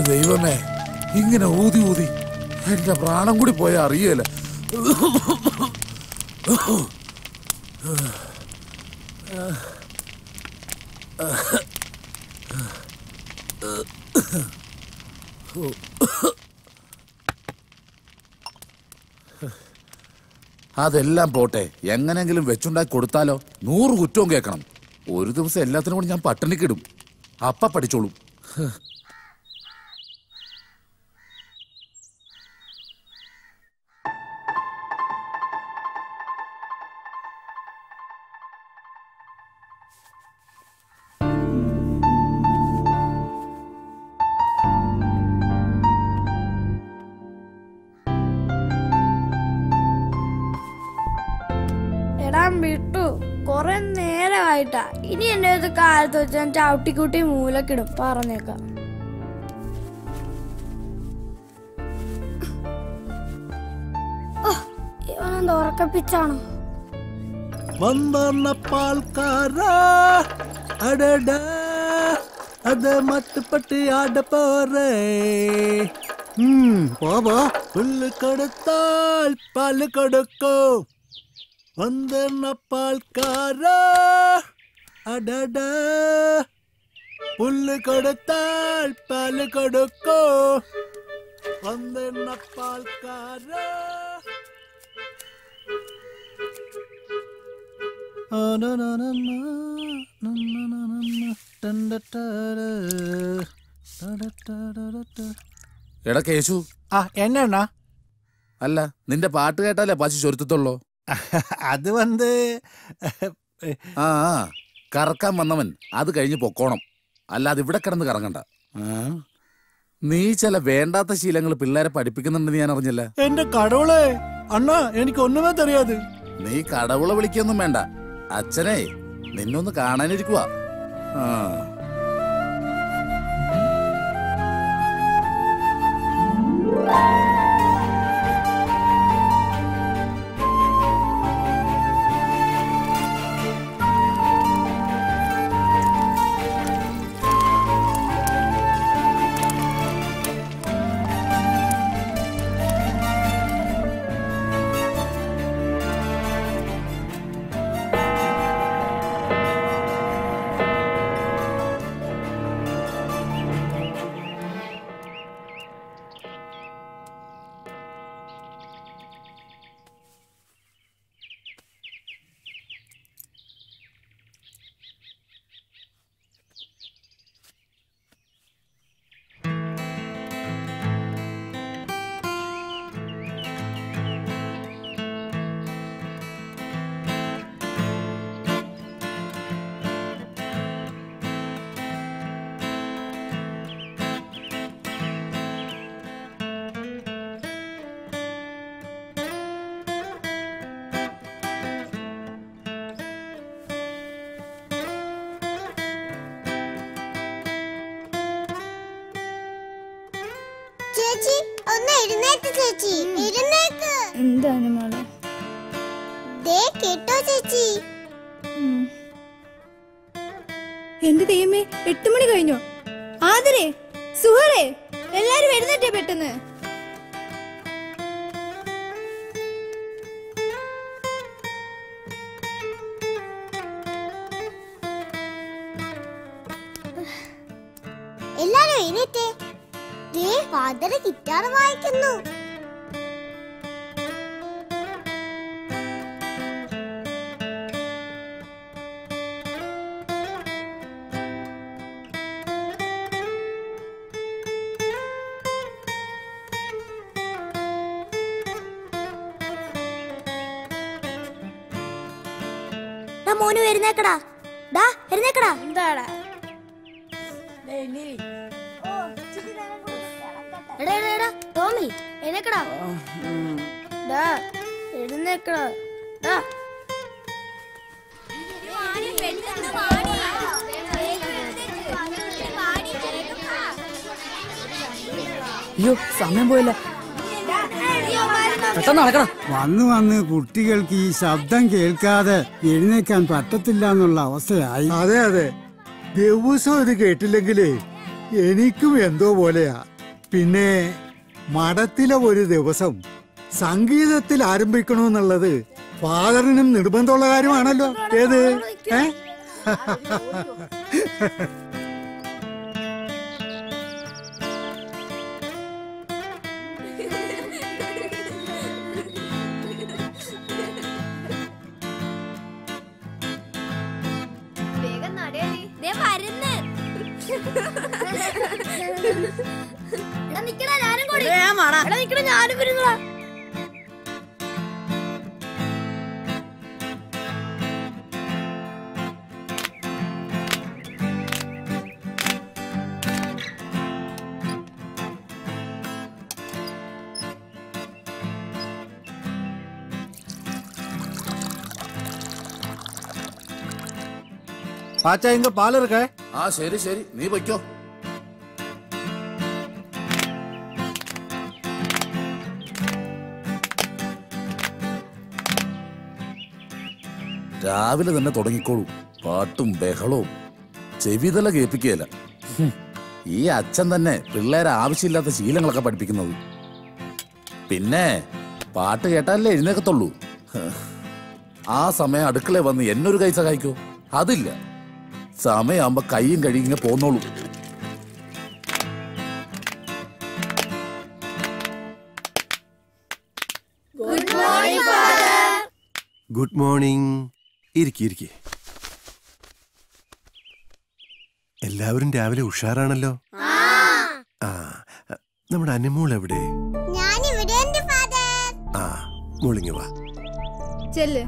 ദൈവമേ ഇങ്ങനെ ഊതി ഊതി എന്റെ പ്രാണം കൂടി പോയ അറിയല അതെല്ലാം പോട്ടെ എങ്ങനെങ്കിലും വെച്ചുണ്ടാക്കി കൊടുത്താലോ നൂറ് കുറ്റവും കേൾക്കണം ഒരു ദിവസം എല്ലാത്തിനും കൂടി ഞാൻ പട്ടിണിക്കിടും അപ്പ പഠിച്ചോളും ഹ്. എടാ വിട്ടു കൊറേ നേരമായിട്ടാ ഇനി എന്റെ അടുത്ത് കാലത്ത് വെച്ച് ഞാൻ ചവിട്ടിക്കുട്ടി മൂലക്കിടും പറഞ്ഞേക്കാം ഓ, ഇവനെന്താ ഉറക്കപ്പിച്ചാണോ വന്ന പാൽക്കാര അടട അത് മട്ടുപട്ടി ആട പോറേ ഉം, പോ പോ. പുല്ല് കൊടുത്താൽ പാല് കൊടുക്കും വന്ന പാൽക്കാര അടട പുല്ല് കൊടുത്താൽ പാല് കൊടുക്കും വന്ന പാൽക്കാര എടാ കേശു ആ എന്നാ അല്ല നിന്റെ പാട്ട് കേട്ടാലേ പശു ചൊരുത്തത്തുള്ളൂ അത് വന്ന് ആ ആ, കറക്കാൻ വന്നവൻ അത് കഴിഞ്ഞ് പൊക്കോണം അല്ലാതെ ഇവിടെ കിടന്ന് കറങ്ങണ്ട ആ? നീ ചില വേണ്ടാത്ത ശീലങ്ങൾ പിള്ളേരെ പഠിപ്പിക്കുന്നുണ്ടെന്ന് ഞാൻ അറിഞ്ഞില്ല എന്റെ കടവുളെ അണ്ണാ എനിക്ക് ഒന്നുമേ തെരിയാത് നീ കടവുള വിളിക്കൊന്നും വേണ്ട അച്ഛനെ നിന്നൊന്ന് കാണാനിരിക്കുവാ ആ ചേച്ചി ഒന്ന് എഴുന്നേറ്റ് ചേച്ചി എഴുന്നേക്ക് എന്താണ് മോളെ ദേ കേട്ടോ ചേച്ചി എന്റെ ദൈവമേ എട്ട് മണി കഴിഞ്ഞോ ആദരേ സുഹറേ എല്ലാരും എഴുന്നേറ്റേ പെട്ടെന്ന് എല്ലാരും എഴുന്നേറ്റേ ദേ ഫാദർ ഗിറ്റാർ വായിക്കുന്നു ഡാ മോനു എഴുന്നേക്കടാ ഡാ എഴുന്നേക്കടാ എന്താടാ എടാ എടാ എടാ ടോമി എഴുന്നേക്കടാ ഡാ എഴുന്നേക്കടാ ഡാ അയ്യോ സമയം പോയില്ല പെട്ടെന്ന് നടക്കണം വന്ന് വന്ന് കുട്ടികൾക്ക് ഈ ശബ്ദം കേൾക്കാതെ എഴുന്നേക്കാൻ പറ്റത്തില്ല എന്നുള്ള അവസ്ഥയായി അതെ അതെ ദിവസം ഇത് കേട്ടില്ലെങ്കിലേ എനിക്കും എന്തോ പോലെയാ പിന്നെ മഠത്തിലെ ഒരു ദിവസം സംഗീതത്തിൽ ആരംഭിക്കണമെന്നുള്ളത് ഫാദറിനും നിർബന്ധമുള്ള കാര്യമാണല്ലോ ഏത് ഏ വേഗം നടയടി ദേ വരുന്ന് എടാ നിക്കടാ ഞാനും കൂടി എടാ നിക്കണ ഞാനും വരുന്നതാ பாச்சா இங்க பால் இருக்க ആ ശരി ശരി നീ പൊയ്ക്കോ രാവിലെ തന്നെ തുടങ്ങിക്കോളൂ പാട്ടും ബഹളവും ചെവിതല കേൾപ്പിക്കുകയില്ല ഹും. ഈ അച്ഛൻ തന്നെ പിള്ളേരെ ആവശ്യമില്ലാത്ത ശീലങ്ങളൊക്കെ പഠിപ്പിക്കുന്നത് പിന്നെ പാട്ട് കേട്ടാലേ എഴുന്നേക്കത്തുള്ളൂ ഹ്. ആ സമയം അടുക്കള വന്ന് എന്നൊരു കൈ സഹായിക്കോ അതില്ല സമയമാകുമ്പോ കൈയും കഴുകിങ്ങനെ പോന്നോളൂ ഗുഡ് മോർണിംഗ് ഇരിക്കെ ഇരിക്കെ എല്ലാവരും രാവിലെ ഉഷാറാണല്ലോ ആ നമ്മുടെ അനുമോൾ എവിടെ ഞാൻ ഇവിടെ ഉണ്ട് ഫാദർ ആ മോളിങ്ങി വാ ചെല്ല്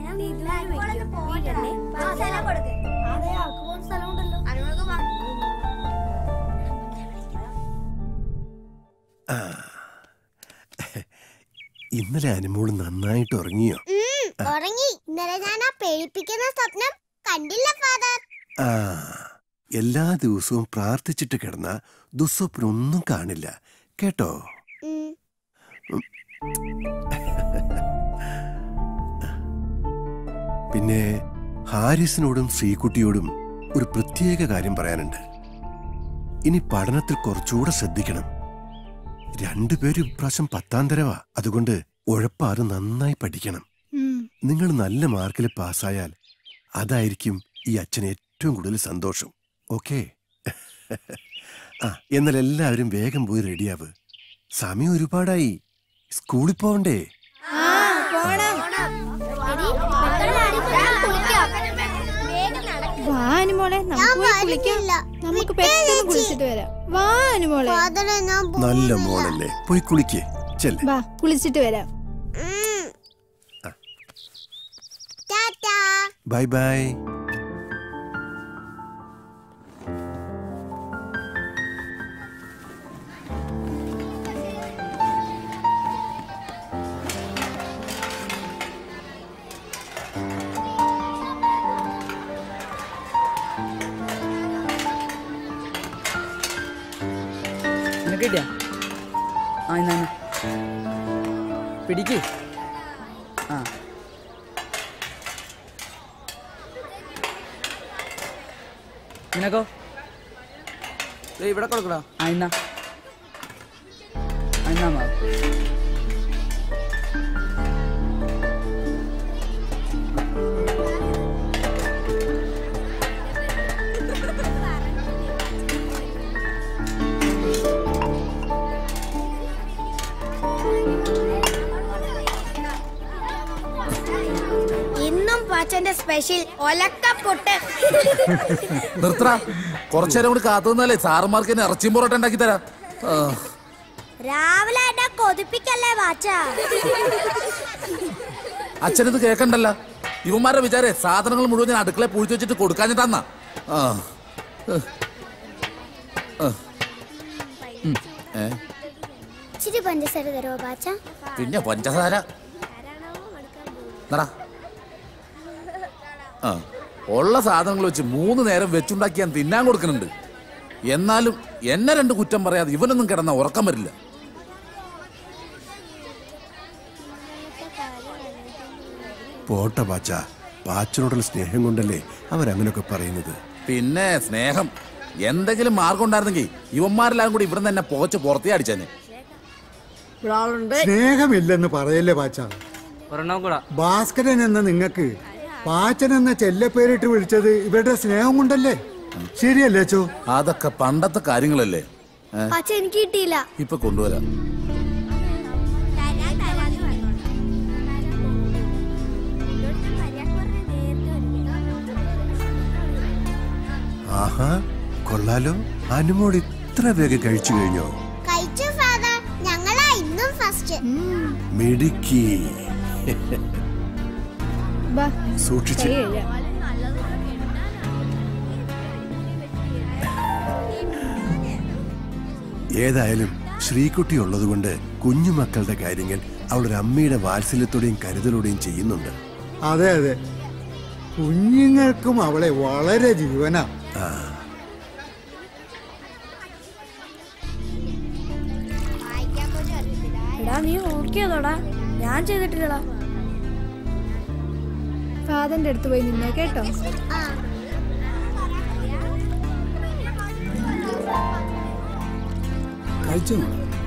ഇന്നലെ അനുമോൾ നന്നായിട്ട് ഉറങ്ങിയോ ഉറങ്ങി ഇന്നലെ ഞാൻ ആ പേടിപ്പിക്കുന്ന സ്വപ്നം കണ്ടില്ല ഫാദർ ആ എല്ലാ ദിവസവും പ്രാർത്ഥിച്ചിട്ട് കിടന്ന ദുസ്വപ്നൊന്നും കാണില്ല കേട്ടോ ഉം. പിന്നെ ഹാരിസിനോടും ശ്രീകുട്ടിയോടും ഒരു പ്രത്യേക കാര്യം പറയാനുണ്ട് ഇനി പഠനത്തിൽ കുറച്ചുകൂടെ ശ്രദ്ധിക്കണം രണ്ടുപേരും ഇപ്രാവശ്യം പത്താം തരവാ അതുകൊണ്ട് ഉഴപ്പാറ് നന്നായി പഠിക്കണം നിങ്ങൾ നല്ല മാർക്കിൽ പാസ്സായാൽ അതായിരിക്കും ഈ അച്ഛന് ഏറ്റവും കൂടുതൽ സന്തോഷം ഓക്കെ ആ എന്നാൽ എല്ലാവരും വേഗം പോയി റെഡിയാവ് സമയം ഒരുപാടായി സ്കൂളിൽ പോവണ്ടേ വാ അനുമോളെ ഞാൻ നമുക്ക് പോയി കുളിക്കാം വരുന്നില്ല. നമുക്ക് വിട്ടേ പെട്ടെന്ന് ചേച്ചി. കുളിച്ചിട്ട് വരാം വാ അനുമോളെ ഫാദറെ ഞാൻ നല്ല പോകുന്നില്ല. മോളല്ലേ പോയി കുളിക്കേ ചെല്ലേ വാ കുളിച്ചിട്ട് വരാം ഉം. ടാറ്റാ ബൈ ബൈ നിനക്ക് കിട്ടിയാ ആ എന്നാ എന്നാ. പിടിക്ക് ആ നിനക്കോ ഇവിടെ കൊടുക്കടാ ആ എന്നാ ആ എന്നാ മാവ് ഇന്നും പാച്ചന്റെ സ്പെഷ്യൽ ഒലക്കപ്പൊട്ട് നിർത്തറ കുറച്ചേരം കൂടി കാത്തു നിന്നാലേ സാറന്മാർക്ക് എന്നെ ഇറച്ചിയും പൊറോട്ട ഉണ്ടാക്കി തരാം ആ, രാവിലെ എന്നെ കൊതിപ്പിക്കല്ലേ പാച്ച അച്ഛനിത് കേക്കണ്ടല്ല ഇവന്മാരുടെ വിചാരേ സാധനങ്ങൾ മുഴുവൻ ഞാൻ അടുക്കളയിൽ പൂഴ്ത്തി വെച്ചിട്ട് കൊടുക്കാഞ്ഞിട്ടാന്നാ ആ ഏ. ആ. ഉം. ഏ ഇച്ചിരി പഞ്ചസാര തരുമോ പാച്ച പിന്നെ പഞ്ചസാര നട ആ ഉള്ള സാധനങ്ങൾ വെച്ച് മൂന്ന് നേരം വെച്ചുണ്ടാക്കി ഞാൻ തിന്നാൻ കൊടുക്കുന്നുണ്ട് എന്നാലും എന്നെ രണ്ട് കുറ്റം പറയാതെ ഇവനൊന്നും കിടന്ന ഉറക്കം വരില്ല പോട്ടെ പാച്ച പാച്ചനോടുള്ള സ്നേഹം കൊണ്ടല്ലേ അവരങ്ങനെയൊക്കെ പറയുന്നത് പിന്നെ സ്നേഹം എന്തെങ്കിലും മാർഗം ഉണ്ടായിരുന്നെങ്കിൽ ഇവന്മാരെല്ലാം കൂടി ഇവിടെ തന്നെ പോച്ച് പുറത്തേ അടിച്ചേനെ സ്നേഹമില്ലെന്ന് പറയല്ലേ പാച്ച ഒരെണ്ണം കൂടാ ഭാസ്കരൻ എന്ന നിങ്ങക്ക് പാച്ചൻ എന്ന ചെല്ലപ്പേരിട്ട് വിളിച്ചത് ഇവരുടെ സ്നേഹം കൊണ്ടല്ലേ ശരിയല്ലേ അച്ചോ അതൊക്കെ പണ്ടത്തെ കാര്യങ്ങളല്ലേ ഏ, പക്ഷെ എനിക്ക് കിട്ടിയില്ല ഇപ്പൊ കൊണ്ടുവരാം ആഹാ കൊള്ളാലോ അനുമോട് ഇത്ര വേഗം കഴിച്ചു കഴിഞ്ഞോ കഴിച്ചു ഫാദർ ഞങ്ങളാ ഇന്നും ഫസ്റ്റ് മിടുക്കി ബാ സൂക്ഷിച്ച് കൈ കഴുകാം. ഏതായാലും ശ്രീകുട്ടി ഉള്ളതുകൊണ്ട് കുഞ്ഞുമക്കളുടെ കാര്യങ്ങൾ അവളൊരു അമ്മയുടെ വാത്സല്യത്തോടെയും കരുതലോടെയും ചെയ്യുന്നുണ്ട് അതെ അതെ കുഞ്ഞുങ്ങൾക്കും അവളെ വളരെ ജീവനാ എടാ നീ നോക്കിയതോടാ ഞാൻ ചെയ്തിട്ടില്ലടാ ഫാദറിന്റെ അടുത്ത് പോയി നിന്നേ കേട്ടോ കഴിച്ചു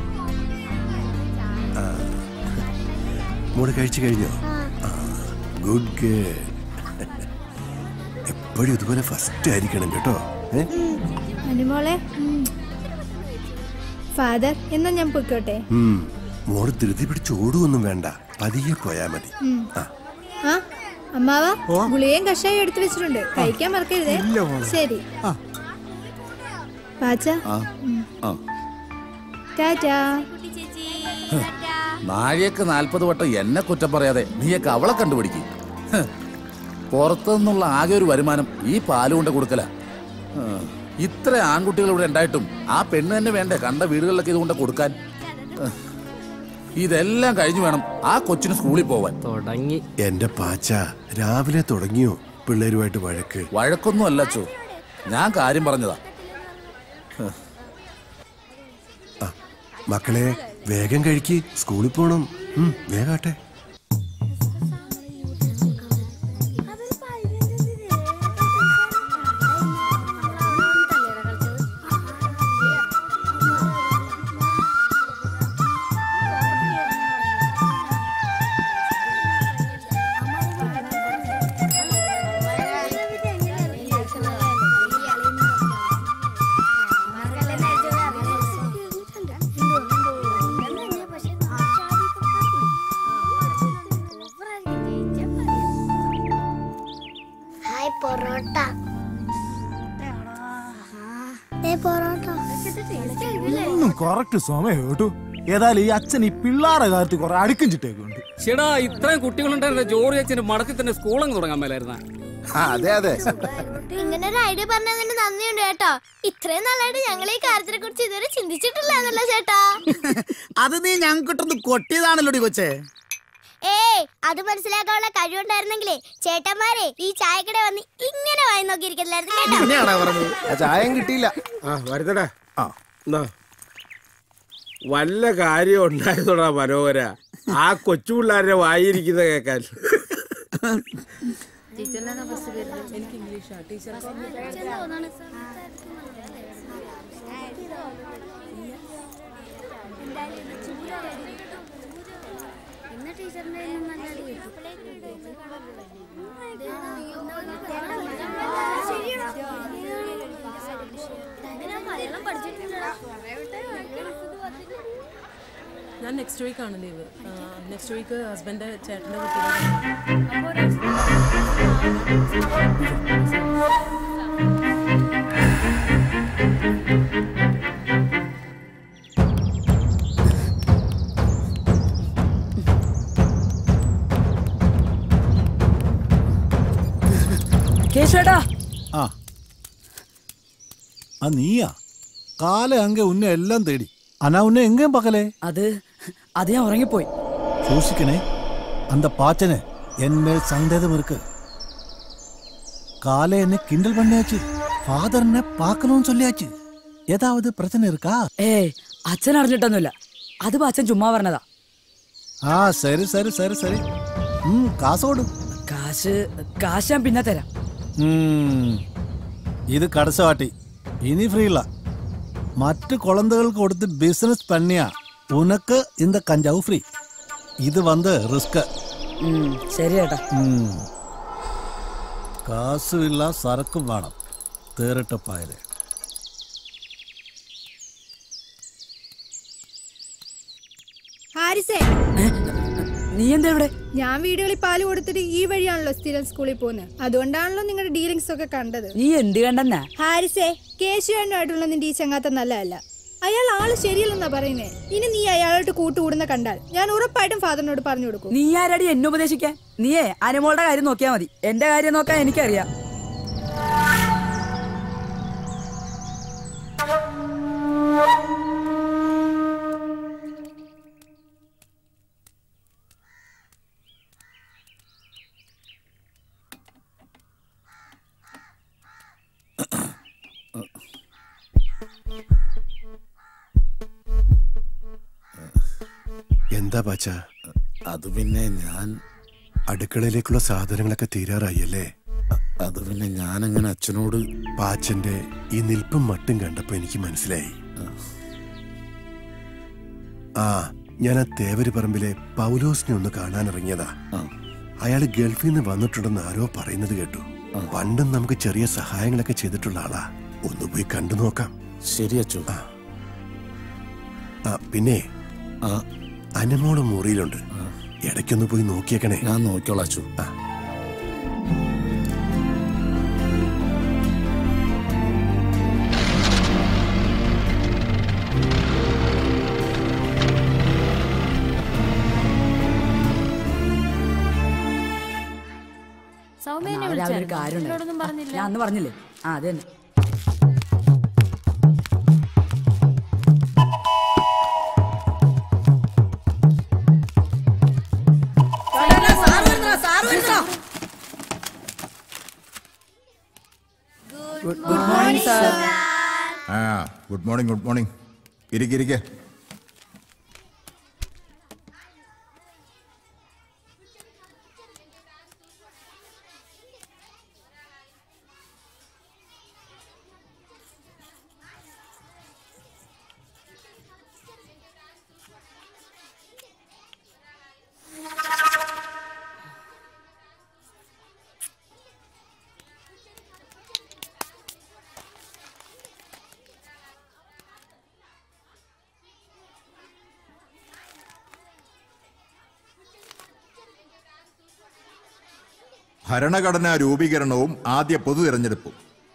മോള് കഴിച്ചു കഴിഞ്ഞോ ഗുഡ് ഗേൾ എപ്പോഴും ഇതുപോലെ ഫസ്റ്റ് ആയിരിക്കണം കേട്ടോ ഏ? അനുമോളെ ഫാദർ എന്നാ ഞാൻ പൊയ്ക്കോട്ടെ ഉം. മോള് ധൃതി പിടിച്ച് ഓടുവൊന്നും വേണ്ട പതിയെ പോയാ മതി ആ ആ അമ്മാവ ഗുളികയും കഷായം എടുത്തു വെച്ചിട്ടുണ്ട് കഴിക്കാൻ മറക്കരുതേ ഇല്ല മോളെ. ശരി ആ. പാച്ച ആ ആ ടാറ്റാ നാഴികക്ക് നാൽപ്പത് വട്ടം എന്നെ കുറ്റം പറയാതെ നീയൊക്കെ അവളെ കണ്ടുപിടിക്കും പുറത്തു നിന്നുള്ള ആകെ ഒരു വരുമാനം ഈ പാല് കൊണ്ട് കൊടുക്കല ഇത്ര ആൺകുട്ടികൾ ഇവിടെ ഉണ്ടായിട്ടും ആ പെണ്ണ് തന്നെ വേണ്ടേ കണ്ട വീടുകളിലൊക്കെ ഇതുകൊണ്ട് കൊടുക്കാൻ ഹ്. ഇതെല്ലാം കഴിഞ്ഞു വേണം ആ കൊച്ചിന് സ്കൂളിൽ പോവാൻ തുടങ്ങി എന്റെ പാച്ച രാവിലെ തുടങ്ങിയോ പിള്ളേരുമായിട്ട് വഴക്ക് വഴക്കൊന്നും അല്ല അച്ചോ ഞാൻ കാര്യം പറഞ്ഞതാ മക്കളെ വേഗം കഴിക്ക് സ്കൂളിൽ പോണം ഉം, വേഗാട്ടെ ഹായ് പൊറോട്ട ദേ പൊറോട്ട ഒന്നും കറക്റ്റ് സമയം കേട്ടു ഏതായാലും ഈ അച്ഛൻ ഈ പിള്ളാരെ കാര്യത്തിൽ കുറെ അടുക്കും ചിട്ടേക്കുണ്ട് ചേടാ ഇത്രയും കുട്ടികളുണ്ടായിരുന്ന ജോർജ് അച്ഛന് മടക്കി തന്നെ സ്കൂളങ്ങ് തുടങ്ങാൻ മേലായിരുന്ന അതെ അതെ ഇങ്ങനെ ഒരു ഐഡിയ പറഞ്ഞതിന് നന്ദിയുണ്ട് കേട്ടോ ഇത്രയും നാളായിട്ട് ഞങ്ങൾ ഈ കാര്യത്തിനെ കുറിച്ച് ഇതുവരെ ചിന്തിച്ചിട്ടില്ലാന്നല്ലോ ചേട്ടാ അത് നീ ഞങ്ങൾക്കിട്ടൊന്ന് കൊട്ടിയതാണല്ലോ കൊച്ചേ ഏയ് അത് മനസ്സിലാക്കാനുള്ള കഴിവുണ്ടായിരുന്നെങ്കിലേ ചേട്ടന്മാരെ ഈ ചായക്കട വന്ന് ഇങ്ങനെ വായി നോക്കിയിരിക്കില്ലായിരുന്നു കേട്ടോ ചായം കിട്ടിയില്ല ആ വരുന്നടാ എന്നാ വല്ല കാര്യം ഉണ്ടായിരുന്നോടാ മനോഹര ആ കൊച്ചു പിള്ളേരുടെ വായിരിക്കുന്ന കേക്കാൻ ഞാൻ നെക്സ്റ്റ് വീക്ക് ആണ് ലീവ് നെക്സ്റ്റ് വീക്ക് ഹസ്ബൻഡ് ചേട്ടൻ്റെ കുട്ടികൾ കേശുവേട്ടാ ആ ആ നീയാ കാല അങ്ക ഉന്നെ എല്ലാം തേടി അനാ ഉന്നെ എങ്കേം പകലേ അത് അത് ഞാൻ ഉറങ്ങിപ്പോയി சூசிக்கனே அந்த பாச்சனை என் மேல் சந்தேகம் இருக்கு காலை என்ன கிண்டல் பண்ணியாச்சு ஃபாதர்നെ பார்க்கணும்னு சொல்லியாச்சு ஏதாவது பிரச்சனை இருக்கா ഏയ് അച്ഛൻ അറിഞ്ഞിട്ടൊന്നുമില്ല അത് അച്ഛൻ ചുമ്മാ പറഞ്ഞതാ ആ സരി സരി സരി സരി ഉം, കാസോട് കാശ് കാശ് ഞാൻ പിന്നെ തരാം ഉം, ഇത് കടസവാട്ടി இனி ஃப்ரீ இல்ல மற்ற குழந்தைகளுக்கு கொடுத்து பிசினஸ் பண்ணியா உனக்கு இந்த கஞ்சாவு ஃப்ரீ இது வந்து ரிஸ்க் ശരി ചേട്ടാ കാസും ഇല്ല സരക്കും വേണം തേറിട്ടപ്പായത് ഹാരിസേ നീ എന്താ ഇവിടെ ഞാൻ വീടുകളിൽ പാല് കൊടുത്തിട്ട് ഈ വഴിയാണല്ലോ സ്ഥിരം സ്കൂളിൽ പോകുന്നത് അതുകൊണ്ടാണല്ലോ നിങ്ങളുടെ ഡീലിങ്സ് ഒക്കെ കണ്ടത് നീ എന്ത് കണ്ടെന്നാ ഹാരിസേ കേശുവായിട്ടുള്ള നിന്റെ ഈ ചങ്ങാത്ത നല്ലതല്ല അയാൾ ആള് ശരിയല്ലെന്നാ പറയുന്നേ ഇനി നീ അയാളോട്ട് കൂട്ടുകൂടുന്ന കണ്ടാൽ ഞാൻ ഉറപ്പായിട്ടും ഫാദറിനോട് പറഞ്ഞു കൊടുക്കും നീ ആരാടി എന്നെ ഉപദേശിക്കാൻ നീയേ അനുമോളുടെ കാര്യം നോക്കിയാ മതി എന്റെ കാര്യം നോക്കാൻ എനിക്കറിയാം എന്താ പാച്ച അത് പിന്നെ ഞാൻ അടുക്കളയിലേക്കുള്ള സാധനങ്ങളൊക്കെ തീരാറായി അല്ലേ അത് പിന്നെ ഞാൻ അങ്ങനെ അച്ഛനോട് പാച്ചന്റെ ഈ നിൽപ്പും മട്ടും കണ്ടപ്പോ എനിക്ക് മനസ്സിലായി ആ ഞാൻ ആ തേവര് പറമ്പിലെ പൗലോസിനെ ഒന്ന് കാണാൻ ഇറങ്ങിയതാ അയാൾ ഗൾഫിൽ നിന്ന് വന്നിട്ടുണ്ടെന്ന് ആരോ പറയുന്നത് കേട്ടു പണ്ടും നമുക്ക് ചെറിയ സഹായങ്ങളൊക്കെ ചെയ്തിട്ടുള്ള ആളാ ഒന്ന് പോയി കണ്ടു നോക്കാം ശരി അച്ചു ആ പിന്നെ അനുമോള് മുറിയിലുണ്ട് ഇടയ്ക്കൊന്ന് പോയി നോക്കിയേക്കണേ ഞാൻ നോക്കിയോളാം അച്ചു സൗമ്യനെ നാളെ രാവിലെ ഒരു വിളിച്ചായിരുന്നോ? കാര്യം എന്നോടൊന്നും ഉണ്ടായിരുന്നു. പറഞ്ഞില്ല. ഞാൻ അന്ന് പറഞ്ഞില്ലേ ആ അത് തന്നെ ഗുഡ് മോർണിംഗ് സാർ ആ ഗുഡ് മോർണിംഗ് ഗുഡ് മോർണിംഗ് ഇരിക്കെ ഇരിക്കെ ഭരണഘടനാ രൂപീകരണവും ആദ്യ പൊതു തിരഞ്ഞെടുപ്പും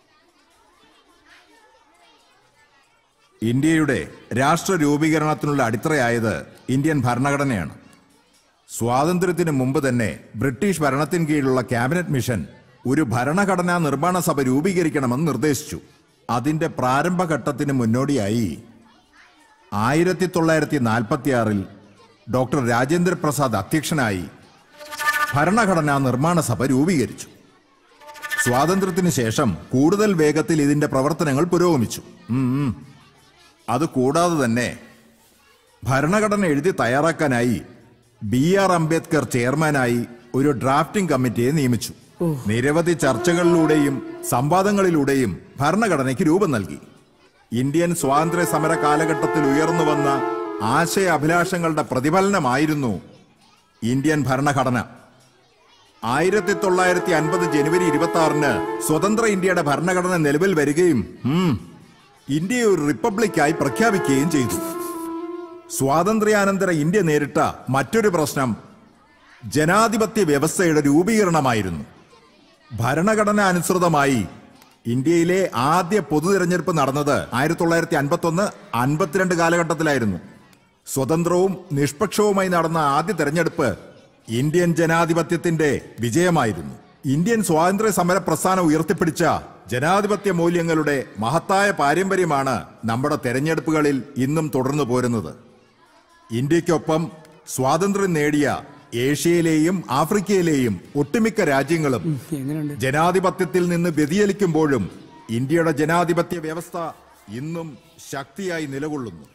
ഇന്ത്യയുടെ രാഷ്ട്ര രൂപീകരണത്തിനുള്ള അടിത്തറയായത് ഇന്ത്യൻ ഭരണഘടനയാണ് സ്വാതന്ത്ര്യത്തിന് മുമ്പ് തന്നെ ബ്രിട്ടീഷ് ഭരണത്തിന് കീഴിലുള്ള ക്യാബിനറ്റ് മിഷൻ ഒരു ഭരണഘടനാ നിർമ്മാണ സഭ രൂപീകരിക്കണമെന്ന് നിർദ്ദേശിച്ചു അതിന്റെ പ്രാരംഭഘട്ടത്തിന് മുന്നോടിയായി ആയിരത്തി തൊള്ളായിരത്തി നാൽപ്പത്തി ആറിൽ ഡോക്ടർ രാജേന്ദ്ര പ്രസാദ് അധ്യക്ഷനായി ഭരണഘടനാ നിർമ്മാണ സഭ രൂപീകരിച്ചു സ്വാതന്ത്ര്യത്തിന് ശേഷം കൂടുതൽ വേഗത്തിൽ ഇതിന്റെ പ്രവർത്തനങ്ങൾ പുരോഗമിച്ചു ഉം, ഉം. അത് കൂടാതെ തന്നെ ഭരണഘടന എഴുതി തയ്യാറാക്കാനായി ബി ആർ അംബേദ്കർ ചെയർമാനായി ഒരു ഡ്രാഫ്റ്റിംഗ് കമ്മിറ്റിയെ നിയമിച്ചു നിരവധി ചർച്ചകളിലൂടെയും സംവാദങ്ങളിലൂടെയും ഭരണഘടനയ്ക്ക് രൂപം നൽകി ഇന്ത്യൻ സ്വാതന്ത്ര്യ സമര കാലഘട്ടത്തിൽ ഉയർന്നു വന്ന ആശയ അഭിലാഷങ്ങളുടെ പ്രതിഫലനമായിരുന്നു ഇന്ത്യൻ ഭരണഘടന ആയിരത്തി തൊള്ളായിരത്തി അൻപത് ജനുവരി ഇരുപത്തി ആറിന് സ്വതന്ത്ര ഇന്ത്യയുടെ ഭരണഘടന നിലവിൽ വരികയും ഉം, ഇന്ത്യയെ ഒരു റിപ്പബ്ലിക്കായി പ്രഖ്യാപിക്കുകയും ചെയ്തു സ്വാതന്ത്ര്യാനന്തര ഇന്ത്യ നേരിട്ട മറ്റൊരു പ്രശ്നം ജനാധിപത്യ വ്യവസ്ഥയുടെ രൂപീകരണമായിരുന്നു ഭരണഘടന അനുസൃതമായി ഇന്ത്യയിലെ ആദ്യ പൊതു തിരഞ്ഞെടുപ്പ് നടന്നത് ആയിരത്തി തൊള്ളായിരത്തി അൻപത്തി ഒന്ന് അൻപത്തിരണ്ട് കാലഘട്ടത്തിലായിരുന്നു സ്വതന്ത്രവും നിഷ്പക്ഷവുമായി നടന്ന ആദ്യ തെരഞ്ഞെടുപ്പ് ഇന്ത്യൻ ജനാധിപത്യത്തിന്റെ വിജയമായിരുന്നു ഇന്ത്യൻ സ്വാതന്ത്ര്യ സമര പ്രസ്ഥാനം ഉയർത്തിപ്പിടിച്ച ജനാധിപത്യ മൂല്യങ്ങളുടെ മഹത്തായ പാരമ്പര്യമാണ് നമ്മുടെ തെരഞ്ഞെടുപ്പുകളിൽ ഇന്നും തുടർന്നു പോരുന്നത് ഇന്ത്യക്കൊപ്പം സ്വാതന്ത്ര്യം നേടിയ ഏഷ്യയിലെയും ആഫ്രിക്കയിലെയും ഒട്ടുമിക്ക രാജ്യങ്ങളും ജനാധിപത്യത്തിൽ നിന്ന് വ്യതിചലിക്കുമ്പോഴും ഇന്ത്യയുടെ ജനാധിപത്യ വ്യവസ്ഥ ഇന്നും ശക്തിയായി നിലകൊള്ളുന്നു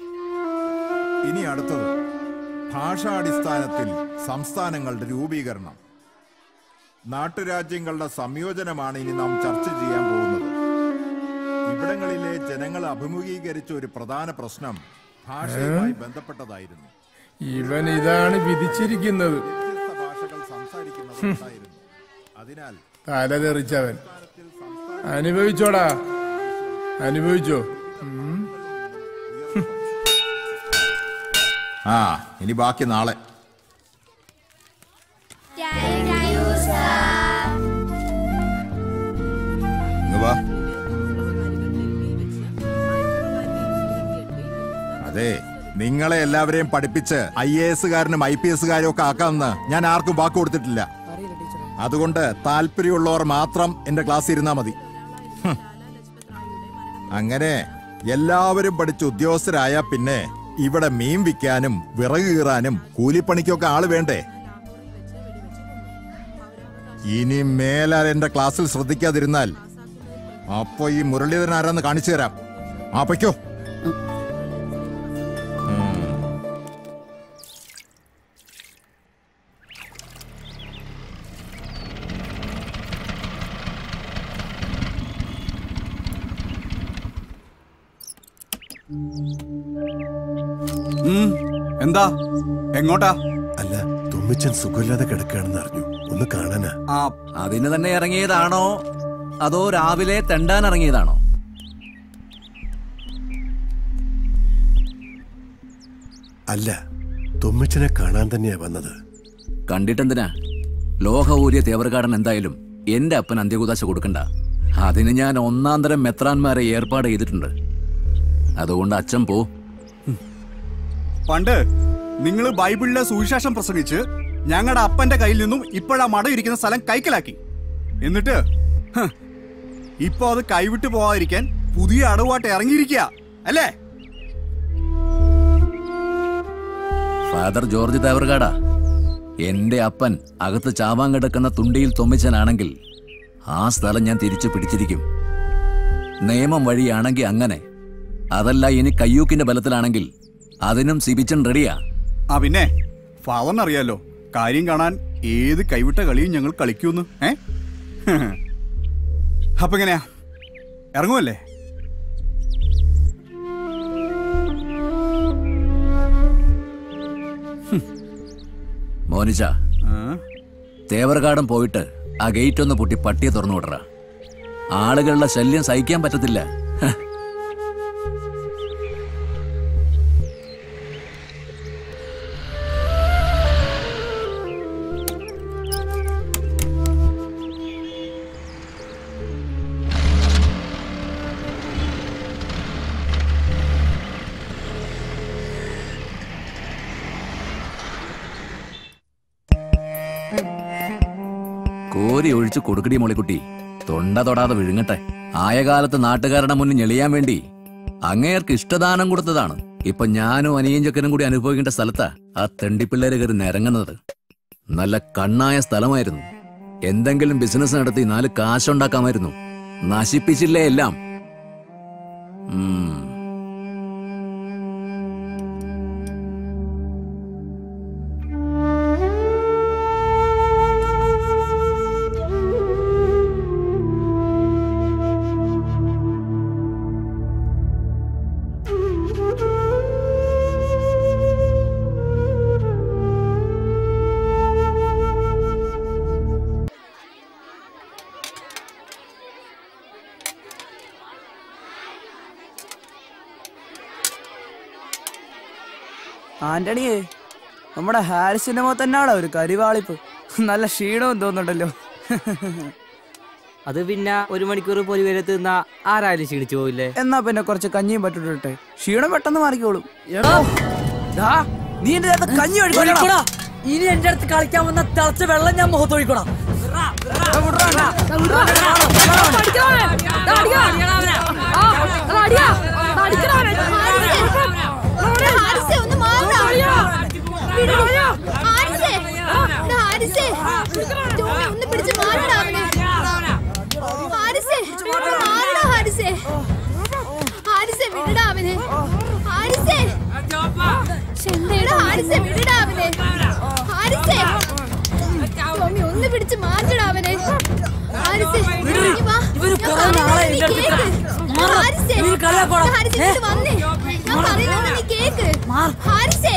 ഇനി അടുത്തത് ഭാഷാടിസ്ഥാനത്തിൽ സംസ്ഥാനങ്ങളുടെ രൂപീകരണം നാട്ടുരാജ്യങ്ങളുടെ സംയോജനമാണ് ഇനി നാം ചർച്ച ചെയ്യാൻ പോകുന്നത് ഇവിടങ്ങളിലെ ജനങ്ങൾ അഭിമുഖീകരിച്ച ഒരു പ്രധാന പ്രശ്നം ഭാഷയുമായി ബന്ധപ്പെട്ടതായിരുന്നു ഇവൻ ഇതാണ് വിധിച്ചിരിക്കുന്നത് വ്യത്യസ്ത ഭാഷകൾ സംസാരിക്കുന്നവരുണ്ടായിരുന്നു അതിനാൽ തലതെറിച്ചവൻ അനുഭവിച്ചോടാ അനുഭവിച്ചോ ഉം. ആ ഇനി ബാക്കി നാളെ ഇങ്ങ് വാ അതെ നിങ്ങളെ എല്ലാവരെയും പഠിപ്പിച്ച് ഐ എ എസുകാരനും ഐ പി എസുകാരും ഒക്കെ ആക്കാമെന്ന് ഞാൻ ആർക്കും വാക്ക് കൊടുത്തിട്ടില്ല അതുകൊണ്ട് താല്പര്യമുള്ളവർ മാത്രം എന്റെ ക്ലാസ് ഇരുന്നാ മതി ഹും. അങ്ങനെ എല്ലാവരും പഠിച്ച് ഉദ്യോഗസ്ഥരായ പിന്നെ ഇവിടെ മീൻ വിൽക്കാനും വിറക് കീറാനും കൂലിപ്പണിക്കൊക്കെ ആള് വേണ്ടേ ഇനി മേലാൽ എന്റെ ക്ലാസ്സിൽ ശ്രദ്ധിക്കാതിരുന്നാൽ അപ്പൊ ഈ മുരളീധരൻ ആരാന്ന് കാണിച്ചു തരാം ആ പൊയ്ക്കോ എന്താ എങ്ങോട്ടാ അല്ല തുമ്മിച്ചൻ സുഖമില്ലാതെ കിടക്കുകയാണെന്ന് അറിഞ്ഞു ഒന്ന് കാണാനാ ആ അതിന് തന്നെ ഇറങ്ങിയതാണോ അതോ രാവിലെ തെണ്ടാൻ ഇറങ്ങിയതാണോ അല്ല തുമ്മിച്ചനെ കാണാൻ തന്നെയാ വന്നത് കണ്ടിട്ടെന്തിനാ ലോഹ ഊരിയ തേവർകാടൻ എന്തായാലും എന്റെ അപ്പൻ അന്ത്യകുദാശ കൊടുക്കണ്ട അതിന് ഞാൻ ഒന്നാം തരം മെത്രാന്മാരെ ഏർപ്പാട് ചെയ്തിട്ടുണ്ട് അതുകൊണ്ട് അച്ഛൻ പോ പണ്ട് നിങ്ങൾ ബൈബിളിലെ സുവിശേഷം പ്രസംഗിച്ച് ഞങ്ങളുടെ അപ്പന്റെ കയ്യിൽ നിന്നും ഇപ്പോഴാ മട ഇരിക്കുന്ന സ്ഥലം കൈക്കലാക്കി എന്നിട്ട് ഹ്, ഇപ്പൊ അത് കൈവിട്ട് പോവാതിരിക്കാൻ പുതിയ അടവായിട്ട് ഇറങ്ങിയിരിക്കുക അല്ലേ ഫാദർ ജോർജ് തേവർകാടാ എന്റെ അപ്പൻ അകത്ത് ചാവാൻ കിടക്കുന്ന തുണ്ടിയിൽ തൊമ്മിച്ചനാണെങ്കിൽ ആ സ്ഥലം ഞാൻ തിരിച്ചു പിടിച്ചിരിക്കും നിയമം വഴിയാണെങ്കിൽ അങ്ങനെ അതല്ല ഇനി കയ്യൂക്കിന്റെ ബലത്തിലാണെങ്കിൽ അതിനും സിബിച്ചൻ റെഡിയാ ആ പിന്നെ ഫാദറിന് അറിയാലോ കാര്യം കാണാൻ ഏത് കൈവിട്ട കളിയും ഞങ്ങൾ കളിക്കൂന്ന് ഏ അപ്പൊ എങ്ങനെയാ ഇറങ്ങുമല്ലേ മോനിച്ച തേവർകാടം പോയിട്ട് ആ ഗേറ്റ് ഒന്ന് പൊട്ടി പട്ടിയെ തുറന്നു വിടറ ആളുകളുടെ ശല്യം സഹിക്കാൻ പറ്റത്തില്ല ഹ. കോരി ഒഴിച്ച് കൊടുക്കടി മോളിക്കുട്ടി തൊണ്ട തൊടാതെ വിഴുങ്ങട്ടെ ആയ കാലത്ത് നാട്ടുകാരുടെ മുന്നിൽ ഞെളിയാൻ വേണ്ടി അങ്ങേർക്ക് ഇഷ്ടദാനം കൊടുത്തതാണ് ഇപ്പൊ ഞാനും അനിയൻ ചക്കനും കൂടി അനുഭവിക്കേണ്ട സ്ഥലത്താ ആ തെണ്ടിപ്പിള്ളേര് കയറി നിരങ്ങുന്നത് നല്ല കണ്ണായ സ്ഥലമായിരുന്നു എന്തെങ്കിലും ബിസിനസ് നടത്തി നാല് കാശുണ്ടാക്കാമായിരുന്നു നശിപ്പിച്ചില്ലേ എല്ലാം ഉം. ആന്റണിയേ നമ്മുടെ ഹാരിസിന്റെ മുഖത്ത് തന്നെയാണോ ഒരു കരിവാളിപ്പ് നല്ല ക്ഷീണവും തോന്നുന്നുണ്ടല്ലോ അത് പിന്നെ ഒരു മണിക്കൂർ പൊലിവരത്ത് നിന്നാ ആരായാലും ക്ഷീണിച്ചു പോവില്ലേ എന്നാ പിന്നെ കുറച്ച് കഞ്ഞിയും പറ്റിട്ടെ ക്ഷീണം പെട്ടെന്ന് മാറിക്കോളും ദാ, നീ എന്റെ ദേഹത്ത് കഞ്ഞി ഒഴിക്കോടാ ഇനി എന്റെ അടുത്ത് കളിക്കാൻ വന്ന തിളച്ച വെള്ളം ഞാൻ മുഖത്തൊഴിക്കണം ഒന്ന് പിടിച്ച് മാറ്റടാ അവനെ ഹാരിസേ, വിടൂ. ഇങ്ങ് വാ. ഇവര് ഞാൻ കുറെ നാളായി പറയുന്നത് എന്റെ നീ അടുത്ത് കേക്ക്. മാറ്. ഹാരിസേ, ഹാരിസേ നീ കളിയാക്കോടാ. ഹാരിസേ ഏ? ഇങ്ങോട്ട് വന്നേ ഞാൻ പറയുന്നത് നീ കേക്ക് ഹാരിസേ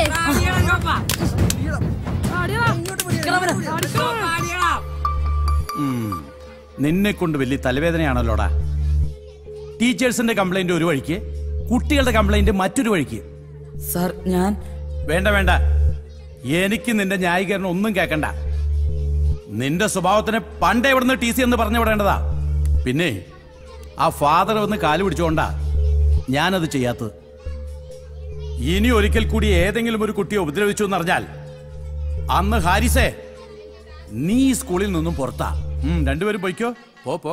ഉം. നിന്നെ കൊണ്ട് വലിയ തലവേദനയാണല്ലോടാ ടീച്ചേഴ്സിന്റെ കംപ്ലൈന്റ് ഒരു വഴിക്ക് കുട്ടികളുടെ കംപ്ലൈന്റ് മറ്റൊരു വഴിക്ക് സാർ ഞാൻ വേണ്ട വേണ്ട എനിക്ക് നിന്റെ ന്യായീകരണം ഒന്നും കേക്കണ്ട നിന്റെ സ്വഭാവത്തിന് പണ്ടേ ഇവിടുന്ന് ടി സി എന്ന് പറഞ്ഞു വിടേണ്ടതാ പിന്നെ ആ ഫാദർ ഒന്ന് കാല് പിടിച്ചോണ്ടാ ഞാനത് ചെയ്യാത്തത് ഇനി ഒരിക്കൽ കൂടി ഏതെങ്കിലും ഒരു കുട്ടിയെ ഉപദ്രവിച്ചു എന്നറിഞ്ഞാൽ അന്ന് ഹാരിസേ നീ ഈ സ്കൂളിൽ നിന്നും പുറത്താ ഉം, രണ്ടുപേരും പോയിക്കോ പോ പോ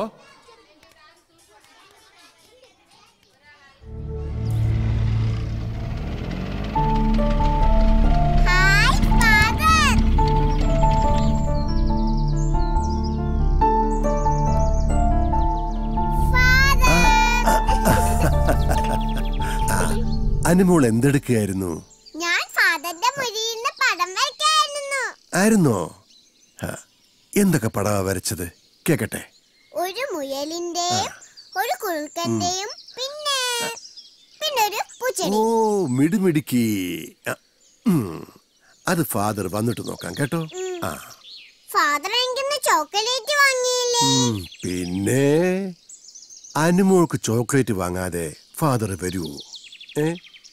അനുമോൾ എന്തെടുക്കുകയായിരുന്നു ഞാൻ ഫാദറിന്റെ മുറിയിൽ നിന്ന് പടം വരയ്ക്കായിരുന്നു ആയിരുന്നോ ആ, എന്തൊക്കെ പടവാ വരച്ചത് കേക്കട്ടെ ഒരു മുയലിന്റെയും ഒരു കുറുക്കന്റെയും പിന്നെ പിന്നെ ഒരു പൂച്ചെടി ഓ മിടുമിടുക്കി ആ, ഉം. അത് ഫാദർ വന്നിട്ട് നോക്കാം കേട്ടോ ആ ഫാദർ എനിക്കൊന്ന് ചോക്ലേറ്റ് വാങ്ങിയില്ലേ ഉം, പിന്നെ അനുമോൾക്ക് ചോക്ലേറ്റ് വാങ്ങാതെ ഫാദർ വരൂ ഏ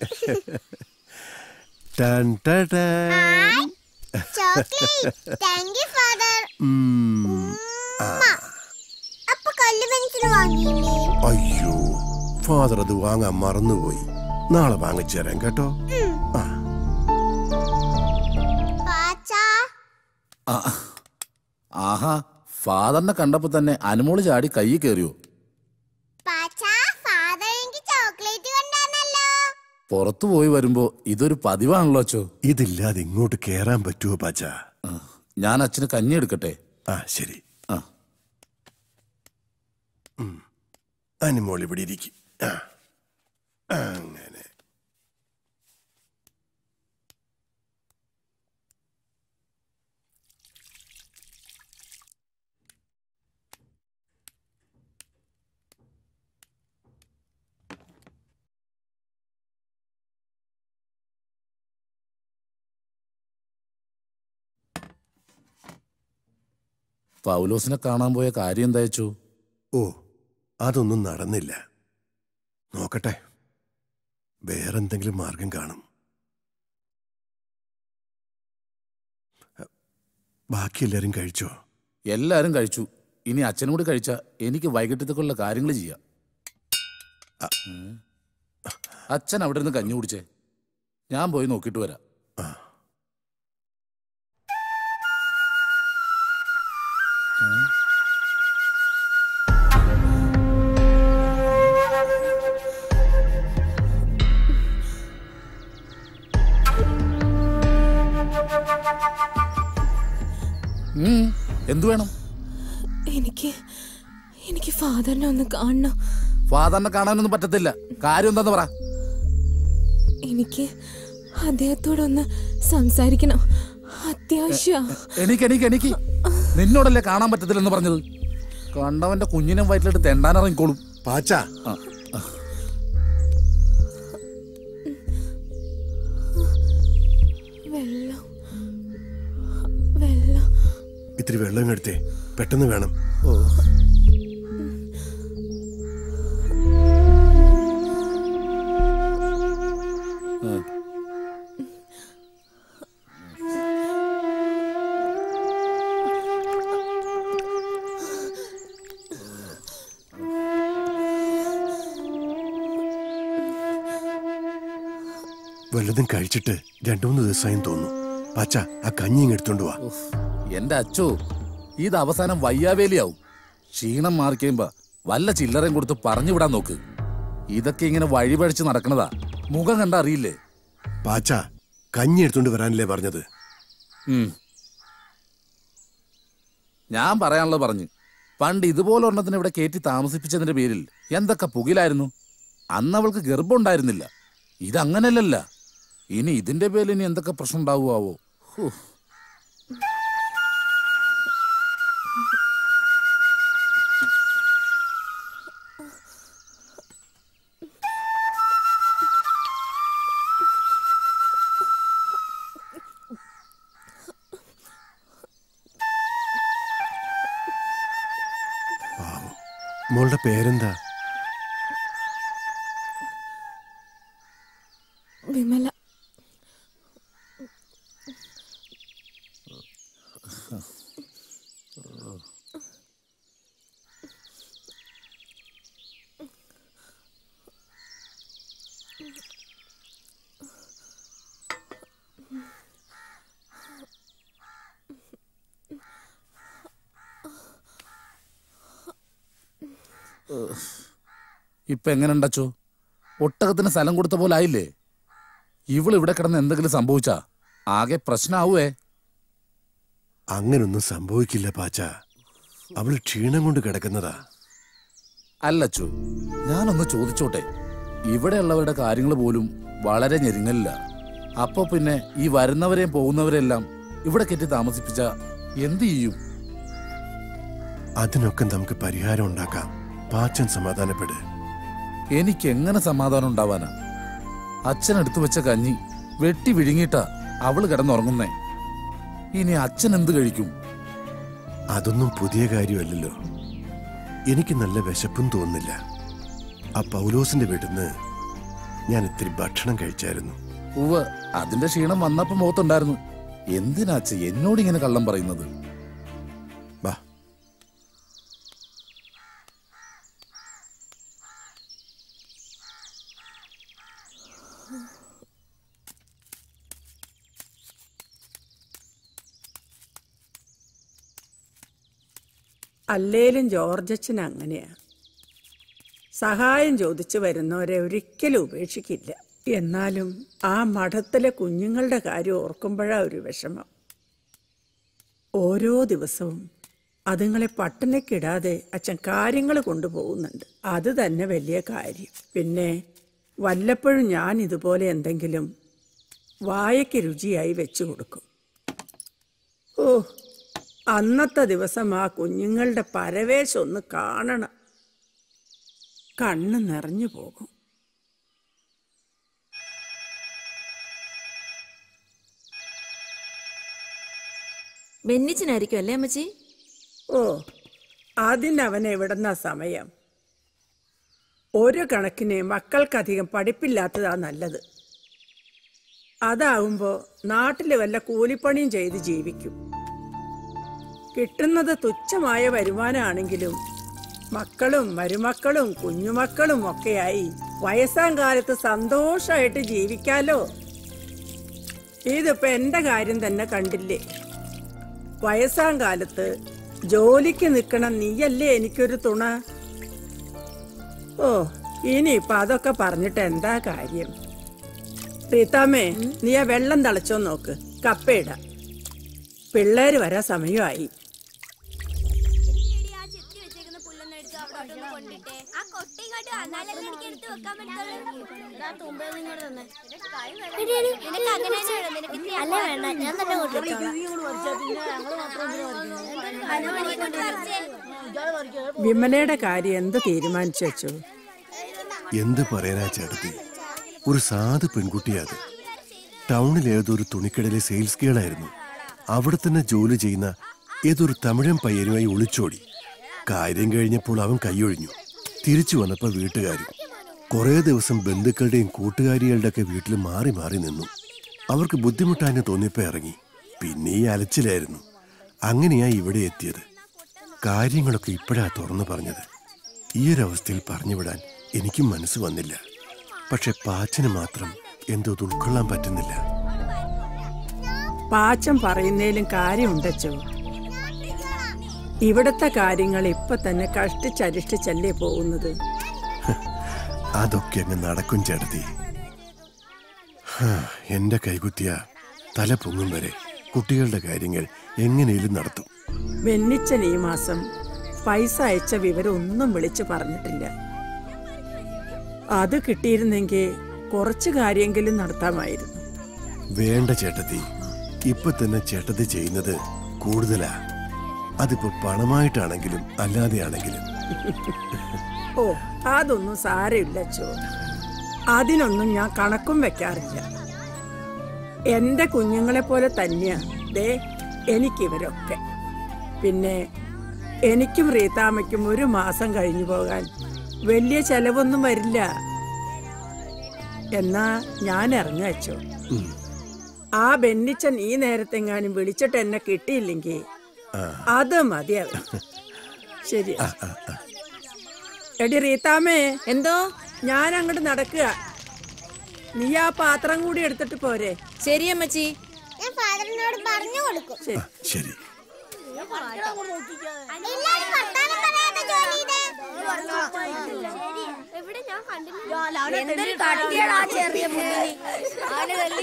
ടൻ ട ട. ചോക്ലേറ്റ് താങ്ക് യു ഫാദർ ഉം. ആ, അപ്പൊ കല്ല് പെൻസിൽ വാങ്ങിയില്ലേ അയ്യോ ഫാദർ അത് വാങ്ങാൻ മറന്നുപോയി നാളെ വാങ്ങിച്ചു തരാം കേട്ടോ ഉം. ആ പാച്ചാ ആ, ആഹാ ഫാദറിനെ കണ്ടപ്പോ തന്നെ അനുമോള് ചാടി കൈ കയറിയോ പാച്ചാ ഫാദർ എനിക്ക് ചോക്ലേറ്റ് കൊണ്ടാന്നല്ലോ പുറത്തു പോയി വരുമ്പോ ഇതൊരു പതിവാണല്ലോ അച്ചോ ഇതില്ലാതെ ഇങ്ങോട്ട് കേറാൻ പറ്റുമോ പാച്ച ഞാൻ അച്ഛന് കഞ്ഞി എടുക്കട്ടെ ആ ശരി ആ അനുമോൾ ഇവിടെ ഇരിക്കും അങ്ങനെ പൗലോസിനെ കാണാൻ പോയ കാര്യം എന്തായച്ചു ഓ അതൊന്നും നടന്നില്ല നോക്കട്ടെ വേറെന്തെങ്കിലും മാർഗം കാണും ബാക്കി എല്ലാരും കഴിച്ചോ എല്ലാരും കഴിച്ചു ഇനി അച്ഛനും കൂടി കഴിച്ച എനിക്ക് വൈകിട്ടത്തേക്കുള്ള കാര്യങ്ങൾ ചെയ്യാം ഉം. അച്ഛൻ അവിടെ നിന്ന് കഞ്ഞി കുടിച്ചേ ഞാൻ പോയി നോക്കിയിട്ട് വരാം ഉം. ഉം. എന്തു വേണം എനിക്ക് എനിക്ക് ഫാദറിനെ ഒന്ന് കാണണം ഫാദറിനെ കാണാനൊന്നും പറ്റത്തില്ല കാര്യം എന്താന്ന് പറ എനിക്ക് അദ്ദേഹത്തോടൊന്ന് സംസാരിക്കണം അത്യാവശ്യ എനിക്ക് എനിക്ക് എനിക്ക് നിന്നോടല്ലേ കാണാൻ പറ്റത്തില്ലെന്ന് പറഞ്ഞത് കണ്ടവന്റെ കുഞ്ഞിനും വയറ്റിലിട്ട് തെണ്ടാനിറങ്ങിക്കോളും പാച്ച വെള്ളം വെള്ളം ഇത്തിരി വെള്ളം എടുത്തേ പെട്ടെന്ന് വേണം വല്ലതും കഴിച്ചിട്ട് രണ്ടു മൂന്ന് ദിവസമായും തോന്നുന്നു പാച്ച ആ കഞ്ഞി ഇങ്ങ് എടുത്തോണ്ട് വാ എന്റെ അച്ചോ ഇത് അവസാനം വയ്യാവേലിയാവും ക്ഷീണം മാറിക്കയുമ്പോ വല്ല ചില്ലറയും കൊടുത്ത് പറഞ്ഞു വിടാൻ നോക്ക് ഇതൊക്കെ ഇങ്ങനെ വഴിപഴിച്ച് നടക്കണതാ മുഖം കണ്ട അറിയില്ലേ പാച്ച കഞ്ഞി എടുത്തോണ്ട് വരാനല്ലേ പറഞ്ഞത് ഉം. ഞാൻ പറയാനുള്ളത് പറഞ്ഞു പണ്ട് ഇതുപോലെ ഒരെണ്ണത്തിന് ഇവിടെ കയറ്റി താമസിപ്പിച്ചതിന്റെ പേരിൽ എന്തൊക്കെ പുകിലായിരുന്നു അന്ന് അവൾക്ക് ഗർഭം ഉണ്ടായിരുന്നില്ല ഇതങ്ങനല്ലല്ല ഇനി ഇതിന്റെ പേരിൽ ഇനി എന്തൊക്കെ പ്രശ്നം ഉണ്ടാവുമാവോ ഹൂ. മോളുടെ പേരെന്താ വിമല ഇപ്പൊ എങ്ങനെ ഉണ്ടച്ചോ ഒട്ടകത്തിന് സ്ഥലം കൊടുത്ത പോലെ ആയില്ലേ ഇവൾ ഇവിടെ കിടന്ന് എന്തെങ്കിലും സംഭവിച്ചാ ആകെ പ്രശ്നാവുവേ അങ്ങനൊന്നും സംഭവിക്കില്ല പാച്ച അവള് ക്ഷീണം കൊണ്ട് കിടക്കുന്നതാ അല്ലച്ചു ഞാനൊന്ന് ചോദിച്ചോട്ടെ ഇവിടെയുള്ളവരുടെ കാര്യങ്ങൾ പോലും വളരെ ഞെരുങ്ങലില്ല അപ്പൊ പിന്നെ ഈ വരുന്നവരെയും പോകുന്നവരെല്ലാം ഇവിടെ കെട്ടി താമസിപ്പിച്ച എന്ത് ചെയ്യും അതിനൊക്കെ നമുക്ക് പരിഹാരം ഉണ്ടാക്കാം പാച്ചൻ സമാധാനപ്പെട് എനിക്ക് എങ്ങനെ സമാധാനം ഉണ്ടാവാനാ അച്ഛൻ എടുത്തു വെച്ച കഞ്ഞി വെട്ടി വിഴുങ്ങിയിട്ടാ അവള് കിടന്നുറങ്ങുന്നേ ഇനി അച്ഛൻ എന്ത് കഴിക്കും അതൊന്നും പുതിയ കാര്യമല്ലല്ലോ എനിക്ക് നല്ല വിശപ്പും തോന്നുന്നില്ല ആ പൗലോസിന്റെ വീട്ടിന്ന് ഞാൻ ഇത്തിരി ഭക്ഷണം കഴിച്ചായിരുന്നു ഉവ്വ് അതിന്റെ ക്ഷീണം വന്നപ്പോ മുഖത്തുണ്ടായിരുന്നു എന്തിനാ അച്ഛ എന്നോട് ഇങ്ങനെ കള്ളം പറയുന്നത് വാ അല്ലേലും ജോർജച്ചൻ അങ്ങനെയാ സഹായം ചോദിച്ചു വരുന്നവരെ ഒരിക്കലും ഉപേക്ഷിക്കില്ല എന്നാലും ആ മഠത്തിലെ കുഞ്ഞുങ്ങളുടെ കാര്യം ഓർക്കുമ്പോഴാ ഒരു വിഷമം ഓരോ ദിവസവും അതുങ്ങളെ പട്ടിണിക്കിടാതെ അച്ഛൻ കാര്യങ്ങൾ കൊണ്ടുപോകുന്നുണ്ട് അത് തന്നെ വലിയ കാര്യം പിന്നെ വല്ലപ്പോഴും ഞാൻ ഇതുപോലെ എന്തെങ്കിലും വായയ്ക്ക് രുചിയായി വെച്ചു കൊടുക്കും ഓ അന്നത്തെ ദിവസം ആ കുഞ്ഞുങ്ങളുടെ പരവേശം ഒന്ന് കാണണം കണ്ണ് നിറഞ്ഞു പോകും ബെന്നിച്ചനായിരിക്കും അല്ലേ അമ്മച്ചി ഓ അതിനവൻ എവിടുന്ന സമയം ഒരു കണക്കിന് മക്കൾക്കധികം പഠിപ്പില്ലാത്തതാ നല്ലത് അതാവുമ്പോ നാട്ടില് വല്ല കൂലിപ്പണിയും ചെയ്ത് ജീവിക്കും കിട്ടുന്നത് തുച്ഛമായ വരുമാനമാണെങ്കിലും മക്കളും മരുമക്കളും കുഞ്ഞുമക്കളും ഒക്കെയായി വയസ്സാം കാലത്ത് സന്തോഷമായിട്ട് ജീവിക്കാലോ ഇതിപ്പോ എന്റെ കാര്യം തന്നെ കണ്ടില്ലേ വയസ്സാം കാലത്ത് ജോലിക്ക് നിൽക്കണം നീയല്ലേ എനിക്കൊരു തുണ ഓ ഇനിയിപ്പൊ അതൊക്കെ പറഞ്ഞിട്ട് എന്താ കാര്യം റീതാമ്മേ നീ ആ വെള്ളം തളച്ചോ നോക്ക് കപ്പയിട പിള്ളേര് വരാൻ സമയമായി അല്ല വേണ്ട ഞാൻ തന്നെ കൊണ്ടുവച്ചോളാം. വിമലയുടെ കാര്യം എന്ത് തീരുമാനിച്ചു വെച്ചു എന്ത് പറയാനാ ചേട്ടത്തി ഒരു സാധു പെൺകുട്ടിയാ അത് ടൗണിൽ ഏതൊരു തുണിക്കടയിലെ സെയിൽസ് ഗേളായിരുന്നു അവിടെ തന്നെ ജോലി ചെയ്യുന്ന ഏതൊരു തമിഴൻ പയ്യനുമായി ഒളിച്ചോടി കാര്യം കഴിഞ്ഞപ്പോൾ അവൻ കൈയൊഴിഞ്ഞു തിരിച്ചു വന്നപ്പോൾ വീട്ടുകാരും കുറേ ദിവസം ബന്ധുക്കളുടെയും കൂട്ടുകാരികളുടെ ഒക്കെ വീട്ടിൽ മാറി മാറി നിന്നു അവർക്ക് ബുദ്ധിമുട്ടാന്ന് തോന്നിയപ്പോ ഇറങ്ങി പിന്നെ ഈ അലച്ചിലായിരുന്നു അങ്ങനെയാ ഇവിടെ എത്തിയത് കാര്യങ്ങളൊക്കെ ഇപ്പോഴാ തുറന്നു പറഞ്ഞത് ഈ ഒരു അവസ്ഥയിൽ പറഞ്ഞുവിടാൻ എനിക്കും മനസ്സ് വന്നില്ല പക്ഷെ പാച്ചന് മാത്രം എന്തോ ഇത് ഉൾക്കൊള്ളാൻ പറ്റുന്നില്ല പാച്ചം പറയുന്നതിലും കാര്യമുണ്ടച്ചോ ഇവിടത്തെ കാര്യങ്ങൾ ഇപ്പൊ തന്നെ കഷ്ടിച്ചരിഷ്ടിച്ചല്ലേ പോകുന്നത് അതൊക്കെ അങ്ങ് നടക്കും ചേട്ടത്തി ഹാ, എന്റെ കൈകുത്തിയ തല പൊങ്ങും വരെ കുട്ടികളുടെ കാര്യങ്ങൾ എങ്ങനെയും നടത്തും വെന്നിച്ചൻ ഈ മാസം പൈസ അയച്ച വിവരം ഒന്നും വിളിച്ചു പറഞ്ഞിട്ടില്ല അത് കിട്ടിയിരുന്നെങ്കിൽ കുറച്ച് കാര്യമെങ്കിലും നടത്താമായിരുന്നു വേണ്ട ചേട്ടത്തി ഇപ്പൊ തന്നെ ചേട്ടത്തി ചെയ്യുന്നത് കൂടുതലാ അതിപ്പോ പണമായിട്ടാണെങ്കിലും അല്ലാതെയാണെങ്കിലും ഓ അതൊന്നും സാരമില്ല ചോ അതിനൊന്നും ഞാൻ കണക്കും വെക്കാറില്ല എന്റെ കുഞ്ഞുങ്ങളെ പോലെ തന്നെയാ ദേ എനിക്കിവരൊക്കെ പിന്നെ എനിക്കും റീതാമ്മയ്ക്കും ഒരു മാസം കഴിഞ്ഞു പോകാൻ വലിയ ചെലവൊന്നും വരില്ല എന്നാ ഞാൻ ഇറങ്ങി വെച്ചോ ആ ബെന്നിച്ചൻ ഈ നേരത്തെങ്ങാനും വിളിച്ചിട്ട് എന്നെ കിട്ടിയില്ലെങ്കിൽ അത് മതി അവൻ ശരി എടി റീതാമേ എന്തോ ഞാൻ അങ്ങോട്ട് നടക്കുക നീ ആ പാത്രം കൂടി എടുത്തിട്ട് പോരെ ശരി അമ്മച്ചി ഞാൻ ഫാദറിനോട് പറഞ്ഞു കൊടുക്കും ശരി ശരി എല്ലാരും വർത്താനം പറയാത്ത ജോലി ഇത്. എവിടെ ഞാൻ കണ്ടില്ല എന്തൊരു കട്ടിയാണ് ആ ചെറിയ മുന്നിൽ. അവന് തല്ലി.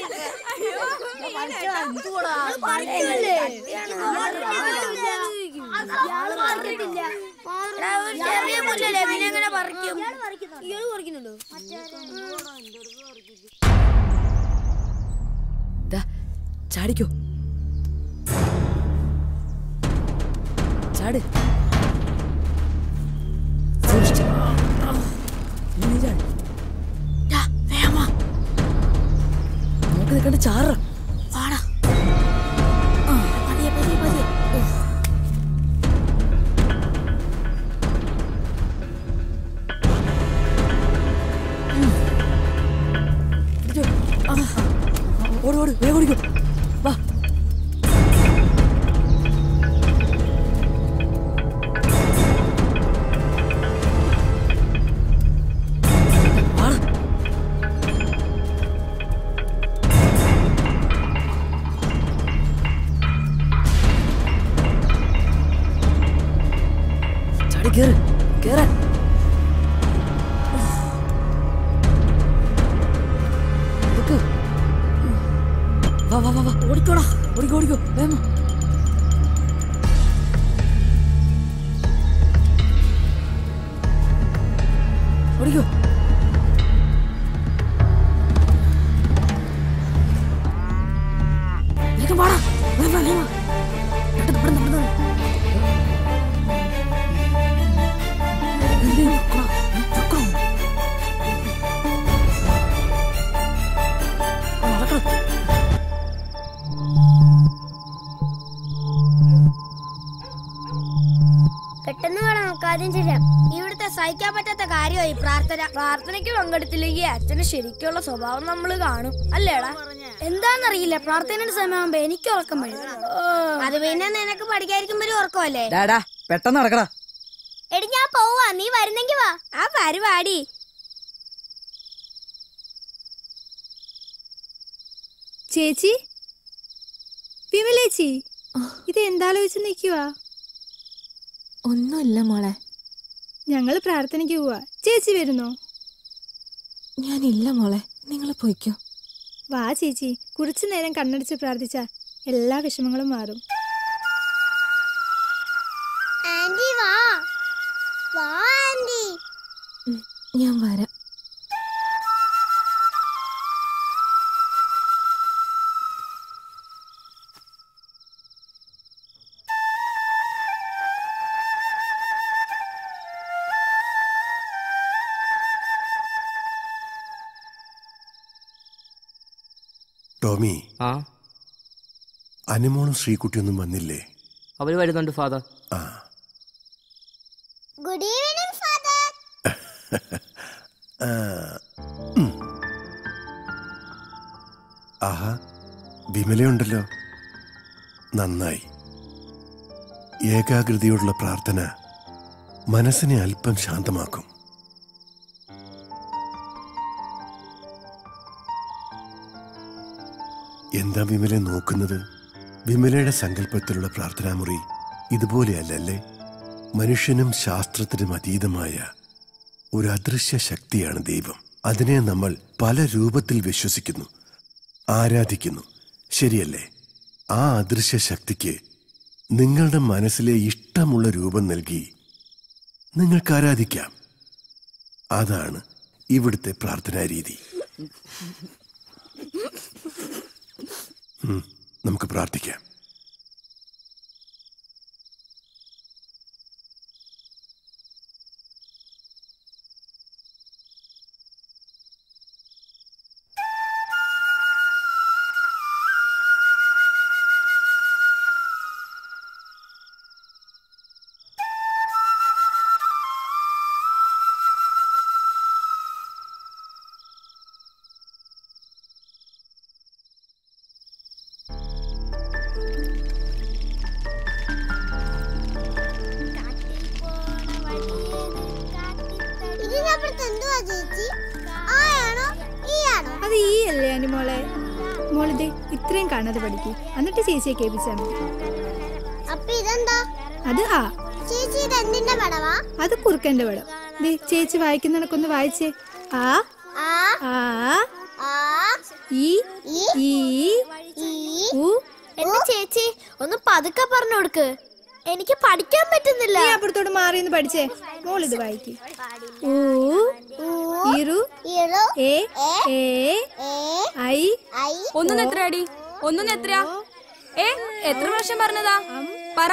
എടാ, ഒരു ചെറിയ മുല്ലല്ലേ പിന്നെ എങ്ങനെ പറിക്കും ഇയാള് പറിക്കുന്നുണ്ടോ ചാടിക്കോ ചാട് സൂക്ഷിച്ച്. നീ ചാട്. നോക്കി നിൽക്കണ്ട ചാറ വാടാ പതിയെ പതിയെ പതിയെ ഓട് ഓട് വേഗം ഓടിക്കോ വാ ചാടി കേറ് കേറാൻ നിക്ക്. വാ വാ വാ വാ ഓടിക്കോടാ ഓടിക്കോ ഓടിക്കോ വേഗം ഓടിക്കോ വേഗം വാടാ വേഗം വാ വേഗം വാ പെട്ടെന്ന് പെട്ടെന്ന് പെട്ടെന്ന് എന്തേ പൊക്കോ പൊക്കോ നടക്കണം പെട്ടെന്ന് വേണം നമുക്ക് ആദ്യം ചെയ്യാം ഇവിടുത്തെ സഹിക്കാൻ പറ്റാത്ത കാര്യമായി പ്രാർത്ഥന പ്രാർത്ഥനയ്ക്ക് പങ്കെടുത്തില്ലെങ്കിൽ അച്ഛന് ശരിക്കുള്ള സ്വഭാവം നമ്മൾ കാണും അല്ലേടാ എന്താന്നറിയില്ല പ്രാർത്ഥനയുടെ സമയമാകുമ്പോ എനിക്ക് ഉറക്കം വരും അത് പിന്നെ നിനക്ക് പഠിക്കാതിരിക്കുമ്പോ ഉറക്കമല്ലേ ഡാടാ പെട്ടെന്ന് നടക്കടാ എടി ഞാൻ പോവാ നീ വരുന്നെങ്കി വാ ആ പരിപാടി ചേച്ചി വിമലേച്ചി ഇത് എന്താലോചിച്ച് നിൽക്കുവാ ഒന്നുമില്ല മോളെ ഞങ്ങൾ പ്രാർത്ഥനയ്ക്ക് പോവാ ചേച്ചി വരുന്നോ ഞാനില്ല മോളെ നിങ്ങൾ പോയിക്കോ വാ ചേച്ചി കുറച്ചു നേരം കണ്ണടിച്ച് പ്രാർത്ഥിച്ച എല്ലാ വിഷമങ്ങളും മാറും ആന്റി വാ വാ ആന്റി ഞാൻ വരാം ടോമി ആ അനുമോളും ശ്രീകുട്ടിയൊന്നും വന്നില്ലേ അവര് വരുന്നുണ്ട് ഫാദർ ആ ഗുഡ് ഈവനിങ് ഫാദർ ആ, ഉം. ആഹാ വിമലയുണ്ടല്ലോ നന്നായി ഏകാഗ്രതയോടുള്ള പ്രാർത്ഥന മനസ്സിനെ അല്പം ശാന്തമാക്കും എന്താ വിമല നോക്കുന്നത് വിമലയുടെ സങ്കല്പത്തിലുള്ള പ്രാർത്ഥനാമുറി ഇതുപോലെയല്ലല്ലേ മനുഷ്യനും ശാസ്ത്രത്തിനും അതീതമായ ഒരു അദൃശ്യ ശക്തിയാണ് ദൈവം അതിനെ നമ്മൾ പല രൂപത്തിൽ വിശ്വസിക്കുന്നു ആരാധിക്കുന്നു ശരിയല്ലേ ആ അദൃശ്യ ശക്തിക്ക് നിങ്ങളുടെ മനസ്സിലെ ഇഷ്ടമുള്ള രൂപം നൽകി നിങ്ങൾക്ക് ആരാധിക്കാം അതാണ് ഇവിടുത്തെ പ്രാർത്ഥനാ രീതി ഉം, നമുക്ക് പ്രാർത്ഥിക്കാം ഇതിനപ്പുറത്ത് എന്തുവാ ചേച്ചി ആയാണോ ഈയാണോ അത് ഈ അല്ലേ ആൻറ്റി മോളെ മോളിത് ഇത്രയും കാണാതെ പഠിക്കും എന്നിട്ട് ചേച്ചിയെ കേൾപ്പിച്ചാൽ മതി അപ്പൊ ഇതെന്താ അത് ആ ചേച്ചി ഇത് എന്തിന്റെ പടവാ അത് കുറുക്കന്റെ പടം ദേ ചേച്ചി വായിക്കുന്നിടക്കൊന്ന് വായിച്ചേ ആ ആ ആ ആ ഈ ഈ ഉ എന്റെ ചേച്ചി ഒന്ന് പതുക്കെ പറഞ്ഞു കൊടുക്ക് എനിക്ക് പഠിക്കാൻ പറ്റുന്നില്ല നീ അപ്പുറത്തോട്ട് മാറി നിന്ന് പഠിച്ചേ മോൾ ഇത് വായിക്ക് ഊ ഇറു ഇറു എ എ ഐ ഒന്നും എത്രയാടി ഒന്നും എത്രയാ ഏ എത്ര പ്രാവശ്യം പറഞ്ഞതാ പറ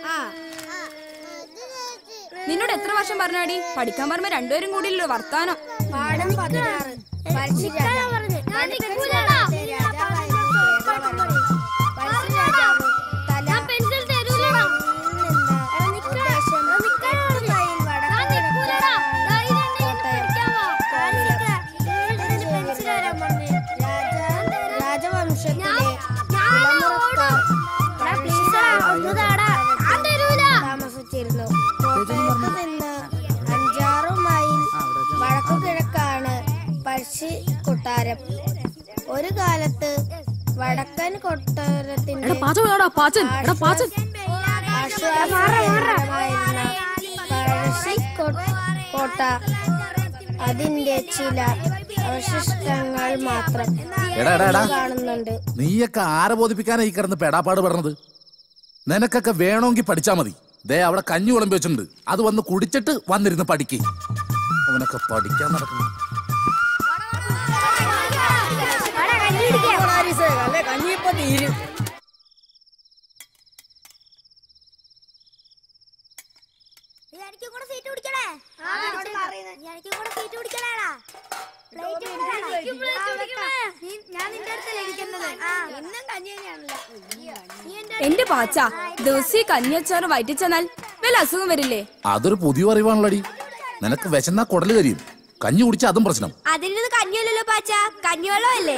നിന്നോട് എത്ര വർഷം പറഞ്ഞാടി പഠിക്കാൻ പറയുമ്പോ രണ്ടുപേരും കൂടിയല്ലോ വർത്താനം പാഠം പതിനാറ് പരീക്ഷിക്കാനാ പറഞ്ഞത്. ഞാൻ നിൽക്കൂലടാ. പരസ്യ രാജാവ്. തല പെൻസിൽ തരൂലടാ. എടാ നിക്കടാ. എടാ നിക്കടാ പറഞ്ഞത്. ഞാൻ നിൽക്കൂലടാ. ദാ ഇതെന്നെ എനിക്ക് പഠിക്കാൻ വാ. കാണിച്ചിട്ട്. ഇതിന്റെ പെൻസിൽ തരാൻ പറഞ്ഞത്. രാജാ- രാജവംശത്തിലെ ഇളമുറക്കാർ. എടാ please ടാ, ഒന്ന് താടാ. ഞാൻ തരൂല. താമസിച്ചിരുന്നു കോട്ടയത്ത് നിന്ന് അഞ്ചാറ് മൈൽ വടക്കു കിഴക്കാണ് പഴശ്ശി കൊട്ടാരം ഒരു കാലത്ത് വടക്കൻ കൊട്ടാരത്തിന്റെ എടാ, പാച്ചൻ എടാ, പാച്ചൻ. എടാ, പാച്ചൻ. ആശ്വാസമായിരുന്ന പഴശ്ശി കൊ- കോട്ട അതിന്റെ ചില അവശിഷ്ടങ്ങൾ മാത്രം എടാ, എടാ, എടാ. കാണുന്നുണ്ട് നീയൊക്കെ ആരെ ബോധിപ്പിക്കാനാ ഈ കിടന്ന് പെടാപ്പാട് പെടണത് നിനക്കൊക്കെ വേണമെങ്കിൽ പഠിച്ചാ മതി ദേ അവിടെ കഞ്ഞി വിളമ്പി വെച്ചിട്ടുണ്ട് അത് വന്ന് കുടിച്ചിട്ട് വന്നിരുന്ന് പഠിക്ക് അവനൊക്കെ പഠിക്കാൻ നടക്കുന്നു അല്ലെ കഞ്ഞിപ്പോ തീരും എനിക്കും കൂടെ സീറ്റ് പിടിക്കണേ എനിക്കും കൂടെ സീറ്റ് പിടിക്കണേടാ പ്ലേറ്റ് ഞാൻ നിന്റെ അടുത്തല്ലേ ഇരിക്കുന്നത് എന്നും കഞ്ഞി തന്നെയാണല്ലോ നീ എന്റെ എന്റെ പാച്ച ദിവസം ഈ കഞ്ഞിയച്ചാറ് വയറ്റിച്ചെന്നാൽ വല്ല അസുഖം വരില്ലേ അതൊരു പുതിയ അറിവാണല്ലോടി നിനക്ക് വിശന്നാ കുടല് കരിയും കഞ്ഞി കുടിച്ച അതും പ്രശ്നം അതിന് കഞ്ഞിയല്ലല്ലോ പാച്ച കഞ്ഞിവെള്ളം അല്ലേ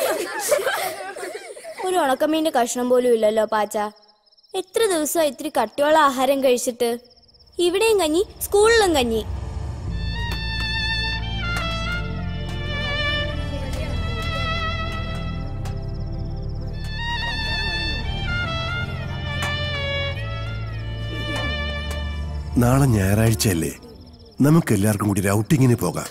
ഒരു ഉണക്കമീന്റെ കഷ്ണം പോലും ഇല്ലല്ലോ പാച്ച എത്ര ദിവസം ഇത്തിരി കട്ടിയുള്ള ആഹാരം കഴിച്ചിട്ട് ഇവിടെയും കഞ്ഞി സ്കൂളിലും കഞ്ഞി നാളെ ഞായറാഴ്ചയല്ലേ നമുക്ക് എല്ലാവർക്കും കൂടി ഔട്ടിങ്ങിന് പോകാം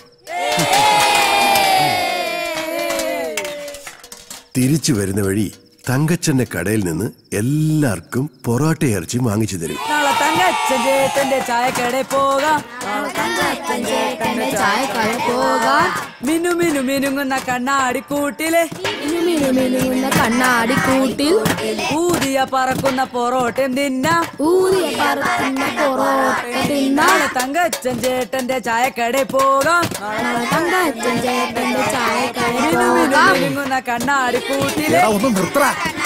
തിരിച്ചു വരുന്ന വഴി തങ്കച്ചന്റെ കടയിൽ നിന്ന് എല്ലാവർക്കും പൊറോട്ട ഇറച്ചി വാങ്ങിച്ചു തരും നാളെ തങ്കച്ചൻ ചേട്ടന്റെ ചായക്കടയിൽ പോകാം നാളെ തങ്കച്ചൻ ചേട്ടന്റെ ചായക്കടയിൽ പോകാം മിനു മിനു മിനുങ്ങുന്ന കണ്ണാടി കൂട്ടില് മിനു മിനുങ്ങുന്ന കണ്ണാടി കൂട്ടിൽ ഊതിയ പറക്കുന്ന പൊറോട്ടയും തിന്നാം ഊതിയ പറക്കുന്ന പൊറോട്ടയും തിന്നാം തങ്കച്ചൻ ചേട്ടന്റെ ചായക്കടയിൽ പോകാം നാളെ തങ്കച്ചൻ ചേട്ടന്റെ ചായക്കടയിൽ മിനു മിനു മിനുങ്ങുന്ന കണ്ണാടി കൂട്ടില് എടാ ഒന്ന് നിർത്തറ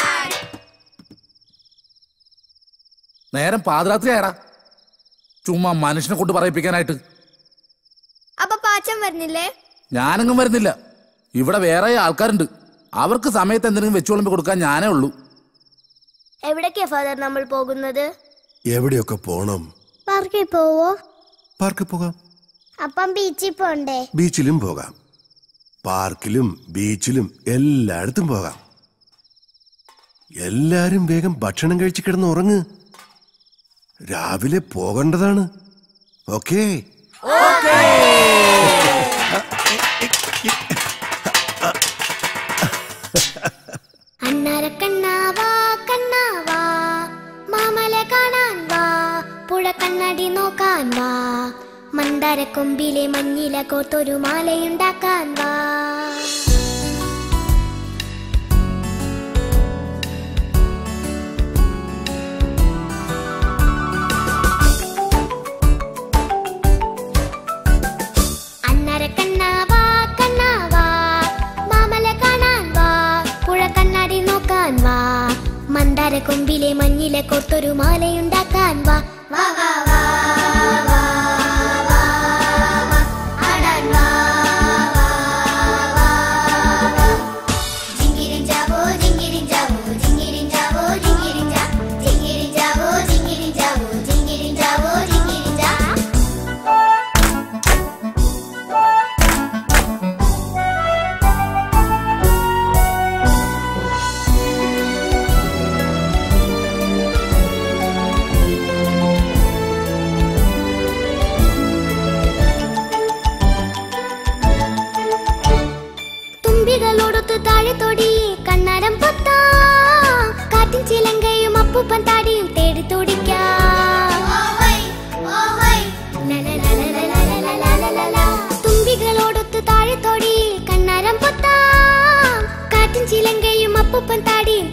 നേരം പാതിരാത്രി ആയടാ ചുമ്മാ മനുഷ്യനെ കൊണ്ട് പറയിപ്പിക്കാനായിട്ട് അപ്പൊ പാച്ചൻ വരുന്നില്ലേ ഞാനെങ്ങും വരുന്നില്ല ഇവിടെ വേറെ ആൾക്കാരുണ്ട് അവർക്ക് സമയത്ത് എന്തെങ്കിലും വെച്ചു വിളമ്പി കൊടുക്കാൻ ഞാനേ ഉള്ളൂ എവിടേക്കാ ഫാദർ നമ്മൾ പോകുന്നത് എവിടെയൊക്കെ പോണം പാർക്കിൽ പോവോ പാർക്കിൽ പോകാം അപ്പം ബീച്ചിൽ പോണ്ടേ ബീച്ചിലും പോകാം പാർക്കിലും ബീച്ചിലും എല്ലായിടത്തും പോകാം എല്ലാരും വേഗം ഭക്ഷണം കഴിച്ച് കിടന്ന് ഉറങ്ങ് രാവിലെ പോകേണ്ടതാണ് ഓക്കേ അന്നാര കണ്ണാവാ കണ്ണാവാ മാമല കാണാൻ വാ പുഴ കണ്ണാടി നോക്കാൻ വാ മന്ദാര കൊമ്പിലെ മഞ്ഞില കോർത്തൊരു മാലയുണ്ടാക്കാൻ വാ അന്നര കണ്ണാവാ കണ്ണാവാ മാമല കാണാൻ വാ പുഴ കണ്ണാടി നോക്കാൻ വാ മന്ദാര കൊമ്പിലെ മഞ്ഞില കോർത്തൊരു മാലയുണ്ടാക്കാൻ വാ വാ വാ വാ വാ, വാ, വാ. ആടാൻ വാ, വാ, വാ, വാ. ജിങ്കിരിഞ്ചാവോ, ജിങ്കിരിഞ്ചാവോ, ജിങ്കിരിഞ്ചാവോ, ജിങ്കിരിഞ്ചാവോ.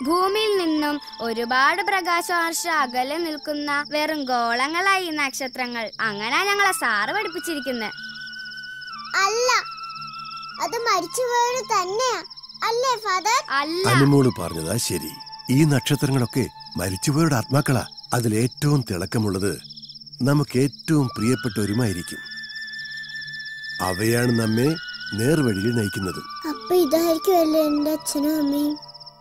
ഭൂമിയിൽ നിന്നും ഒരുപാട് പ്രകാശവർഷ അകലെ നിൽക്കുന്ന വെറും ഗോളങ്ങളായി ഈ നക്ഷത്രങ്ങൾ അങ്ങനെ ഞങ്ങളെ സാറ് പഠിപ്പിച്ചിരിക്കുന്നത് അല്ല അത് മരിച്ചുപോയത് തന്നെയാ അല്ലേ ഫാദർ അല്ല അനുമോള് പറഞ്ഞതാ ശരി ഈ നക്ഷത്രങ്ങളൊക്കെ മരിച്ചുപോയവരുടെ ആത്മാക്കളാ അതിലേറ്റവും തിളക്കമുള്ളത് നമുക്ക് ഏറ്റവും പ്രിയപ്പെട്ടവരുമായിരിക്കും അവയാണ് നമ്മെ നേർവഴിയിൽ നയിക്കുന്നതും അപ്പൊ ഇതായിരിക്കുമല്ലേ എന്റെ അച്ഛനും അമ്മയും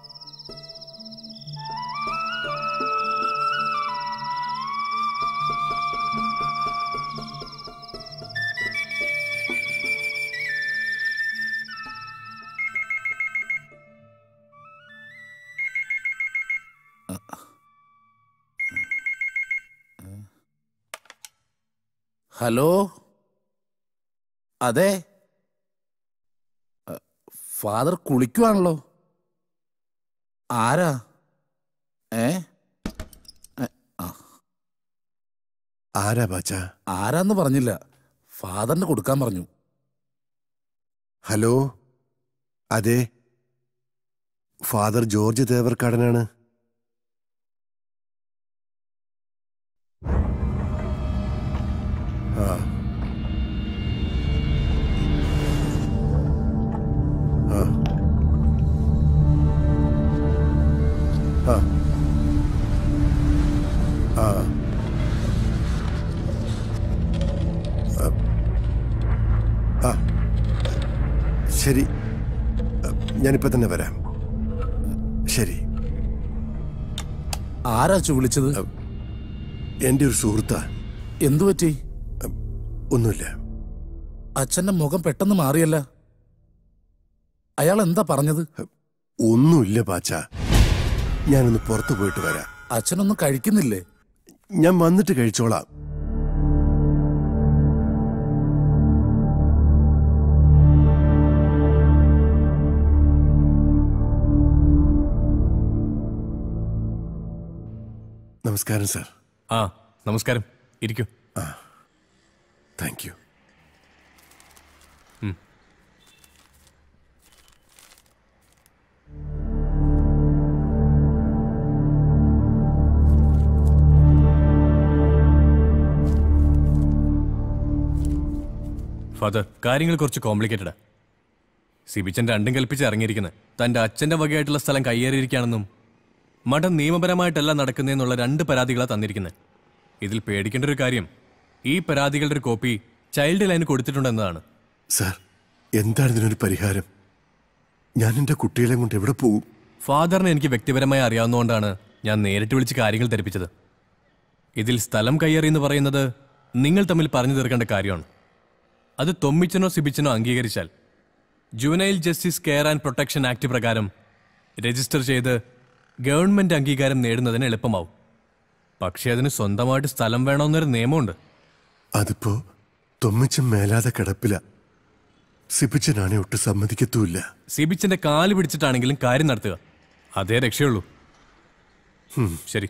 ഹലോ അതെ അ, ഫാദർ കുളിക്കുവാണല്ലോ ആരാ ഏ എ, ആ. ആരാ ബാച്ച ആരാന്ന് പറഞ്ഞില്ല ഫാദറിന് കൊടുക്കാൻ പറഞ്ഞു ഹലോ അതെ ഫാദർ ജോർജ് തേവർക്കാടനാണ് ആ ആ ആ ആ ആ ശരി ഞാനിപ്പോ തന്നെ വരാം ശരി ആരാ ചു വിളിച്ചത് എന്റെ ഒരു സുഹൃത്താ എന്തു പറ്റി ഒന്നുമില്ല അച്ഛന്റെ മുഖം പെട്ടെന്ന് മാറിയല്ല അയാൾ എന്താ പറഞ്ഞത് ഒന്നുമില്ല പാച്ച ഞാനൊന്ന് പുറത്തു പോയിട്ട് വരാം അച്ഛനൊന്നും കഴിക്കുന്നില്ലേ ഞാൻ വന്നിട്ട് കഴിച്ചോളാം നമസ്കാരം സാർ ആ നമസ്കാരം ഇരിക്കൂ താങ്ക് യു ഫാദർ കാര്യങ്ങൾ കുറച്ച് കോംപ്ലിക്കേറ്റഡാ സിബിച്ചൻ രണ്ടും കൽപ്പിച്ച് ഇറങ്ങിയിരിക്കുന്നത് തന്റെ അച്ഛന്റെ വകയായിട്ടുള്ള സ്ഥലം കയ്യേറിയിരിക്കുകയാണെന്നും മഠം നിയമപരമായിട്ടല്ല നടക്കുന്നതെന്നുള്ള രണ്ട് പരാതികളാണ് തന്നിരിക്കുന്നത് ഇതിൽ പേടിക്കേണ്ട ഒരു കാര്യം ഈ പരാതികളുടെ ഒരു കോപ്പി ചൈൽഡ് ലൈന് കൊടുത്തിട്ടുണ്ടെന്നതാണ് സാർ എന്താണ് ഇതിനൊരു പരിഹാരം ഞാൻ എന്റെ കുട്ടികളെ കൊണ്ട് എവിടെ പോകും ഫാദറിനെ എനിക്ക് വ്യക്തിപരമായി അറിയാവുന്നതുകൊണ്ടാണ് ഞാൻ നേരിട്ട് വിളിച്ച് കാര്യങ്ങൾ ധരിപ്പിച്ചത് ഇതിൽ സ്ഥലം കയ്യേറി എന്ന് പറയുന്നത് നിങ്ങൾ തമ്മിൽ പറഞ്ഞു തീർക്കേണ്ട കാര്യമാണ് അത് തൊമ്മിച്ചനോ സിബിച്ചനോ അംഗീകരിച്ചാൽ juvenile justice care and protection act പ്രകാരം രജിസ്റ്റർ ചെയ്ത് ഗവൺമെന്റ് അംഗീകാരം നേടുന്നതിന് എളുപ്പമാവും പക്ഷേ അതിന് സ്വന്തമായിട്ട് സ്ഥലം വേണമെന്നൊരു നിയമമുണ്ട് അതിപ്പോ തൊമ്മിച്ചും മേലാതെ കിടപ്പില സിപ്പിച്ചനാണെ ഒട്ടും സമ്മതിക്കത്തുമില്ല സിബിച്ചന്റെ കാല് പിടിച്ചിട്ടാണെങ്കിലും കാര്യം നടത്തുക അതേ രക്ഷയുള്ളൂ ഹും. ശരി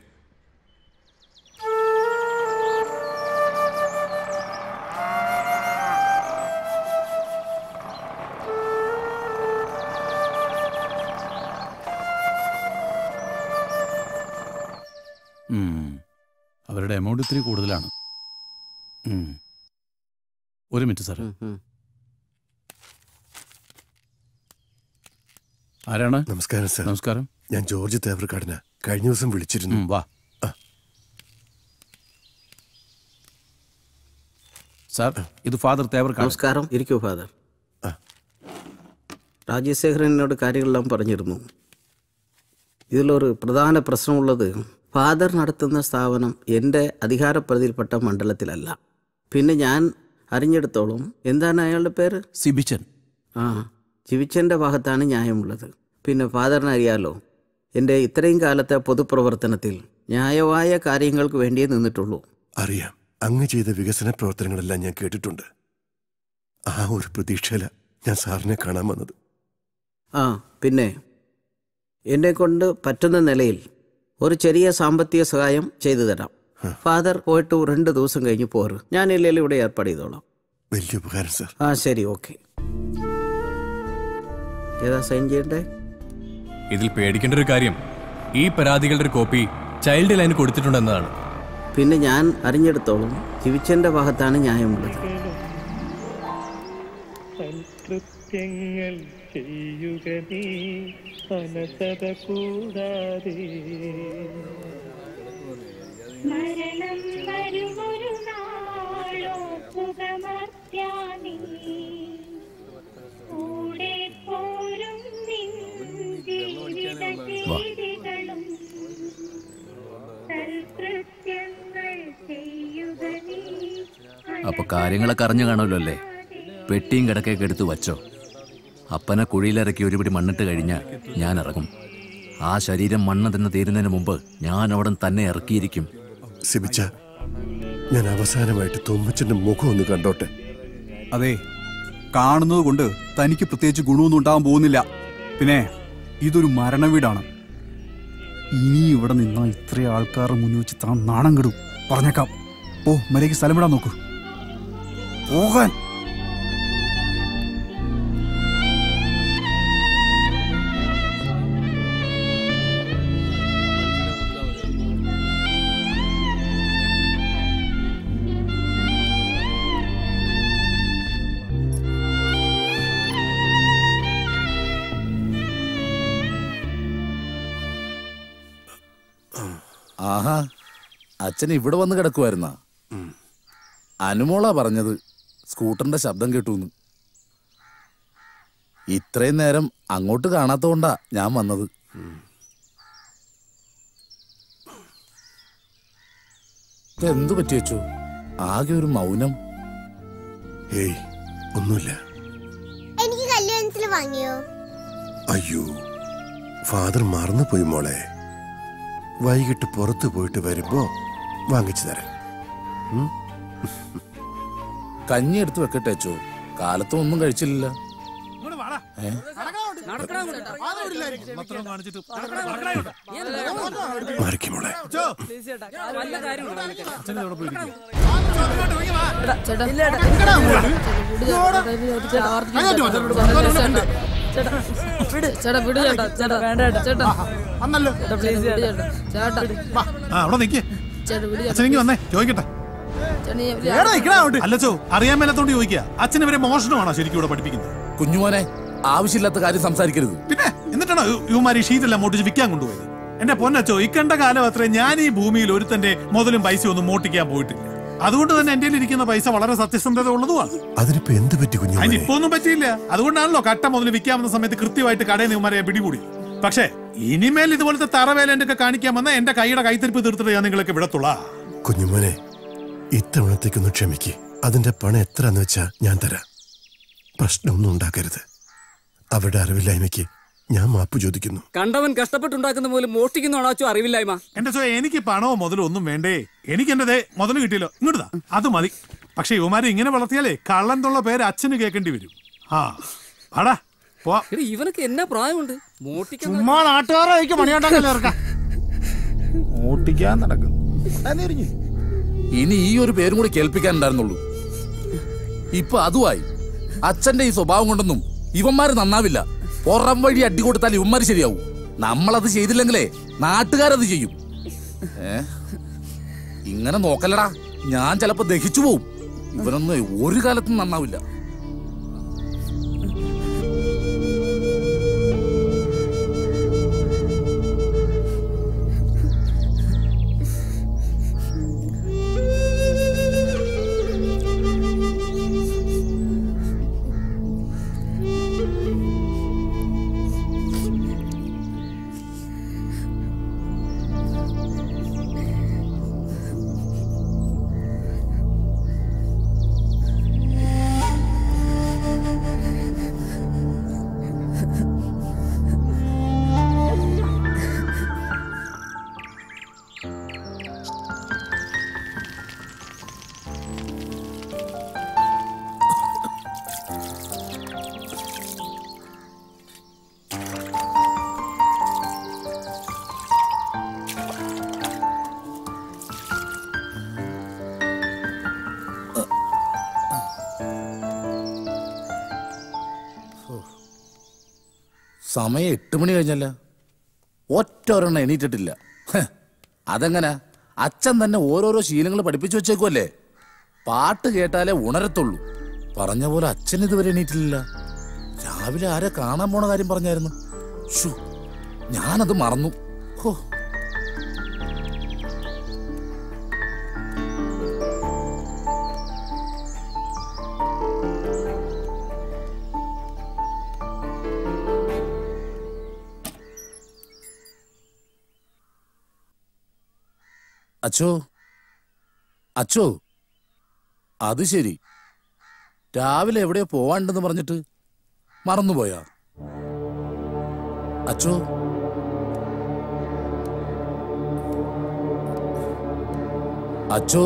ഉം. അവരുടെ എമൗണ്ട് ഇത്തിരി കൂടുതലാണ് ഉം. ഒരു മിനിറ്റ് സാർ ആരാണ് നമസ്കാരം സാർ നമസ്കാരം ഞാൻ ജോർജ് തേവർക്കാടന കഴിഞ്ഞ ദിവസം വിളിച്ചിരുന്നു ഉം, വാ സാർ ഇത് ഫാദർ തേവർക്കാട് നമസ്കാരം ഇരിക്കൂ ഫാദർ രാജശേഖരൻ എന്നോട് കാര്യങ്ങളെല്ലാം പറഞ്ഞിരുന്നു ഇതിലൊരു പ്രധാന പ്രശ്നമുള്ളത് ഫാദർ നടത്തുന്ന സ്ഥാപനം എൻ്റെ അധികാരപരിധിയിൽപ്പെട്ട മണ്ഡലത്തിലല്ല പിന്നെ ഞാൻ അറിഞ്ഞെടുത്തോളം എന്താണ് അയാളുടെ പേര് സിബിച്ചൻ ആ ജീവിച്ചൻ്റെ ഭാഗത്താണ് ന്യായമുള്ളത് പിന്നെ ഫാദറിന് അറിയാലോ എൻ്റെ ഇത്രയും കാലത്തെ പൊതുപ്രവർത്തനത്തിൽ ന്യായമായ കാര്യങ്ങൾക്ക് വേണ്ടിയേ നിന്നിട്ടുള്ളൂ അറിയാം അങ്ങ് ചെയ്ത വികസന പ്രവർത്തനങ്ങളെല്ലാം ഞാൻ കേട്ടിട്ടുണ്ട് ആ ഒരു പ്രതീക്ഷയില ഞാൻ സാറിനെ കാണാൻ വന്നത് ആ പിന്നെ എന്നെ കൊണ്ട് പറ്റുന്ന നിലയിൽ ഒരു ചെറിയ സാമ്പത്തിക സഹായം ചെയ്തു തരാം ഫാദർ പോയിട്ട് ഒരു രണ്ട് ദിവസം കഴിഞ്ഞ് പോറ് ഞാനില്ലെങ്കിൽ ഇവിടെ ഏർപ്പാട് ചെയ്തോളാം വലിയ ഉപകാരം സാർ ആ ശരി ഓക്കെ ഏതാ സൈൻ ചെയ്യണ്ടേ ഇതിൽ പേടിക്കേണ്ട ഒരു കാര്യം ഈ പരാതികളുടെ ഒരു കോപ്പി ചൈൽഡ് ലൈന് കൊടുത്തിട്ടുണ്ടെന്നതാണ് പിന്നെ ഞാൻ അറിഞ്ഞെടുത്തോളം ജീവിച്ചന്റെ ഭാഗത്താണ് ന്യായമുള്ളത് കൃത്യങ്ങൾ ചെയ്യുക നീ അനസത കൂടാതെ മരണം വരുമൊരു നാളോ സുഖമർത്യാനി കൂടെ പോരും നിൻ ജീവിത രീതികളും സൽകൃത്യങ്ങൾ ചെയ്യുക നീ അപ്പൊ കാര്യങ്ങളൊക്കെ അറിഞ്ഞു കാണുമല്ലോ അല്ലേ പെട്ടിയും കിടക്കയൊക്കെ എടുത്ത് വച്ചോ അപ്പനെ കുഴിയിലിറക്കി ഒരു പിടി മണ്ണിട്ട് കഴിഞ്ഞാൽ ഞാൻ ഇറങ്ങും ആ ശരീരം മണ്ണ് തന്നെ തീരുന്നതിന് മുമ്പ് ഞാൻ അവിടെ തന്നെ ഇറക്കിയിരിക്കും സിബിച്ച ഞാൻ അവസാനമായിട്ട് തൊമ്മച്ചന്റെ മുഖം ഒന്ന് കണ്ടോട്ടെ അതെ കാണുന്നത് കൊണ്ട് തനിക്ക് പ്രത്യേകിച്ച് ഗുണമൊന്നും ഉണ്ടാവാൻ പോകുന്നില്ല പിന്നെ ഇതൊരു മരണ വീടാണ് ഇനി ഇവിടെ നിന്നാ ഇത്ര ആൾക്കാർ മുന്നിൽ വെച്ച് താൻ നാണം കെടും പറഞ്ഞേക്കാം ഓ മര്യാദയ്ക്ക് സ്ഥലം വിടാൻ നോക്കൂ പോകാൻ ആഹാ അച്ഛൻ ഇവിടെ വന്ന് കിടക്കുമായിരുന്ന അനുമോളാ പറഞ്ഞത് സ്കൂട്ടറിന്റെ ശബ്ദം കേട്ടൂന്ന് ഇത്രയും നേരം അങ്ങോട്ട് കാണാത്തോണ്ടാ ഞാൻ വന്നത് എന്തു പറ്റി വെച്ചു ആകെ ഒരു മൗനം ഏയ് ഒന്നുമില്ല എനിക്ക് കല്യാണത്തിൽ വാങ്ങിയോ അയ്യോ ഫാദർ മറന്നുപോയി മോളെ വൈകിട്ട് പുറത്തു പോയിട്ട് വരുമ്പോ വാങ്ങിച്ചു തരാം ഉം? കഞ്ഞി എടുത്ത് വെക്കട്ടെ അച്ചോ കാലത്തും ഒന്നും കഴിച്ചില്ല ഏ മാറിക്ക് മോളെ ആ അവിടെ നിക്ക് അച്ഛനെങ്കി വന്നേ ചോദിക്കട്ടെ അല്ലച്ചോ അറിയാൻ മേലാത്തോണ്ട് ചോദിക്കുക അച്ഛൻ ഇവരെ മോഷണമാണോ ശരിക്കും ഇവിടെ പഠിപ്പിക്കുന്നത് കുഞ്ഞുമോനെ ആവശ്യമില്ലാത്ത കാര്യം സംസാരിക്കരുത് പിന്നെ എന്നിട്ടാണോ ഇവമാരി ഷീറ്റെല്ലാം മോട്ടിച്ച് വിൽക്കാൻ കൊണ്ടുപോയത് എന്റെ പൊന്നച്ചോ ഇക്കണ്ട കാലം അത്രേ ഞാൻ ഈ ഭൂമിയിൽ ഒരുത്തന്റെ മുതലും പൈസ ഒന്നും മോട്ടിക്കാൻ പോയിട്ടില്ല അതുകൊണ്ട് തന്നെ എന്റെ ഇരിക്കുന്ന പൈസ വളരെ സത്യസന്ധത ഉള്ളതുമാണ് അതിനിപ്പോ എന്ത് പറ്റി അതിന് കുഞ്ഞു ഇപ്പൊ ഒന്നും പറ്റിയില്ല അതുകൊണ്ടാണല്ലോ കട്ട മുതൽ വിൽക്കാവുന്ന സമയത്ത് കൃത്യമായിട്ട് കടയിൽ നിന്മാരെ പിടികൂടി പക്ഷേ ഇനിമേൽ ഇതുപോലത്തെ തറവേല എന്റെ ഒക്കെ കാണിക്കാൻ വന്ന എന്റെ കൈയുടെ കൈത്തരിപ്പ് തീർത്തിട്ട് ഞാൻ നിങ്ങളൊക്കെ വിടത്തുള്ള കുഞ്ഞുമോനെ ഇത്തവണത്തേക്കൊന്ന് ക്ഷമിക്ക് അതിന്റെ പണം എത്രന്ന് വെച്ചാ ഞാൻ തരാം പ്രശ്നമൊന്നും ഉണ്ടാക്കരുത് അവരുടെ അറിവില്ലായ്മയ്ക്ക് ഞാൻ മാപ്പ് ചോദിക്കുന്നു കണ്ടവൻ കഷ്ടപ്പെട്ടുണ്ടാക്കുന്ന പോലും മോഷ്ടിക്കുന്നതാണോ അച്ഛൻ അറിവില്ലായ്മ എന്റെ സോ എനിക്ക് പണമോ മുതലോ ഒന്നും വേണ്ടേ എനിക്ക് എന്റെ മുതൽ കിട്ടിയല്ലോ ഇങ്ങോട്ട് താ. അത് മതി പക്ഷെ ഇവമാരെ ഇങ്ങനെ വളർത്തിയാലേ കള്ളൻ എന്നുള്ള പേര് അച്ഛന് കേൾക്കേണ്ടി വരും ആ ആടാ പോ എടി, ഇവനൊക്കെ എന്നാ പ്രായമുണ്ട് മോഷ്ടിക്കാൻ ചുമ്മാ നാട്ടുകാരെ എനിക്ക് പണിയുണ്ടാക്കല്ലേ ഇറക്കാം ഓട്ടിക്കാൻ നടക്കും ഇനി ഈ ഒരു പേരും കൂടി കേൾപ്പിക്കാനുണ്ടായിരുന്നുള്ളൂ ഇപ്പൊ അതുമായി അച്ഛന്റെ ഈ സ്വഭാവം കൊണ്ടൊന്നും ഇവന്മാര് നന്നാവില്ല പുറം വഴി അടി കൊടുത്താൽ ഇവന്മാര് ശരിയാവും നമ്മളത് ചെയ്തില്ലെങ്കിലേ നാട്ടുകാരത് ചെയ്യും ഏ ഇങ്ങനെ നോക്കല്ലടാ ഞാൻ ചിലപ്പോ ദഹിച്ചു പോവും ഇവനൊന്നും ഒരു കാലത്തും നന്നാവില്ല സമയം എട്ട് മണി കഴിഞ്ഞല്ല ഒറ്റ ഒരെണ്ണം എണീറ്റിട്ടില്ല ഹ്, അതെങ്ങനാ അച്ഛൻ തന്നെ ഓരോരോ ശീലങ്ങൾ പഠിപ്പിച്ചു വെച്ചേക്കുമല്ലേ പാട്ട് കേട്ടാലേ ഉണരത്തുള്ളൂ പറഞ്ഞ പോലെ അച്ഛൻ ഇതുവരെ എണീറ്റില്ല രാവിലെ ആരെ കാണാൻ പോണ കാര്യം പറഞ്ഞായിരുന്നു ഷു ഞാനത് മറന്നു ഹോ അച്ചോ അച്ചോ അത് ശരി രാവിലെ എവിടെയോ പോവാണ്ടെന്ന് പറഞ്ഞിട്ട് മറന്നുപോയാ അച്ചോ അച്ചോ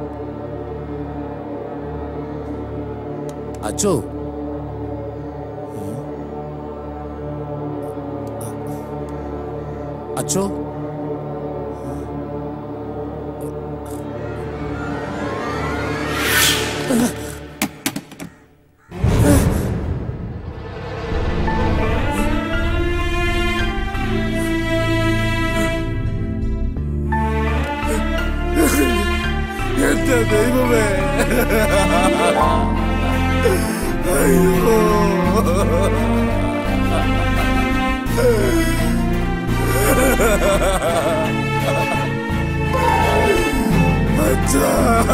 അച്ചോ അച്ചോ എന്റെ ദൈവമേ അയ്യോ അച്ഛാ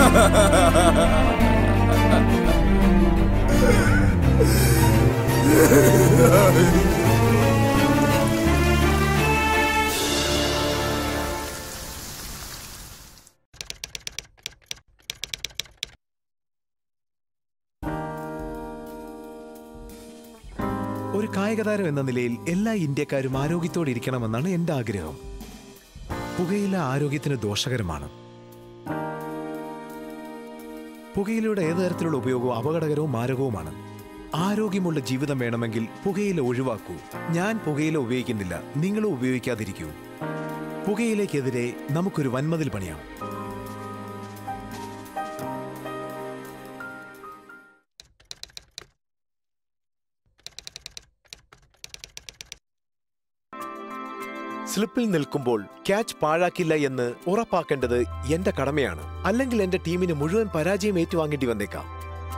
ഒരു കായിക താരം എന്ന നിലയിൽ എല്ലാ ഇന്ത്യക്കാരും ആരോഗ്യത്തോടെ ഇരിക്കണമെന്നാണ് എന്റെ ആഗ്രഹം പുകയില ആരോഗ്യത്തിന് ദോഷകരമാണ് പുകയിലയുടെ ഏത് തരത്തിലുള്ള ഉപയോഗവും അപകടകരവും മാരകവുമാണ് ആരോഗ്യമുള്ള ജീവിതം വേണമെങ്കിൽ പുകയില ഒഴിവാക്കൂ ഞാൻ പുകയില ഉപയോഗിക്കുന്നില്ല നിങ്ങളും ഉപയോഗിക്കാതിരിക്കൂ പുകയിലേക്കെതിരെ നമുക്കൊരു വൻമതിൽ പണിയാം സ്ലിപ്പിൽ നിൽക്കുമ്പോൾ ക്യാച്ച് പാഴാക്കില്ല എന്ന് ഉറപ്പാക്കേണ്ടത് എന്റെ കടമയാണ് അല്ലെങ്കിൽ എന്റെ ടീമിന് മുഴുവൻ പരാജയം ഏറ്റുവാങ്ങേണ്ടി വന്നേക്കാം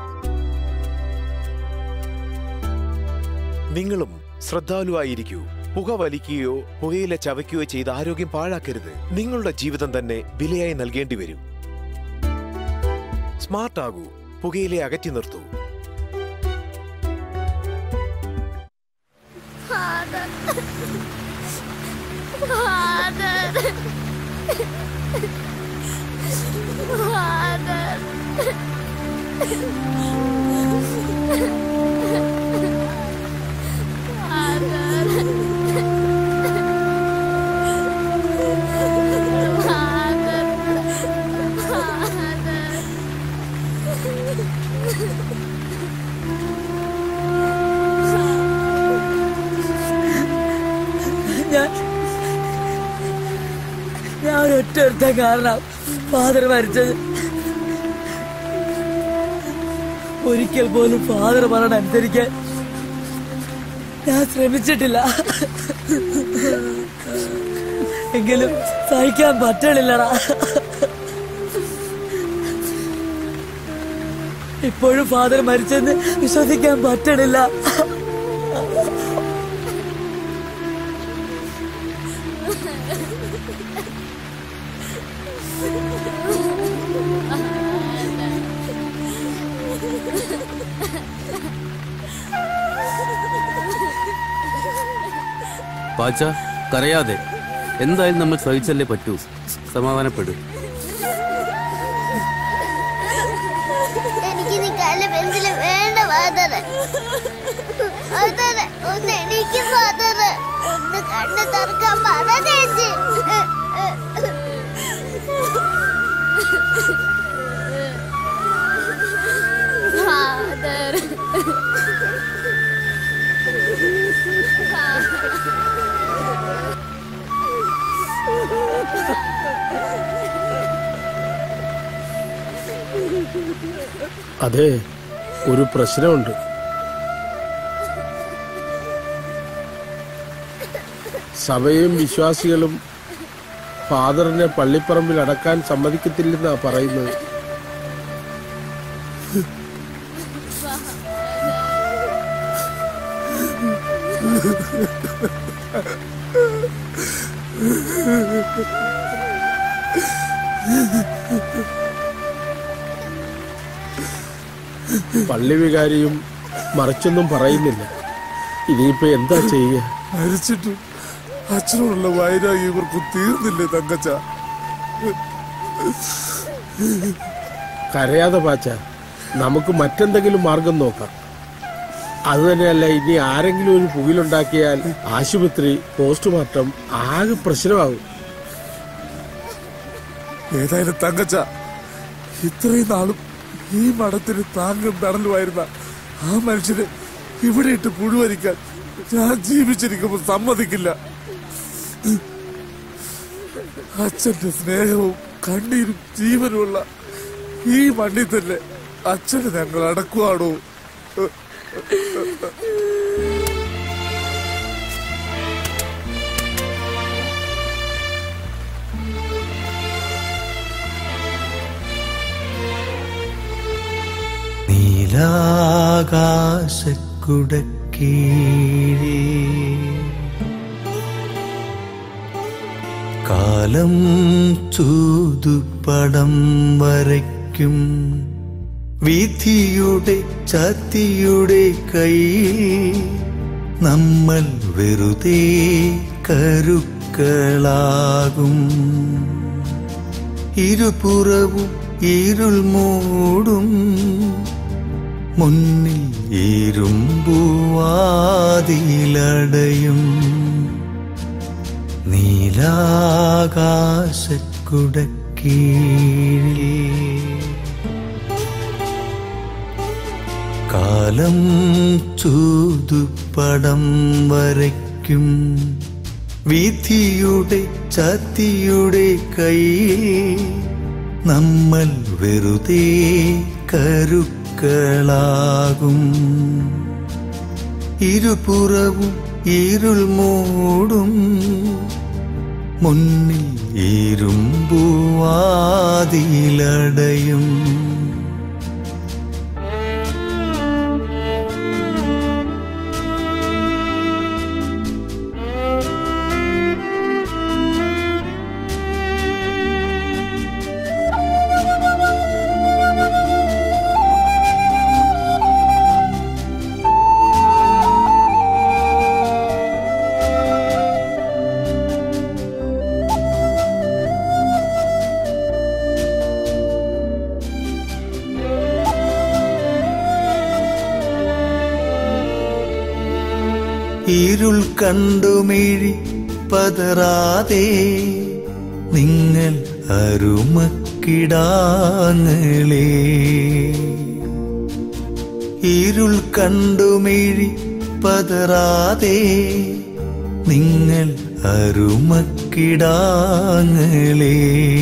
നിങ്ങളും ശ്രദ്ധാലുവായിരിക്കൂ പുക വലിക്കുകയോ പുകയില ചവയ്ക്കുകയോ ചെയ്ത് ആരോഗ്യം പാഴാക്കരുത് നിങ്ങളുടെ ജീവിതം തന്നെ വിലയായി നൽകേണ്ടി വരും സ്മാർട്ട് ആകൂ പുകയിലെ അകറ്റി നിർത്തൂ Father. Father. ഞാൻ ഞാൻ ഒരൊറ്റ ഒരുത്തൻ കാരണം ഫാദർ മരിച്ചത് ഒരിക്കൽ പോലും ഫാദർ പറയണ അനുസരിക്കാൻ ഞാൻ ശ്രമിച്ചിട്ടില്ല എങ്കിലും സഹിക്കാൻ പറ്റണില്ലടാ ഇപ്പോഴും ഫാദർ മരിച്ചെന്ന് വിശ്വസിക്കാൻ പറ്റണില്ല പാച്ച കരയാതെ എന്തായാലും നമ്മൾ സഹിച്ചല്ലേ പറ്റൂ സമാധാനപ്പെടൂ എനിക്ക് നിൽക്കാനുള്ള പെൻസിൽ വേണ്ട ഫാദറ് ഫാദറ് ഒന്ന് എനിക്ക് ഫാദറ് ഒന്ന് കണ്ണ് തുറക്കാൻ പറ ചേച്ചി ഫാദർ അതെ ഒരു പ്രശ്നമുണ്ട് സഭയും വിശ്വാസികളും ഫാദറിനെ പള്ളിപ്പറമ്പിൽ അടക്കാൻ സമ്മതിക്കത്തില്ലെന്നാ പറയുന്നത് പള്ളി വികാരിയും മറിച്ചൊന്നും പറയുന്നില്ല ഇനിയിപ്പോ എന്താ ചെയ്യുക മരിച്ചിട്ടും അച്ഛനോടുള്ള വൈരാഗ്യം ഇവർക്ക് തീർന്നില്ലേ തങ്കച്ച കരയാതെ പാച്ച നമുക്ക് മറ്റെന്തെങ്കിലും മാർഗം നോക്കാം അത് തന്നെയല്ല ഇനി ആരെങ്കിലും ഒരു പുകിലുണ്ടാക്കിയാൽ ആശുപത്രി പോസ്റ്റ്മോർട്ടം ആകെ പ്രശ്നമാകും ഏതായാലും തങ്കച്ച ഇത്രയും നാളും ഈ മഠത്തിന് താങ്കൾ തടലുമായിരുന്ന ആ മനുഷ്യനെ ഇവിടെ ഇട്ട് പുഴുവരിക്കാൻ ഞാൻ ജീവിച്ചിരിക്കുമ്പോൾ സമ്മതിക്കില്ല അച്ഛന്റെ സ്നേഹവും കണ്ണീരും ജീവനുമുള്ള ഈ മണ്ണിൽ തന്നെ അച്ഛനെ ഞങ്ങൾ അടക്കുവാണോ നീലാകാശക്കുടക്കീഴേ കാലം ചൂതുപടം വരയ്ക്കും വിധിയുടെ ചത്തിയുടെ കയ്യിൽ നമ്മൾ വെറുതെ കരുക്കളാകും ഇരുപുറവും ഇരുൾ മൂടും മുന്നിൽ ഇരുമ്പുവാതിലടയും നീലാകാശക്കുടക്കീഴേ കാലം ചൂതുപടം വരയ്ക്കും വിധിയുടെ ചത്തിയുടെ കയ്യിൽ നമ്മൾ വെറുതെ കരുക്കളാകും ഇരുപുറവും ഇരുൾ മൂടും മുന്നിൽ ഇരുമ്പുവാതിലടയും ഇരുൾ കണ്ടുമിഴി പതറാതെ നിങ്ങൾ അരുമക്കിടാങ്ങളെ ഇരുൾ കണ്ടുമിഴി പതറാതെ നിങ്ങൾ അരുമക്കിടാങ്ങളെ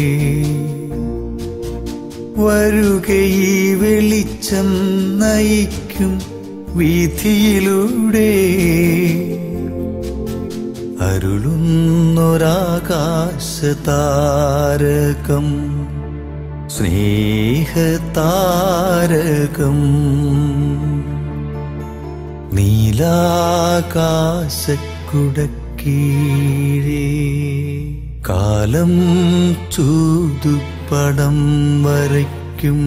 വരുകയി വെളിച്ചം നയിക്കും വീഥിയിലൂടെ അരുളുന്നൊരാകാശതാരകം സ്നേഹതാരകം നീലാകാശക്കുടക്കീഴേ കാലം ചൂതുപടം വരയ്ക്കും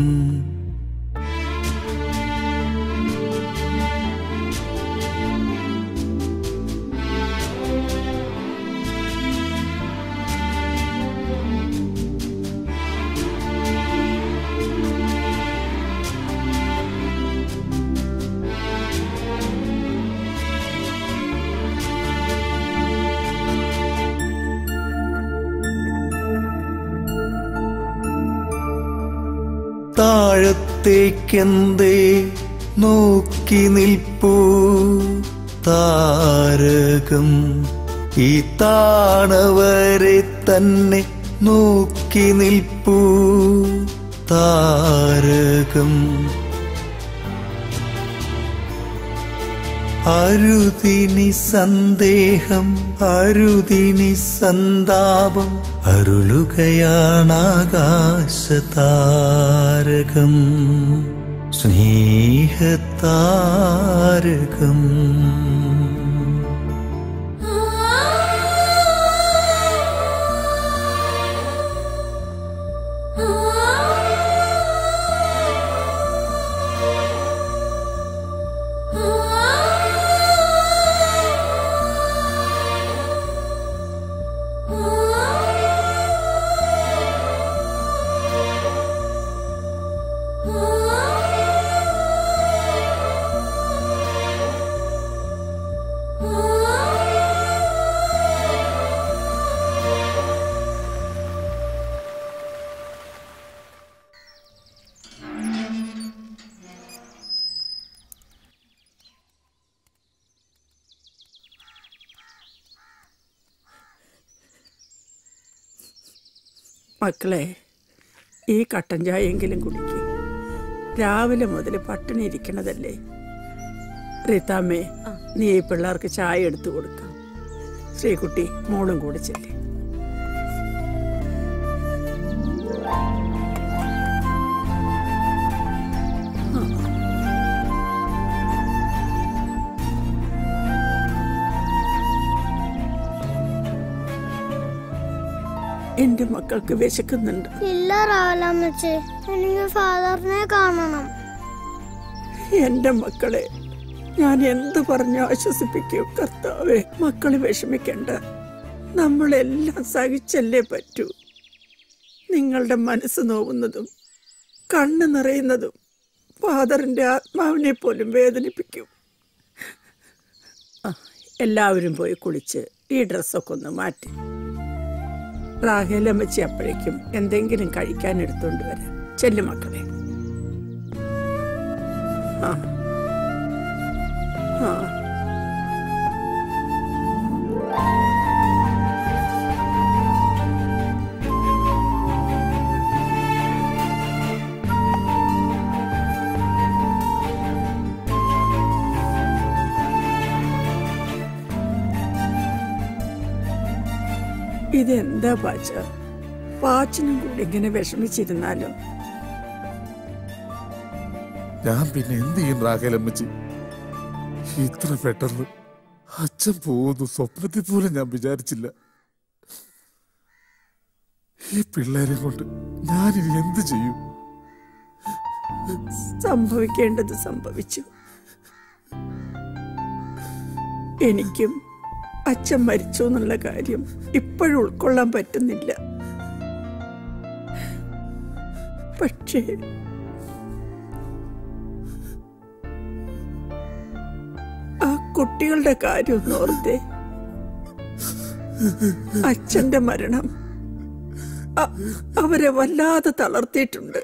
താഴത്തേക്കെന്തേ നോക്കി നിൽപ്പൂ താരകം ഈ താണവരെ തന്നെ നോക്കി നിൽപ്പൂ താരകം അരുതിനി സന്ദേഹം അരുതിനി സന്താപം അരുളുകയാണാകാശതാരകം സ്നേഹതാരകം മക്കളെ ഈ കട്ടൻ ചായയെങ്കിലും കുടിക്ക് രാവിലെ മുതൽ പട്ടിണി ഇരിക്കണതല്ലേ റീതാമ്മേ നീ ഈ പിള്ളേർക്ക് ചായ എടുത്തു കൊടുക്കാം ശ്രീകുട്ടി മോളും കൂടെ ചെല്ലേ എന്റെ മക്കൾക്ക് വിശക്കുന്നുണ്ട് ഇല്ല റാവലമ്മച്ചി എനിക്ക് ഫാദറിനെ കാണണം എന്റെ മക്കളെ ഞാൻ എന്ത് പറഞ്ഞു ആശ്വസിപ്പിക്കും കർത്താവെ മക്കള് വിഷമിക്കണ്ട നമ്മളെല്ലാം സഹിച്ചല്ലേ പറ്റൂ നിങ്ങളുടെ മനസ്സ് നോവുന്നതും കണ്ണ് നിറയുന്നതും ഫാദറിന്റെ ആത്മാവിനെ പോലും വേദനിപ്പിക്കും ആ, എല്ലാവരും പോയി കുളിച്ച് ഈ ഡ്രസ്സൊക്കെ ഒന്ന് മാറ്റി റാഹേലമ്മച്ചി അപ്പോഴേക്കും എന്തെങ്കിലും കഴിക്കാൻ എടുത്തോണ്ട് വരാം ചെല്ലു മക്കളെ ആ ആ ഇതെന്താ പാച്ച പാച്ചനും കൂടി ഇങ്ങനെ വിഷമിച്ചിരുന്നാലോ ഞാൻ പിന്നെ എന്ത് ചെയ്യും റാഖേലമ്മച്ചി ഇത്ര പെട്ടെന്ന് അച്ഛൻ പോകുന്നു സ്വപ്നത്തിൽ പോലും ഞാൻ വിചാരിച്ചില്ല ഈ പിള്ളേരെ കൊണ്ട് ഞാനിനി എന്ത് ചെയ്യും സംഭവിക്കേണ്ടത് സംഭവിച്ചു എനിക്കും അച്ഛൻ മരിച്ചു എന്നുള്ള കാര്യം ഇപ്പോഴും ഉൾക്കൊള്ളാൻ പറ്റുന്നില്ല പക്ഷേ ആ കുട്ടികളുടെ കാര്യം ഒന്ന് ഓർത്തേ അച്ഛന്റെ മരണം അ- അവരെ വല്ലാതെ തളർത്തിയിട്ടുണ്ട്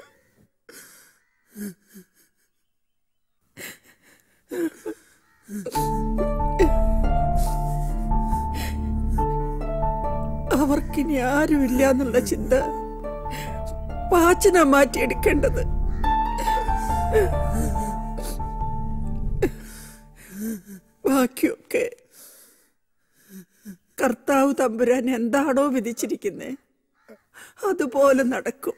അവർക്കിനി ആരുമില്ല എന്നുള്ള ചിന്ത പാച്ചന മാറ്റിയെടുക്കേണ്ടത് ബാക്കിയൊക്കെ കർത്താവ് തമ്പുരാൻ എന്താണോ വിധിച്ചിരിക്കുന്നേ അതുപോലെ നടക്കും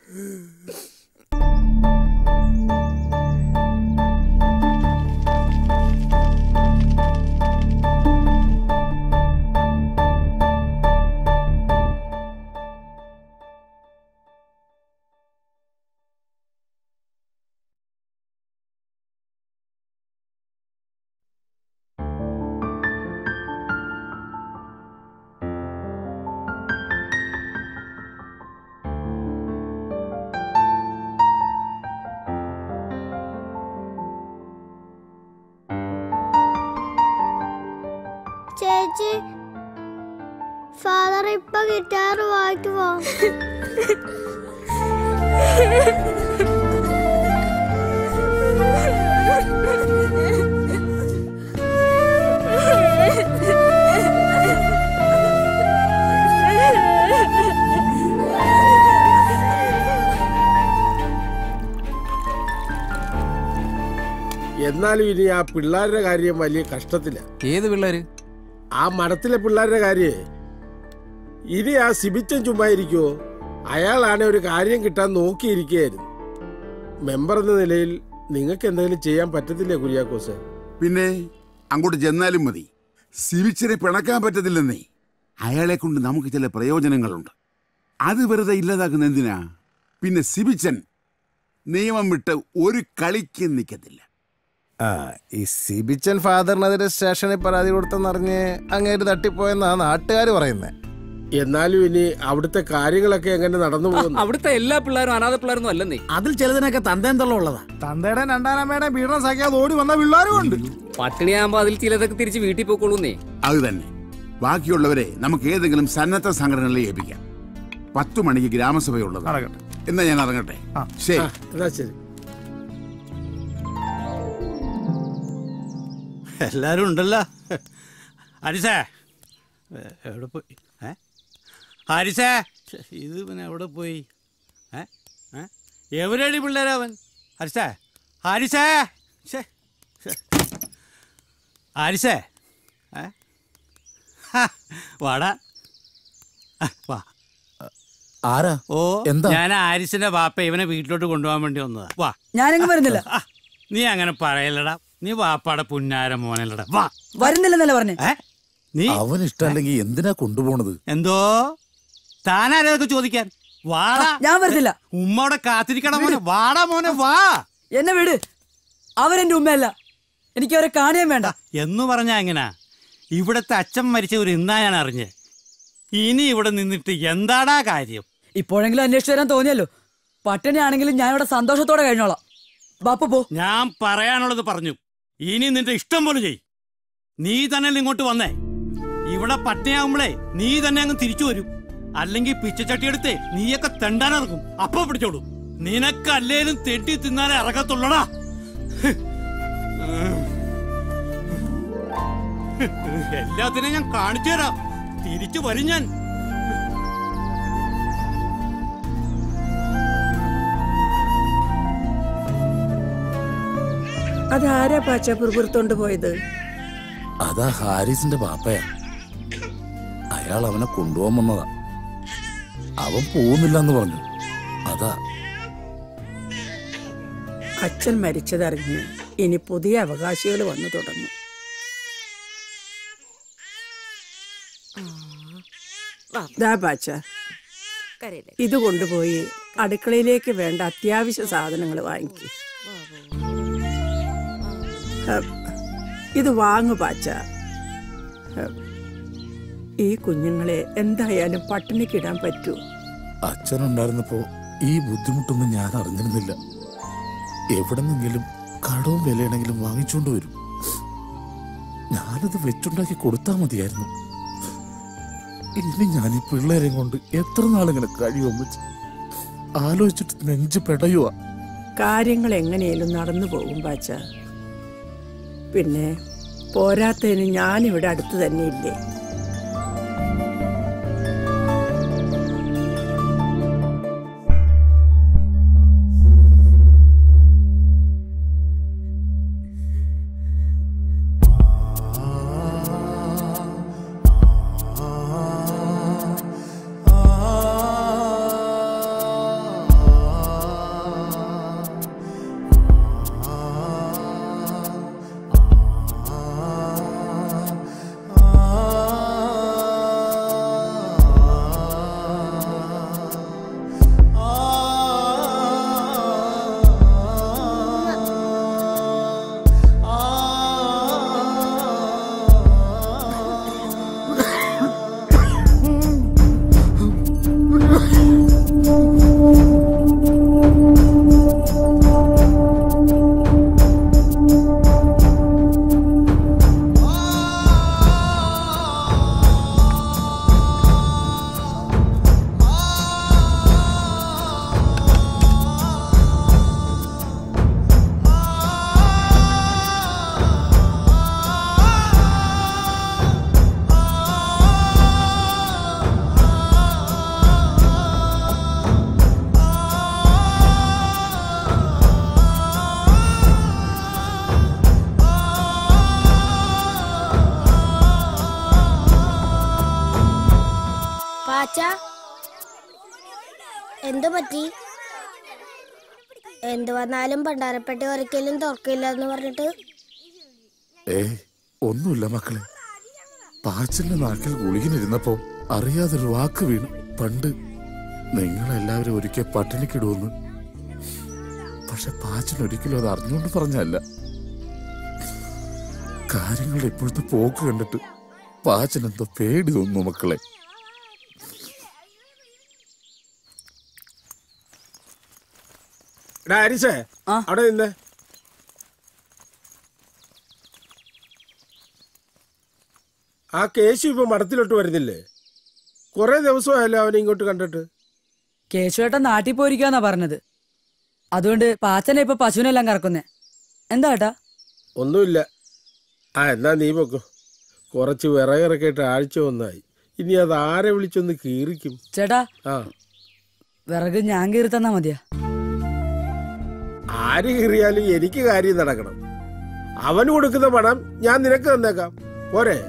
ചേച്ചി ഫാദർ ഇപ്പൊ ഗിറ്റാർ വായിക്കുമോ എന്നാലും ഇനി ആ പിള്ളേരുടെ കാര്യം വലിയ കഷ്ടത്തില്ല ഏത് പിള്ളേര് ആ മഠത്തിലെ പിള്ളേരുടെ കാര്യേ ഇനി ആ സിബിച്ചൻ ചുമ്മാ ഇരിക്കുവോ അയാളാണ് ഒരു കാര്യം കിട്ടാൻ നോക്കിയിരിക്കുകയായിരുന്നു മെമ്പർ എന്ന നിലയിൽ നിങ്ങൾക്ക് എന്തെങ്കിലും ചെയ്യാൻ പറ്റത്തില്ലേ കുര്യാക്കോസ് പിന്നെ അങ്ങോട്ട് ചെന്നാലും മതി സിവിച്ചിനെ പിണക്കാൻ പറ്റത്തില്ലെന്നേ അയാളെ കൊണ്ട് നമുക്ക് ചില പ്രയോജനങ്ങളുണ്ട് അത് വെറുതെ ഇല്ലാതാക്കുന്ന എന്തിനാ പിന്നെ സിബിച്ചൻ നിയമം വിട്ട് ഒരു കളിക്ക് നിൽക്കത്തില്ല ആ ഈ സിബിച്ചൻ ഫാദറിനെതിരെ സ്റ്റേഷനിൽ പരാതി കൊടുത്തെന്നറിഞ്ഞ് അങ്ങേര് തട്ടിപ്പോയെന്നാ നാട്ടുകാർ പറയുന്നത് എന്നാലും ഇനി അവിടുത്തെ കാര്യങ്ങളൊക്കെ എങ്ങനെ നടന്നു പോകുന്നു അവിടുത്തെ എല്ലാ പിള്ളേരും അനാഥ പിള്ളേരൊന്നും അല്ലെന്നേ അതിൽ ചിലതിനൊക്കെ തന്തേം ഉള്ളതാ തന്തയുടെ രണ്ടാനമ്മയുടെ പീഡനം സഹിക്കാതെ ഓടി വന്ന പിള്ളേരും ഉണ്ട് പട്ടിണിയാകുമ്പോ അതിൽ ചിലതൊക്കെ തിരിച്ച് വീട്ടിൽ പോയിക്കൊള്ളൂന്നേ അത് തന്നെ ബാക്കിയുള്ളവരെ നമുക്ക് ഏതെങ്കിലും സന്നദ്ധ സംഘടനകളെ ഏൽപ്പിക്കാം പത്തു മണിക്ക് ഗ്രാമസഭയുള്ളത് എന്നാ ഞാൻ ഇറങ്ങട്ടെ ശരി എന്നാ ശരി എല്ലാരും ഉണ്ടല്ലോ ഹരിസേ എ- എവിടെ പോയി ഏ ഹരിസേ ഛെ, ഇത് പിന്നെ എവിടെ പോയി ഏ ഏ എവിടെയാണ് പിള്ളേരവൻ ഹരിസേ ഹരിസേ ഛെ, ഛെ. ഹരിസേ ഏ ഹാ, വാടാ ആ, വാ ആരാ ഓ എന്താ? ഞാൻ ആരിസിന്റെ വാപ്പ ഇവനെ വീട്ടിലോട്ട് കൊണ്ടുപോകാൻ വേണ്ടി വന്നതാ വാ ഞാനെങ്ങും വരുന്നില്ല ആ, നീ അങ്ങനെ പറയലടാ നീ വാപ്പാടെ പുന്നാര മോനല്ലടാ വാ വരുന്നില്ലെന്നല്ലേ പറഞ്ഞേ നീ അവന് ഇഷ്ടമല്ലെങ്കിൽ എന്തിനാ കൊണ്ടുപോണത് എന്തോ താനാരതൊക്കെ ചോദിക്കാൻ വാടാ ഞാൻ വരുന്നില്ല ഉമ്മയുടെ കാത്തിരിക്കണം മോനെ വാടാ മോനെ വാ എന്നെ വിട് അവരെന്റെ ഉമ്മയല്ല എനിക്ക് അവരെ കാണുകയും വേണ്ട എന്ന് പറഞ്ഞാ എങ്ങനാ ഇവിടത്തെ അച്ഛൻ മരിച്ച ഒരു ഇന്നാ ഞാൻ അറിഞ്ഞ് ഇനി ഇവിടെ നിന്നിട്ട് എന്താടാ കാര്യം ഇപ്പോഴെങ്കിലും അന്വേഷിച്ചു വരാൻ തോന്നിയല്ലോ പട്ടിണിയാണെങ്കിലും ഞാൻ ഇവിടെ സന്തോഷത്തോടെ കഴിഞ്ഞോളാം ബാപ്പ പോ ഞാൻ പറയാനുള്ളത് പറഞ്ഞു ഇനി നിന്റെ ഇഷ്ടം പോലെ ചെയ് നീ തന്നെ ഇങ്ങോട്ട് വന്നേ ഇവിടെ പട്ടിണിയാകുമ്പളേ നീ തന്നെ അങ്ങ് തിരിച്ചു വരും അല്ലെങ്കിൽ പിച്ചച്ചട്ടി എടുത്തേ നീയൊക്കെ തെണ്ടാനിറങ്ങും അപ്പൊ പിടിച്ചോളൂ നിനക്ക് അല്ലേലും തെണ്ടി തിന്നാനേ ഇറങ്ങത്തുള്ളടാ എല്ലാത്തിനും ഞാൻ കാണിച്ചു തരാം തിരിച്ചു വരും ഞാൻ അതാരാ പാച്ച പുറത്തോണ്ട് പോയത് അതാ ഹാരിസിന്റെ പാപ്പയാ അയാൾ അവനെ കൊണ്ടുപോകാൻ വന്നതാ അവൻ പോകുന്നില്ലെന്ന് പറഞ്ഞു അതാ അച്ഛൻ മരിച്ചതറിഞ്ഞ് ഇനി പുതിയ അവകാശികൾ വന്നു തുടങ്ങും ദാ പാച്ച ഇത് കൊണ്ടുപോയി അടുക്കളയിലേക്ക് വേണ്ട അത്യാവശ്യ സാധനങ്ങൾ വാങ്ങിക്കും ഇത് വാങ്ങു പാച്ച ഹം, ഈ കുഞ്ഞുങ്ങളെ എന്തായാലും പട്ടിണിക്കിടാൻ പറ്റൂ അച്ഛനുണ്ടായിരുന്നപ്പോ ഈ ബുദ്ധിമുട്ടൊന്നും ഞാൻ അറിഞ്ഞിരുന്നില്ല എവിടെന്നെങ്കിലും കടവും വിലയാണെങ്കിലും വാങ്ങിച്ചുകൊണ്ട് വരും ഞാനത് വെച്ചുണ്ടാക്കി കൊടുത്താൽ മതിയായിരുന്നു ഇനി ഞാൻ ഈ പിള്ളേരെയും കൊണ്ട് എത്ര നാളിങ്ങനെ കഴിയുമെന്ന് വെച്ച് ആലോചിച്ചിട്ട് നെഞ്ച് പെടയുവാ കാര്യങ്ങൾ എങ്ങനെയും നടന്നു പോകും പാച്ച പിന്നെ പോരാത്തതിന് ഞാനിവിടെ അടുത്ത് തന്നെ ഇല്ലേ ആ അച്ഛ എന്തു പറ്റി എന്തു വന്നാലും പണ്ടാരപ്പെട്ടി ഒരിക്കലും തുറക്കില്ല എന്ന് പറഞ്ഞിട്ട് ഏ ഒന്നുമില്ല മക്കളെ പാച്ചന്റെ നാക്കിൽ ഗുളികനിരുന്നപ്പോ അറിയാതൊരു വാക്ക് വീണു പണ്ട് നിങ്ങളെല്ലാവരും ഒരിക്കൽ പട്ടിണിക്കിടുമെന്ന് പക്ഷെ പാച്ചൻ ഒരിക്കലും അത് അറിഞ്ഞുകൊണ്ട് പറഞ്ഞല്ല കാര്യങ്ങളുടെ ഇപ്പോഴത്തെ പോക്ക് കണ്ടിട്ട് പാച്ചൻ എന്തോ പേടി തോന്നുന്നു മക്കളെ എടാ ഹരിസേ അവിടെ നിന്ന് ആ കേശു ഇപ്പൊ മഠത്തിലോട്ട് വരുന്നില്ലേ കുറെ ദിവസമായല്ലോ അവനെ ഇങ്ങോട്ട് കണ്ടിട്ട് കേശുവേട്ടൻ നാട്ടിൽ പോയിരിക്കാന്നാ പറഞ്ഞത് അതുകൊണ്ട് പാച്ചനെ ഇപ്പൊ പശുവിനെല്ലാം കറക്കുന്നേ എന്താ ഏട്ടാ ഒന്നുമില്ല ആ എന്നാ നീ പൊക്കോ കുറച്ച് വിറകിറക്കിയിട്ട് ആഴ്ച ഒന്നായി ഇനി അത് ആരെ വിളിച്ചൊന്ന് കീറിക്കും ചേട്ടാ ആ വിറക് ഞാൻ കീറി തന്നാ മതിയാ ആര് കീറിയാലും എനിക്ക് കാര്യം നടക്കണം അവന് കൊടുക്കുന്ന പണം ഞാൻ നിനക്ക് തന്നേക്കാം പോരെ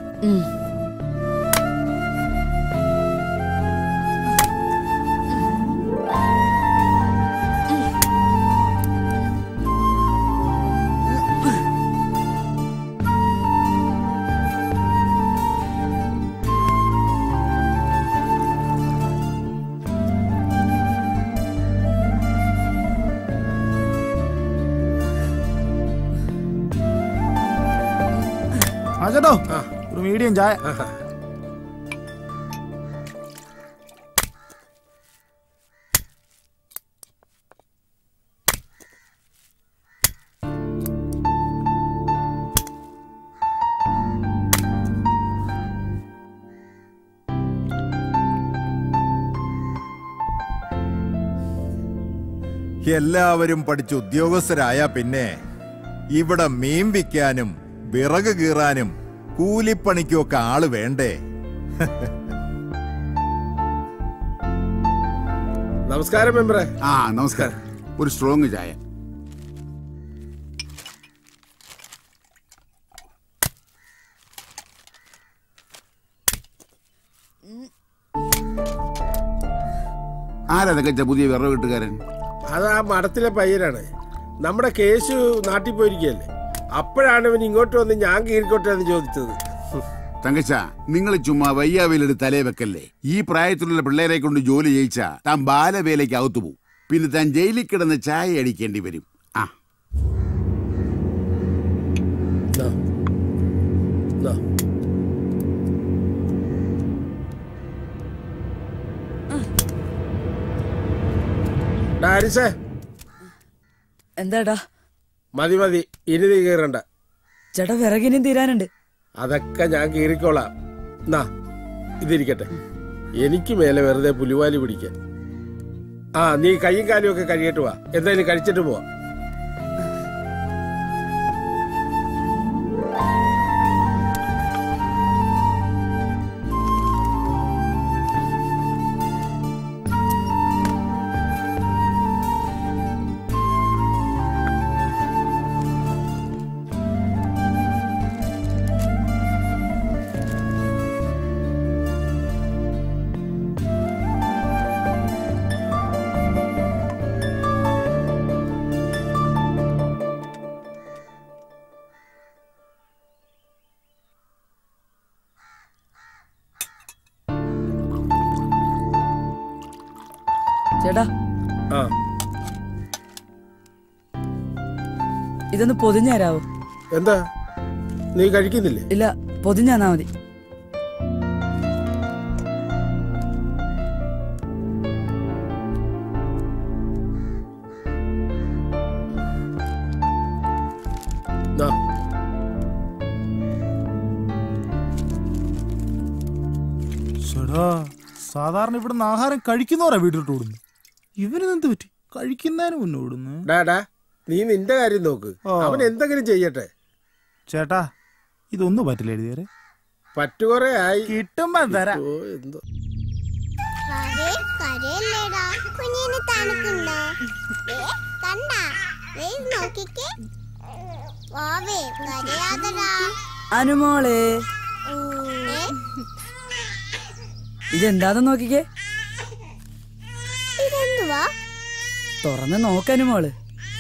ആ ചേട്ടോ ഒരു മീഡിയം ചായ എല്ലാവരും പഠിച്ച് ഉദ്യോഗസ്ഥരായ പിന്നെ ഇവിടെ മീൻ വിൽക്കാനും വിറക് കീറാനും കൂലിപ്പണിക്കും ഒക്കെ ആള് വേണ്ടേ നമസ്കാരം മെമ്പറെ ആ നമസ്കാരം ഒരു സ്ട്രോങ് ചായ ആരാ തകച്ച പുതിയ വിറവ് കിട്ടുകാരൻ അത് ആ മഠത്തിലെ പയ്യനാണ് നമ്മുടെ കേശു നാട്ടിൽ പോയിരിക്കുകയല്ലേ അപ്പോഴാണ് ഇവൻ ഇങ്ങോട്ട് വന്ന് ഞാൻ കീറിക്കോട്ടെ എന്ന് ചോദിച്ചത് തങ്കച്ച നിങ്ങൾ ചുമ്മാ വയ്യാവേലെടുത്ത് തലേ വെക്കല്ലേ ഈ പ്രായത്തിലുള്ള പിള്ളേരെ കൊണ്ട് ജോലി ചെയ്യിച്ചാ താൻ ബാലവേലയ്ക്ക് അകത്തു പോകും പിന്നെ താൻ ജയിലിൽ കിടന്ന് ചായ അടിക്കേണ്ടി വരും ആ ഡാ ഹരിസേ എന്താടാ മതി മതി ഇനി നീ കീറണ്ട ചേട്ടാ വിറകിനും തീരാനുണ്ട് അതൊക്കെ ഞാൻ കീറിക്കോളാം നാ ഇതിരിക്കട്ടെ എനിക്ക് മേലെ വെറുതെ പുലിവാലി പിടിക്കാൻ ആ നീ കൈയും കാലും ഒക്കെ കഴിയിട്ട് വാ എന്തായാലും കഴിച്ചിട്ട് പോവാ ചേട്ടാ ആ ഇതൊന്ന് പൊതിഞ്ഞു തരാവോ എന്താ നീ കഴിക്കുന്നില്ലേ ഇല്ല പൊതിഞ്ഞു തന്നാ മതി നാ ചേടാ സാധാരണ ഇവിടുന്ന് ആഹാരം കഴിക്കുന്നവരാ വീട്ടിലോട്ട് ഓടുന്നു ഇവന് എന്ത് പറ്റി കഴിക്കുന്നതിന് മുന്നേ ഓടുന്നു ഡാ ഡാ നീ നിന്റെ കാര്യം നോക്ക് അവൻ എന്തെങ്കിലും ചെയ്യട്ടെ ചേട്ടാ ഇതൊന്നും പറ്റില്ല എഴുതിയാരെ പറ്റുകൊറേ ആയി കിട്ടുമ്പോ തരാം ഓ, എന്തോ കരയല്ലേടാ കുഞ്ഞിന് തണുക്കുണ്ടോ കണ്ടാ നോക്കിക്കേ വാവേ കരയാതടാ അനുമോളെ ഇതെന്താന്ന് നോക്കിക്കേ വാ തുറന്ന് നോക്കാനും മോള്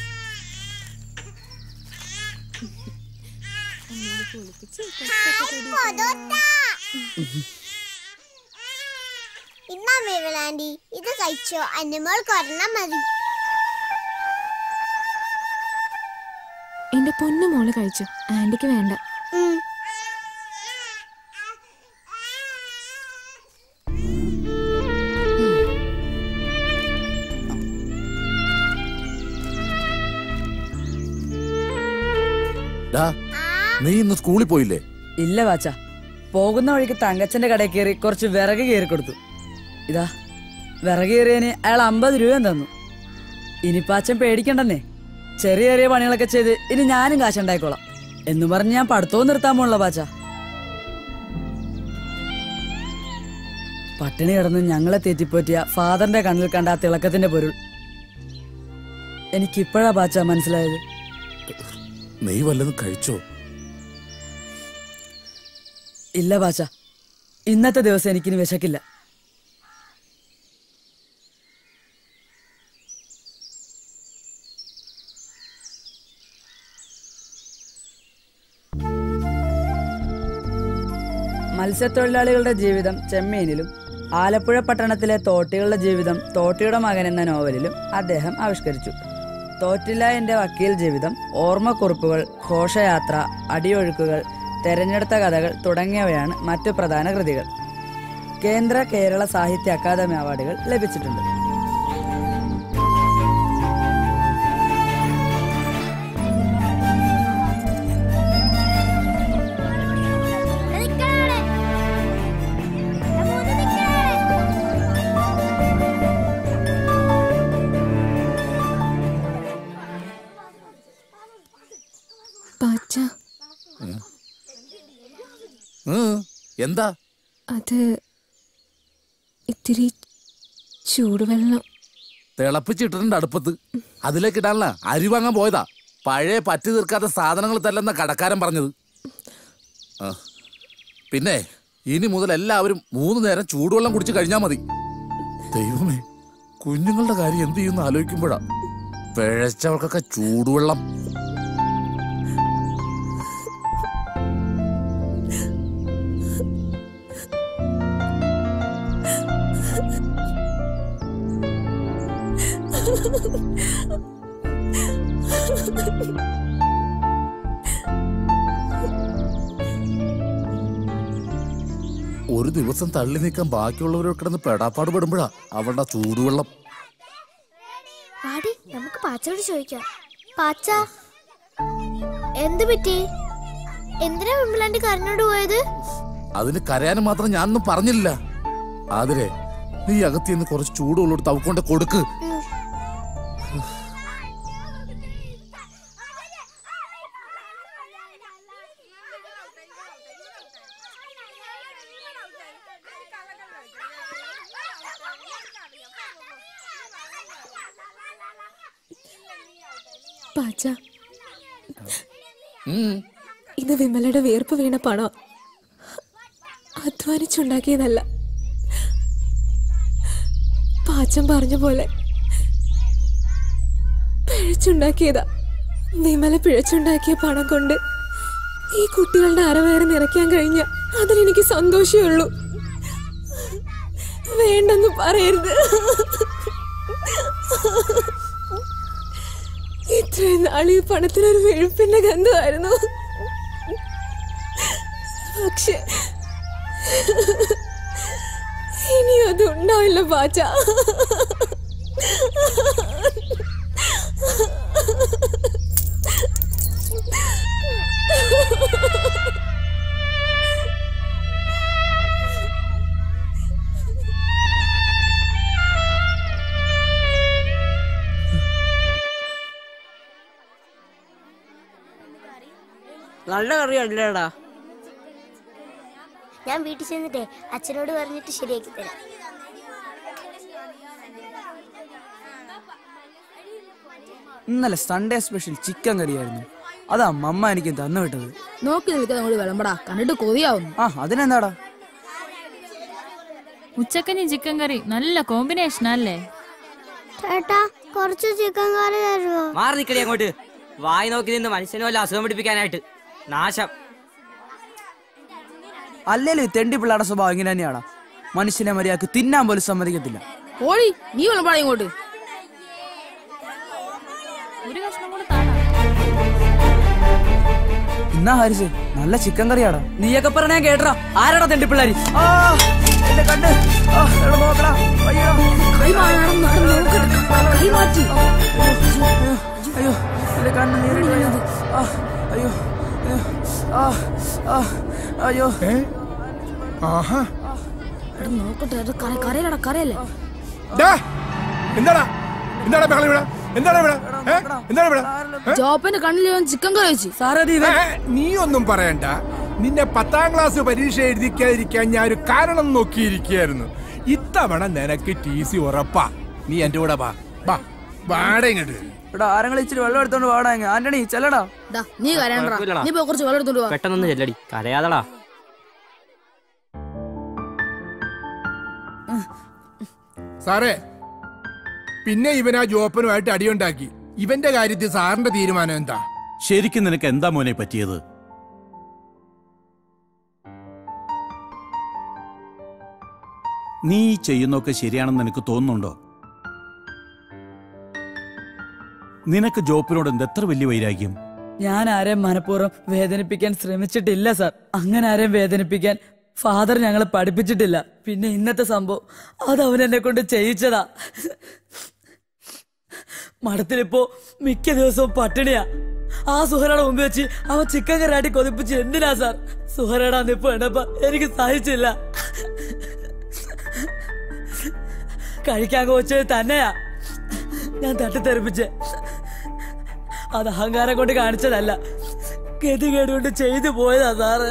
ഇന്നാ മേവലാൻഡി ഇത് കഴിച്ചോ അന്നമോൾ കൊറണം മതി എന്റെ പൊന്നു മോള് കഴിച്ചു ആന്റിക്ക് വേണ്ട ഡാ നീ ഇന്ന് സ്കൂളിൽ പോയില്ലേ ഇല്ല വാച്ച പോകുന്ന വഴിക്ക് തങ്കച്ചന്റെ കടയിൽ കയറി കുറച്ച് വിറക് കയറി കൊടുത്തു ഇതാ വിറക് കയറിയതിന് അയാൾ അമ്പത് രൂപയും തന്നു ഇനിയിപ്പോ അച്ഛൻ പേടിക്കണ്ടെന്നേ ചെറിയ ചെറിയ പണികളൊക്കെ ചെയ്ത് ഇനി ഞാനും കാശുണ്ടായിക്കോളാം എന്ന് പറഞ്ഞ് ഞാൻ പഠിത്തവും നിർത്താൻ പോണല്ലോ പാച്ച പട്ടിണി കിടന്ന് ഞങ്ങളെ തെറ്റിപ്പോറ്റിയ ഫാദറിന്റെ കണ്ണിൽ കണ്ട ആ തിളക്കത്തിന്റെ പൊരുൾ എനിക്കിപ്പോഴാ പാച്ച മനസ്സിലായത് നീ വല്ലതും കഴിച്ചോ ഇല്ല പാച്ച ഇന്നത്തെ ദിവസം എനിക്കിനി വിശക്കില്ല മത്സ്യത്തൊഴിലാളികളുടെ ജീവിതം ചെമ്മീനിലും ആലപ്പുഴ പട്ടണത്തിലെ തോട്ടികളുടെ ജീവിതം തോട്ടിയുടെ മകൻ എന്ന നോവലിലും അദ്ദേഹം ആവിഷ്കരിച്ചു തോറ്റില്ല എൻ്റെ വക്കീൽ ജീവിതം ഓർമ്മക്കുറിപ്പുകൾ ഘോഷയാത്ര അടിയൊഴുക്കുകൾ തെരഞ്ഞെടുത്ത കഥകൾ തുടങ്ങിയവയാണ് മറ്റു പ്രധാന കൃതികൾ കേന്ദ്ര കേരള സാഹിത്യ അക്കാദമി അവാർഡുകൾ ലഭിച്ചിട്ടുണ്ട് പാച്ച ഉം, എന്താ അത് ഇത്തിരി ചൂടുവെള്ളം തിളപ്പിച്ചിട്ടിട്ടുണ്ട് അടുപ്പത്ത് അതിലേക്ക് ഇടാനുള്ള അരി വാങ്ങാൻ പോയതാ പഴയ പറ്റി തീർക്കാത്ത സാധനങ്ങൾ തല്ലെന്ന കടക്കാരൻ പറഞ്ഞത് ആ. പിന്നെ ഇനി മുതൽ എല്ലാവരും മൂന്ന് നേരം ചൂടുവെള്ളം കുടിച്ച് കഴിഞ്ഞാൽ മതി ദൈവമേ കുഞ്ഞുങ്ങളുടെ കാര്യം എന്ത് ചെയ്യുമെന്ന് ആലോചിക്കുമ്പോഴാ പിഴച്ചവർക്കൊക്കെ ചൂടുവെള്ളം ഒരു ദിവസം തള്ളി നീക്കാൻ ബാക്കിയുള്ളവരോട് കിടന്ന് പെടാപ്പാട് പെടുമ്പോഴാ അവളുടെ ചൂടുവെള്ളം വാടി നമുക്ക് പാച്ചോട് ചോദിക്കാം പാച്ച എന്ത് പറ്റി എന്തിനാ വിമലാണ്ടി കരഞ്ഞോട് പോയത് അതിന് കരയാനും മാത്രം ഞാനൊന്നും പറഞ്ഞില്ല ആതിരെ നീ അകത്തിന്ന് കുറച്ച് ചൂടുള്ളോട് തവക്കൊണ്ട് കൊടുക്ക് പാച്ച ഉം. ഇത് വിമലയുടെ വീർപ്പ് വീണ പണം അധ്വാനിച്ചുണ്ടാക്കിയതല്ല പാച്ചൻ പറഞ്ഞ പോലെ പിഴച്ചുണ്ടാക്കിയതാ വിമല പിഴച്ചുണ്ടാക്കിയ പണം കൊണ്ട് ഈ കുട്ടികളുടെ അരവയറ് നിറയ്ക്കാൻ കഴിഞ്ഞ അതിലെനിക്ക് സന്തോഷമേ ഉള്ളൂ വേണ്ടെന്ന് പറയരുത് ഇത്രയും നാൾ ഈ പണത്തിനൊരു വെഴുപ്പിന്റെ ഗന്ധമായിരുന്നു പക്ഷെ ഇനി അത് ഉണ്ടാവില്ല പാച്ച നല്ല കറി അല്ലേടാ ഞാൻ വീട്ടിൽ ചെന്നിട്ടേ അച്ഛനോട് പറഞ്ഞിട്ട് ശരിയാക്കി തരാം ഇന്നലെ സൺഡേ സ്പെഷ്യൽ ചിക്കൻ കറിയായിരുന്നു അതാ മമ്മ എനിക്ക് തന്നു വിട്ടത് നോക്കി നിൽക്കാൻ അങ്ങോട്ട് വിളമ്പടാ കണ്ടിട്ട് കൊതിയാവുന്നു ആ അതിനെന്താടാ ഉച്ചക്കഞ്ഞി ചിക്കൻ കറി നല്ല കോമ്പിനേഷൻ അല്ലേ ചേട്ടാ കുറച്ച് ചിക്കൻ കറി തരുമോ മാറി നിക്കടി അങ്ങോട്ട് വായി നോക്കി നിന്ന് മനുഷ്യനെ വല്ല അസുഖം പിടിപ്പിക്കാനായിട്ട് നാശം അല്ലേലും ഈ തെണ്ടി പിള്ളേരുടെ സ്വഭാവം ഇങ്ങനെ തന്നെയാണ് മനുഷ്യനെ മര്യാദക്ക് തിന്നാൻ പോലും സമ്മതിക്കത്തില്ല ഓടി നീ വിളമ്പാടാ ഇങ്ങോട്ട് ഇന്നാ ഹാരിസ് നല്ല ചിക്കൻ കറിയാടാ നീയൊക്കെ പറഞ്ഞ കേട്ടറാ ആരാടാ തെണ്ടി പിള്ളേര് ആ, എന്റെ കണ്ണ് ആ, എടാ നോക്കടാ അയ്യോ കൈ കൈ മാറ്റി അയ്യോ എന്റെ കണ്ണ് നീറിപ്പോയത് ആ അയ്യോ അയ്യോ, ആ ആ അയ്യോ ആഹാ നോക്കട്ടെ അത് കര കരയിലടാ കരയല്ലേ എന്താടാ എന്താണ് ബഹളം ഇവിടെ എന്താണ് ഇവിടെ ഏ? എന്താണ് ഇവിടെ ഏ? ജോപ്പന്റെ കണ്ണിൽ ഇവൻ ചിക്കൻ കറി വെച്ച് ഏ, നീ ഒന്നും പറയണ്ട നിന്നെ പത്താം ക്ലാസ് പരീക്ഷ എഴുതിക്കാതിരിക്കാൻ ഞാൻ ഒരു കാരണം നോക്കിയിരിക്കുകയായിരുന്നു ഇത്തവണ നിനക്ക് ടി സി ഉറപ്പാ നീ എന്റെ കൂടെ വാ വാ വാട ഇങ്ങോട്ട് എടാ ആരെങ്കിലും ഇച്ചിരി വെള്ളം എടുത്തോണ്ട് വാടാ ഇങ്ങ്. ആന്റണി ചെല്ലടാ ദാ, നീ കരയണ്ടാ കുഴപ്പമില്ലടാ. നീ പോയി കുറച്ച് വെള്ളം എടുത്തോണ്ട് വാ പെട്ടെന്ന് ചെല്ലടി കരയാതടാ സാറേ പിന്നെ ഇവൻ ആ ജോപ്പനുമായിട്ട് അടിയുണ്ടാക്കി ഇവന്റെ കാര്യത്തിൽ സാറിന്റെ തീരുമാനം എന്താ ശരിക്കും നിനക്ക് എന്താ മോനെ പറ്റിയത് നീ ഈ ചെയ്യുന്നൊക്കെ ശരിയാണെന്ന് നിനക്ക് തോന്നുന്നുണ്ടോ നിനക്ക് ജോപ്പിനോട് എന്ത് എത്ര വലിയ വൈരാഗ്യം ഞാൻ ആരെയും മനഃപൂർവ്വം വേദനിപ്പിക്കാൻ ശ്രമിച്ചിട്ടില്ല സാർ അങ്ങനെ ആരെയും വേദനിപ്പിക്കാൻ ഫാദർ ഞങ്ങളെ പഠിപ്പിച്ചിട്ടില്ല പിന്നെ ഇന്നത്തെ സംഭവം അത് അവൻ എന്നെ കൊണ്ട് ചെയ്യിച്ചതാ മഠത്തിലിപ്പോ മിക്ക ദിവസവും പട്ടിണിയാ ആ സുഹറയുടെ മുമ്പ് വെച്ച് അവൻ ചിക്കൻ കറാട്ടി കൊതിപ്പിച്ച് എന്തിനാ സാർ സുഹറയുടെ നിപ്പ് കണ്ടപ്പോ എനിക്ക് സഹിച്ചില്ല കഴിക്കാൻ കോച്ചത് തന്നെയാ ഞാൻ തട്ടിത്തെറിപ്പിച്ച് അത് അഹങ്കാരം കൊണ്ട് കാണിച്ചതല്ല ഗതികേട് കൊണ്ട് ചെയ്തു പോയതാ സാറ്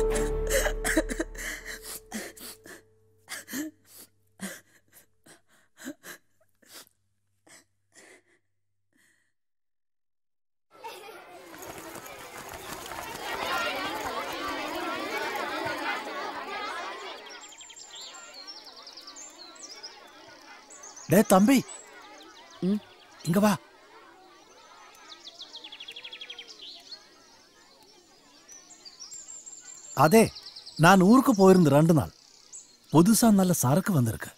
டே தம்பி இங்க வா அதே நான் ஊருக்கு போயிருந்த ரெண்டு நாள் புதுசா நல்ல சரக்கு வந்திருக்கு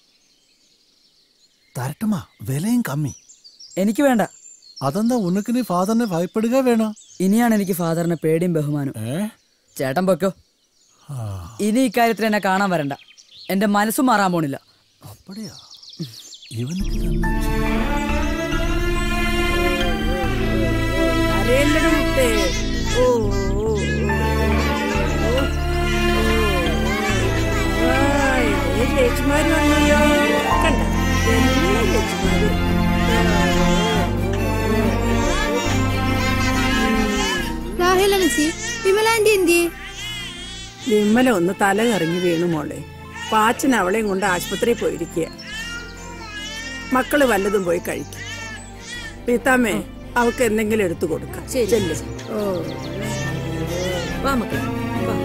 തരട്ടുമാ വിലയും കമ്മി എനിക്ക് വേണ്ട അതെന്താ ഉനക്ക് നീ ഫാദറിനെ ഭയപ്പെടുക വേണോ ഇനിയാണ് എനിക്ക് ഫാദറിനെ പേടിയും ബഹുമാനം ചേട്ടൻ പൊക്കോ ഇനി ഇക്കാര്യത്തിൽ എന്നെ കാണാൻ വരണ്ട എന്റെ മനസ്സും മാറാൻ പോണില്ല அப்படியா இவனுக்கு என்ன കരയല്ലട മുത്തേ ഓ ഓ, ഓ, ഓ, ഓ. ആയ്, ദേ ചേച്ചിമാര് വന്നല്ലോ കണ്ട എല്ലാ ചേച്ചിമാരും രാഹേല നസി വിമലാന്റി എന്തി വിമല ഒന്ന് തല കറങ്ങി വീണു മോളെ പാച്ചൻ അവളെയും കൊണ്ട് ആശുപത്രിയിൽ പോയിരിക്കുക മക്കള് വല്ലതും പോയി കഴിക്കും റീത്താമ്മേ അവക്ക് എന്തെങ്കിലും എടുത്തു കൊടുക്കാം ചെല്ല്. ഓ വാ മക്കളെ വാ.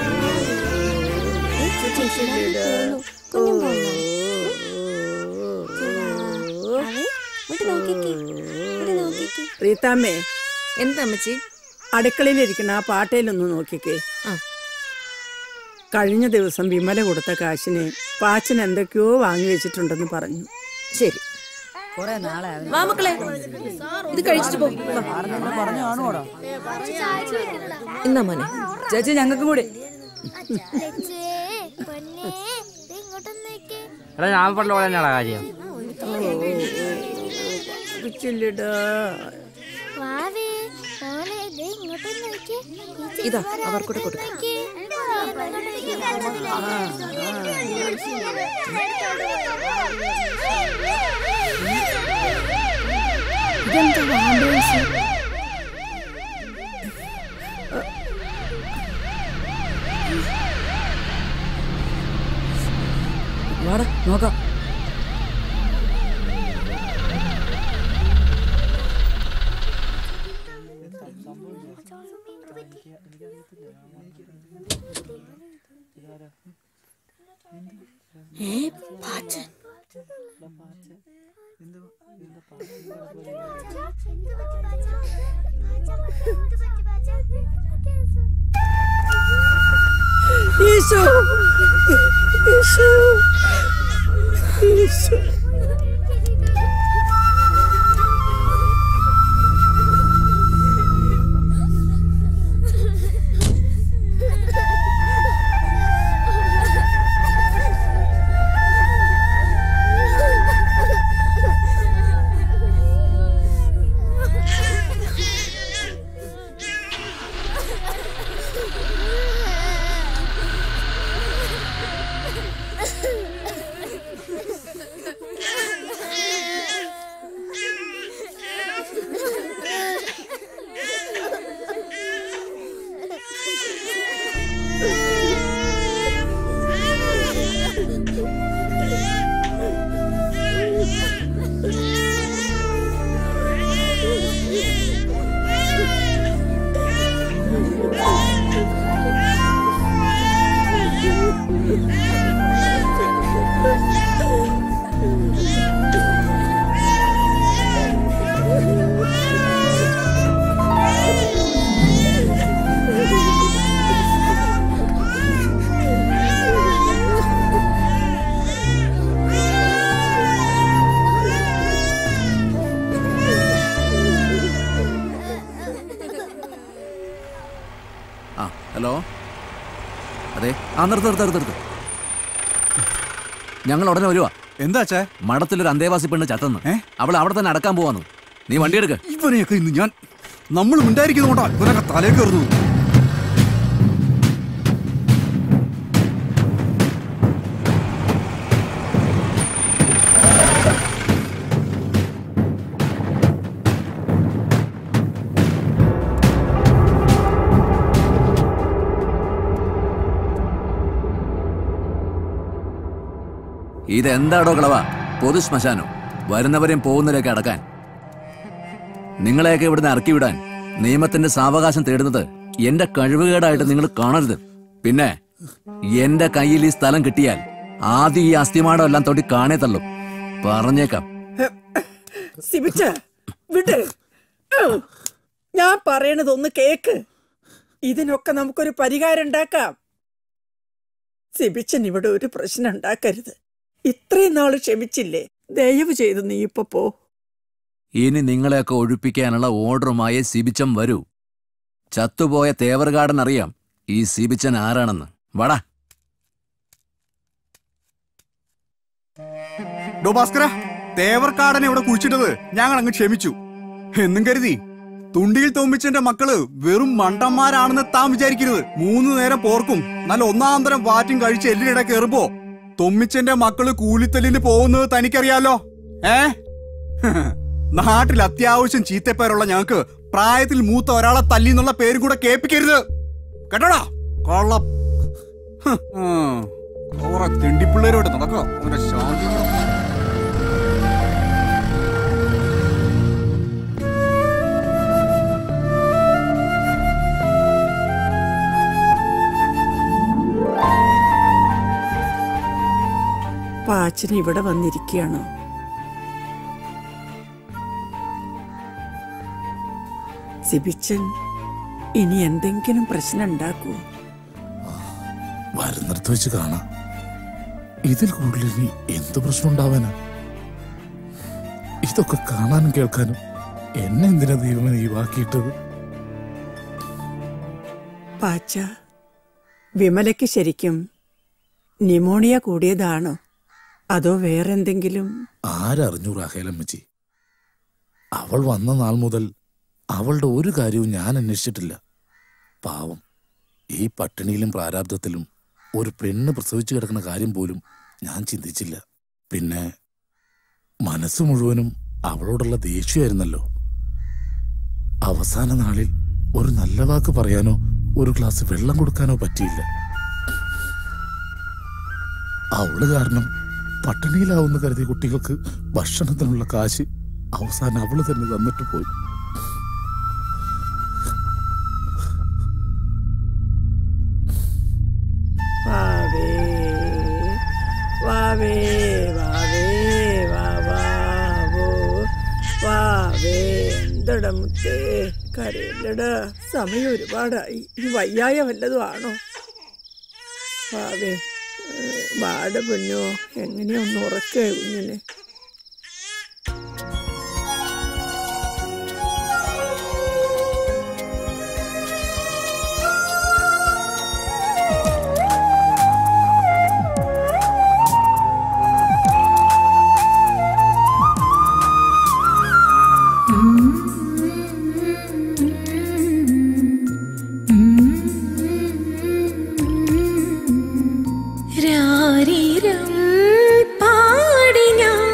റീത്താമ്മേ എന്താ അമ്മച്ചി അടുക്കളയിലിരിക്കുന്ന ആ പാട്ടയിലൊന്ന് നോക്കിക്കേ കഴിഞ്ഞ ദിവസം വിമല കൊടുത്ത കാശിന് പാച്ചൻ എന്തൊക്കെയോ വാങ്ങി വെച്ചിട്ടുണ്ടെന്ന് പറഞ്ഞു ശരി വാ മക്കളെ ഇത് കഴിച്ചിട്ട് പോ വാ. എന്നാ മോനെ ചേച്ചി ഞങ്ങൾക്കും കൂടി എടാ ഞാൻ പറഞ്ഞ പോലെ തന്നെയാടാ കാര്യം ഇതാ അവർക്കൂടെ കൊടുക്കാം ഇതെന്താ ആംബുലൻസ് വാടാ നോക്കാം ഏ പാച്ചൻ ഈശോ ഈശോ ഈശോ ആ ഹലോ അതെ ആ നിർത്ത് നിർത്ത് നിർത്ത് നിർത്ത് ഞങ്ങൾ ഉടനെ വരുവാ എന്താ മഠത്തിലൊരു അന്തേവാസി പെണ്ണ് ചത്തന്ന് അവൾ അവിടെ തന്നെ അടക്കാൻ പോവാന്ന് നീ വണ്ടി എടുക്ക ഇവനെയൊക്കെ ഇന്ന് ഞാൻ നമ്മൾ ഉണ്ടായിരിക്കുന്നതുകൊണ്ടാ ഇവനൊക്കെ തലേ കയറുന്നു ഇതെന്താടോ കളവ പൊതു ശ്മശാനോ വരുന്നവരെയും പോകുന്നവരെയൊക്കെ അടക്കാൻ നിങ്ങളെയൊക്കെ ഇവിടുന്ന് ഇറക്കി വിടാൻ നിയമത്തിന്റെ സാവകാശം തേടുന്നത് എന്റെ കഴിവുകേടായിട്ട് നിങ്ങൾ കാണരുത് പിന്നെ എന്റെ കയ്യിൽ ഈ സ്ഥലം കിട്ടിയാൽ ആദ്യം ഈ അസ്ഥിമാടം എല്ലാം തൊട്ടി കാണേ തള്ളും പറഞ്ഞേക്കാം സിബിച്ച വിട് ഉം. ഞാൻ പറയണത് ഒന്ന് കേക്ക് ഇതിനൊക്കെ നമുക്കൊരു പരിഹാരം ഉണ്ടാക്കാം സിബിച്ചൻ ഇവിടെ ഒരു പ്രശ്നം ഉണ്ടാക്കരുത് ഇത്രയും നാള് ക്ഷമിച്ചില്ലേ ദയവ് ചെയ്ത് നീ ഇപ്പൊ പോ ഇനി നിങ്ങളെയൊക്കെ ഒഴിപ്പിക്കാനുള്ള ഓർഡറുമായി സിബിച്ചൻ വരൂ ചത്തുപോയ തേവർഗാർഡൻ അറിയാം ഈ സിബിച്ചൻ ആരാണെന്ന് വാടാ ഡോ ഭാസ്കര തേവർക്കാടനെ ഇവിടെ കുഴിച്ചിട്ടത് ഞങ്ങൾ അങ്ങ് ക്ഷമിച്ചു എന്നും കരുതി തുണ്ടിയിൽ തോമ്പിച്ചെന്റെ മക്കള് വെറും മണ്ടന്മാരാണെന്ന് താൻ വിചാരിക്കരുത് മൂന്ന് നേരം പോർക്കും നല്ല ഒന്നാം തരം വാറ്റും കഴിച്ച് എല്ലിനിടെ കയറുമ്പോ തൊമ്മിച്ചെന്റെ മക്കള് കൂലിത്തല്ലിന് പോകുന്നത് തനിക്കറിയാലോ ഏ നാട്ടിൽ അത്യാവശ്യം ചീത്തപ്പേരുള്ള ഞങ്ങക്ക് പ്രായത്തിൽ മൂത്ത ഒരാളെ തല്ലി എന്നുള്ള പേരും കൂടെ കേൾപ്പിക്കരുത് കേട്ടോടാ കൊള്ള കുറെ തെണ്ടിപ്പിള്ളേരോട് നടക്കുക അവന്റെ ശാന്തി കൂടെ. പാച്ചൻ ഇവിടെ വന്നിരിക്കുകയാണോ സിബിച്ചൻ ഇനി എന്തെങ്കിലും പ്രശ്നം ഉണ്ടാക്കുമോ വരുന്നിടത്ത് വെച്ച് കാണാം ഇതിൽ കൂടുതൽ ഇനി എന്ത് പ്രശ്നം ഉണ്ടാവാനാ ഇതൊക്കെ കാണാനും കേൾക്കാനും എന്നെ എന്തിനാ ദൈവമേ നീ ബാക്കിയിട്ടത് പാച്ച വിമലയ്ക്ക് ശരിക്കും ന്യൂമോണിയ കൂടിയതാണോ അതോ വേറെന്തെങ്കിലും ആരറിഞ്ഞു റാഹേലമ്മച്ചി അവൾ വന്ന നാൾ മുതൽ അവളുടെ ഒരു കാര്യവും ഞാൻ അന്വേഷിച്ചിട്ടില്ല പാവം ഈ പട്ടിണിയിലും പ്രാരാബ്ദത്തിലും ഒരു പെണ്ണ് പ്രസവിച്ചു കിടക്കുന്ന കാര്യം പോലും ഞാൻ ചിന്തിച്ചില്ല പിന്നെ മനസ്സ് മുഴുവനും അവളോടുള്ള ദേഷ്യമായിരുന്നല്ലോ അവസാന നാളിൽ ഒരു നല്ല വാക്ക് പറയാനോ ഒരു ഗ്ലാസ് വെള്ളം കൊടുക്കാനോ പറ്റിയില്ല അവള് കാരണം പട്ടിണിയിലാവുന്ന കരുതിയ കുട്ടികൾക്ക് ഭക്ഷണത്തിനുള്ള കാശ് അവസാനം അവള് തന്നെ തന്നിട്ട് പോയി പാവേ കരയല്ലടാ മുത്തേ കരയല്ലടാ സമയം ഒരുപാടായി ഈ വയ്യായ വല്ലതും ആണോ വാവേ വാട പെണ്ണോ എങ്ങനെയാ ഒന്ന് ഉറക്കേ കുഞ്ഞിനെ രാരിരം പാടി ഞാൻ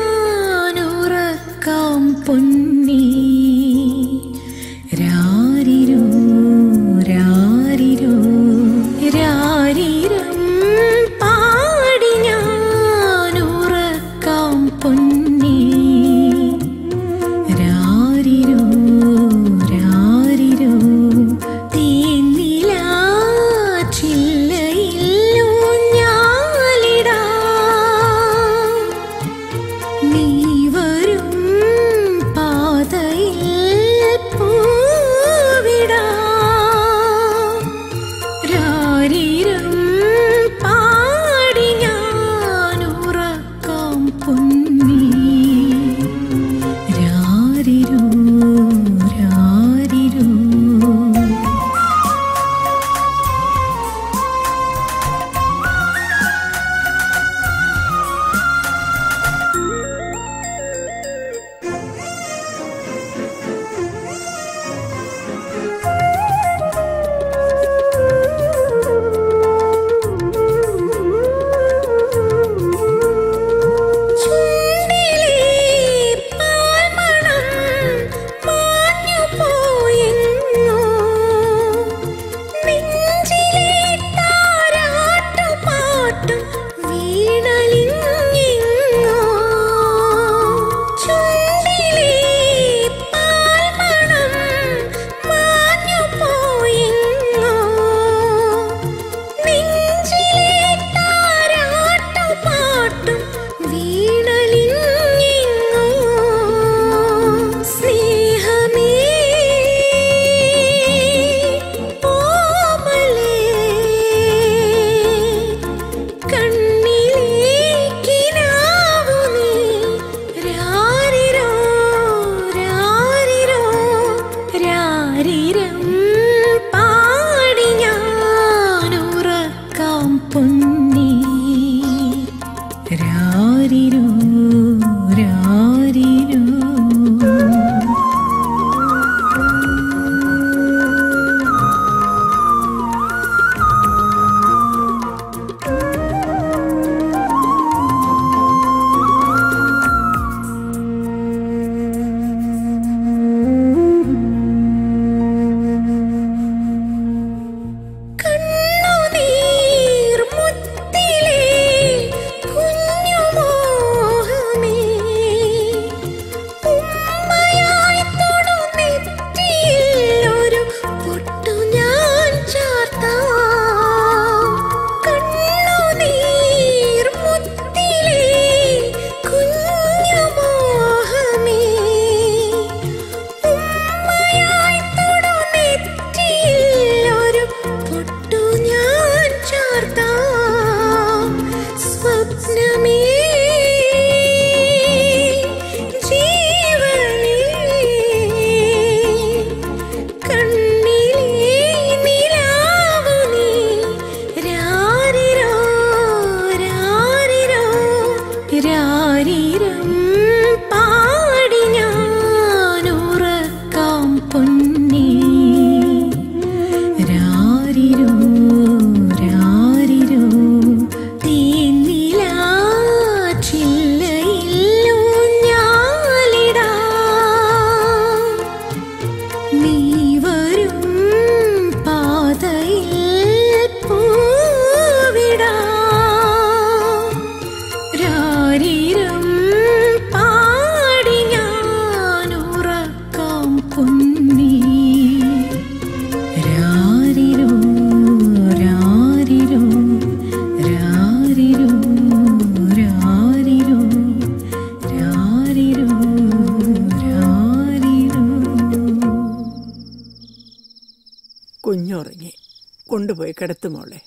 കുഞ്ഞുറങ്ങി കൊണ്ടുപോയി കിടത്തു മോളെ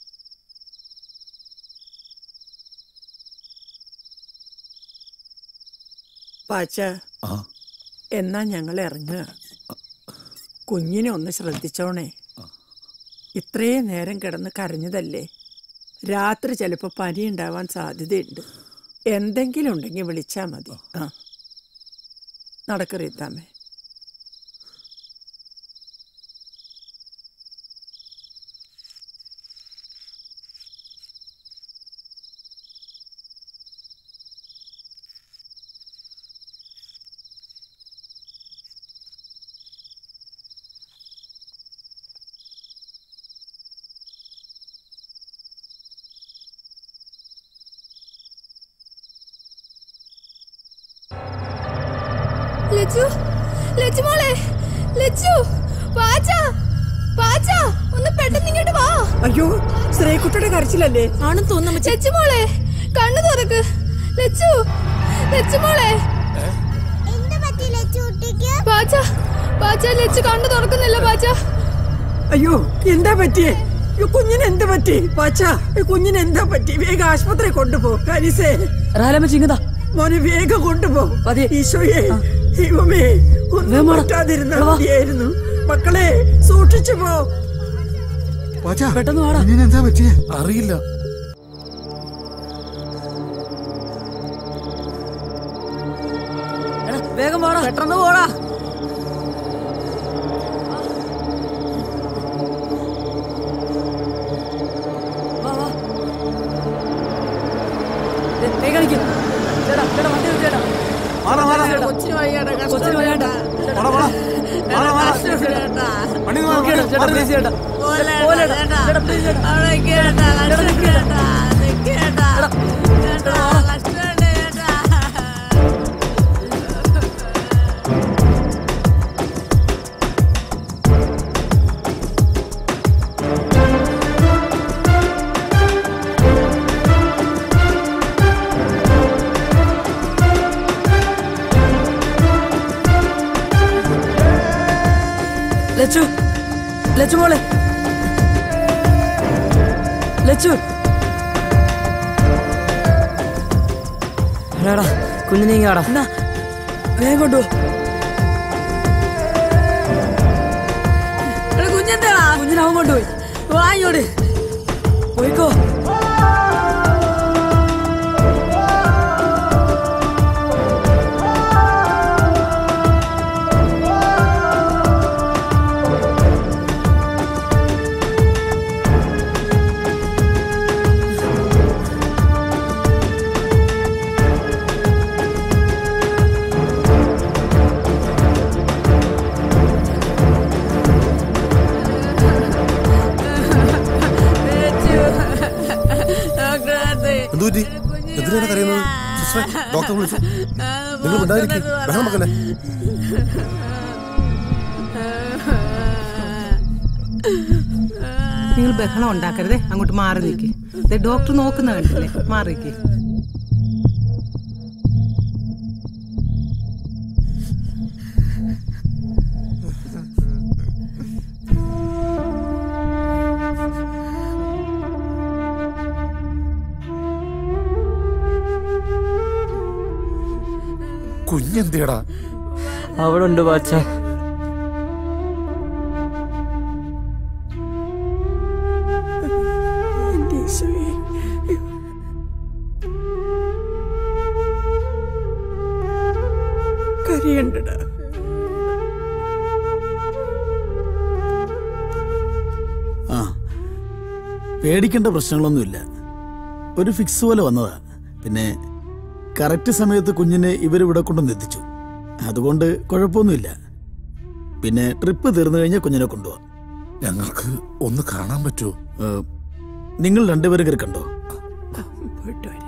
പാച്ച ആ എന്നാ ഞങ്ങൾ ഇറങ്ങുക കുഞ്ഞിനെ ഒന്ന് ശ്രദ്ധിച്ചോണേ ഇത്രയും നേരം കിടന്ന് കരഞ്ഞതല്ലേ രാത്രി ചിലപ്പോൾ പനി ഉണ്ടാവാൻ സാധ്യതയുണ്ട് എന്തെങ്കിലും ഉണ്ടെങ്കിൽ വിളിച്ചാൽ മതി ആ നടക്കറിയത്താമേ ലച്ചു ലച്ചു മോളെ ലച്ചു പാച്ച പാച്ച ഒന്ന് പെട്ടെന്ന് ഇങ്ങോട്ട് വാ അയ്യോ ശ്രീകുട്ടിയുടെ കരച്ചിലല്ലേ ആണെന്ന് തോന്നുന്നു ലച്ചു മോളെ കണ്ണു തുറക്ക് ലച്ചു ലച്ചു മോളെ പാച്ച പാച്ച ലച്ചു കണ്ണു തുറക്കുന്നില്ല പാച്ച അയ്യോ എന്താ പറ്റിയേ അയ്യോ, കുഞ്ഞിന് എന്താ പറ്റി പാച്ച കുഞ്ഞിന് എന്താ പറ്റി വേഗം ആശുപത്രി കൊണ്ടുപോ കരീസേ ചിങ്ങതാ മോനെ വേഗം കൊണ്ടുപോ ഈശോയെ ദൈവമേ ഒന്നും പറ്റാതിരുന്നാ മതിയായിരുന്നു മക്കളെ സൂക്ഷിച്ചു പോ പെട്ടെന്ന് വാടാ എന്താ പറ്റിയ അറിയില്ല എടാ, വേഗം പോടാ പെട്ടെന്ന് പോടാ വാ, വാ. ദേ, വേഗം കളിക്ക്. ചേട്ടാ, ചേട്ടാ, വണ്ടി നിർത്ത് ചേട്ടാ. ചേട്ടാ. കൊച്ചിന് വയ്യാടാ കൊച്ചിന് വയ്യാണ്ടാ. കഷ്ടം ചേട്ടാ നോക്കിയേട്ടാ, ചേട്ടാ, please ചേട്ടാ. പോലെടാ. ചേട്ടാ, please ചേട്ടാ. അവിടെ കേട്ടാ കഷ്ടം കേട്ടാ കേട്ടാ ചേട്ടാ കഷ്ടം ചേട്ടാ ലച്ചു ലച്ചു മോളെ ലച്ചു എടാടാ കുഞ്ഞിനെ ഇങ്ങാടാ എന്നാ വേഗം കൊണ്ടുപോ കുഞ്ഞെന്താ കുഞ്ഞിനെ അവൻ കൊണ്ടുപോയി വായോട് പോയിക്കോ എന്തുപറ്റി എന്തിനാണ് കരയുന്നത് സിസ്റ്ററെ ഡോക്ടറെ വിളിച്ചു നിങ്ങൾ ഉണ്ടായിരിക്കും ബഹളം മക്കളെ നിങ്ങൾ ബഹളം ഉണ്ടാക്കരുതേ അങ്ങോട്ട് മാറി നിൽക്ക് ഡോക്ടർ നോക്കുന്ന കണ്ടില്ലേ മാറിക്ക് കുഞ്ഞെന്തിയടാ അവിടെ ഉണ്ട് പാച്ച എന്റെ ഈശോയെ കരയണ്ടടാ ആ പേടിക്കേണ്ട പ്രശ്നങ്ങളൊന്നുമില്ല ഒരു ഫിക്സ് പോലെ വന്നതാ പിന്നെ കറക്റ്റ് സമയത്ത് കുഞ്ഞിനെ ഇവരിവിടെ കൊണ്ടുവന്ന് എത്തിച്ചു അതുകൊണ്ട് കുഴപ്പമൊന്നുമില്ല പിന്നെ ട്രിപ്പ് തീർന്നു കഴിഞ്ഞാൽ കുഞ്ഞിനെ കൊണ്ടുപോവാം ഞങ്ങൾക്ക് ഒന്ന് കാണാൻ പറ്റുമോ നിങ്ങൾ രണ്ടുപേരും കയറി കണ്ടോ പോയിട്ട് വരാം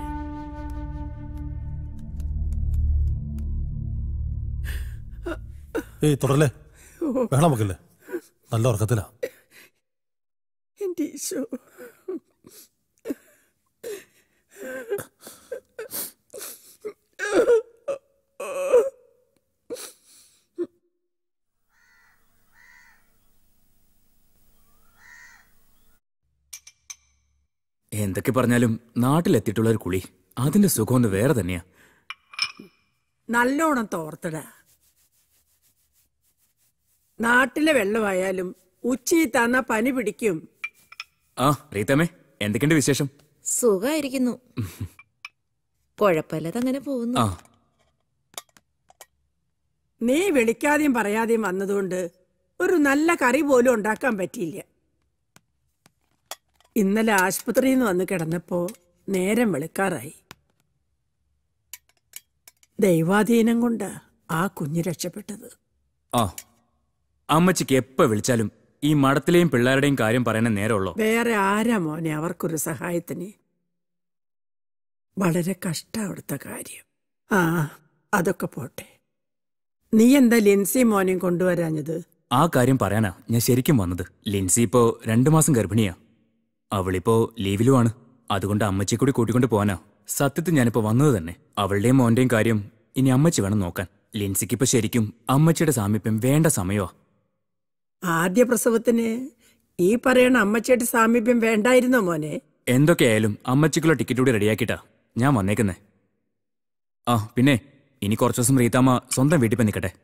ഏയ് തുടരല്ലേ ബഹളം വെക്കല്ലേ നല്ല ഉറക്കത്തിലാ എന്റെ ഈശോ എന്തൊക്കെ പറഞ്ഞാലും നാട്ടിലെത്തിയിട്ടുള്ള ഒരു കുളി അതിന്റെ സുഖം ഒന്ന് വേറെ തന്നെയാ നല്ലോണം തോർത്തടാ നാട്ടിലെ വെള്ളമായാലും ഉച്ചയിൽ തന്ന പനി പിടിക്കും ആ റീത്തമ്മേ എന്തൊക്കെയുണ്ട് വിശേഷം സുഖായിരിക്കുന്നു കുഴപ്പമില്ലാതെ പോകുന്നു ആ നീ വിളിക്കാതെയും പറയാതെയും വന്നതുകൊണ്ട് ഒരു നല്ല കറി പോലും ഉണ്ടാക്കാൻ പറ്റിയില്ല ഇന്നലെ ആശുപത്രിയിൽ നിന്ന് വന്ന് കിടന്നപ്പോ നേരം വെളുക്കാറായി ദൈവാധീനം കൊണ്ട് ആ കുഞ്ഞ് രക്ഷപ്പെട്ടത് ആ അമ്മച്ചിക്ക് എപ്പോ വിളിച്ചാലും ഈ മഠത്തിലെയും പിള്ളേരുടെയും കാര്യം പറയാൻ നേരമുള്ളൂ വേറെ ആരാ മോനെ അവർക്കൊരു സഹായത്തിന് വളരെ കഷ്ട അവിടുത്തെ കാര്യം ആ അതൊക്കെ പോട്ടെ നീ എന്താ ലിൻസി മോനെയും കൊണ്ടുവരാഞ്ഞത് ആ കാര്യം പറയാനാ ഞാൻ ശരിക്കും വന്നത് ലിൻസി ഇപ്പോ രണ്ടു മാസം ഗർഭിണിയാ അവളിപ്പോ ലീവിലുമാണ് അതുകൊണ്ട് അമ്മച്ചിയെ കൂടി കൂട്ടിക്കൊണ്ട് പോവാനാ സത്യത്തിൽ ഞാനിപ്പോ വന്നത് തന്നെ അവളുടെയും മോന്റെയും കാര്യം ഇനി അമ്മച്ചി വേണം നോക്കാൻ ലിൻസിക്കിപ്പോ ശരിക്കും അമ്മച്ചിയുടെ സാമീപ്യം വേണ്ട സമയമാ ആദ്യ പ്രസവത്തിന് ഈ പറയണ അമ്മച്ചിയുടെ സാമീപ്യം വേണ്ടായിരുന്നോ മോനെ എന്തൊക്കെയായാലും അമ്മച്ചിക്കുള്ള ടിക്കറ്റ് കൂടി റെഡിയാക്കിട്ടാ ഞാൻ വന്നേക്കുന്നേ ആ പിന്നെ ഇനി കുറച്ചു ദിവസം റീതാമ്മ സ്വന്തം വീട്ടിൽ പോയി നിൽക്കട്ടെ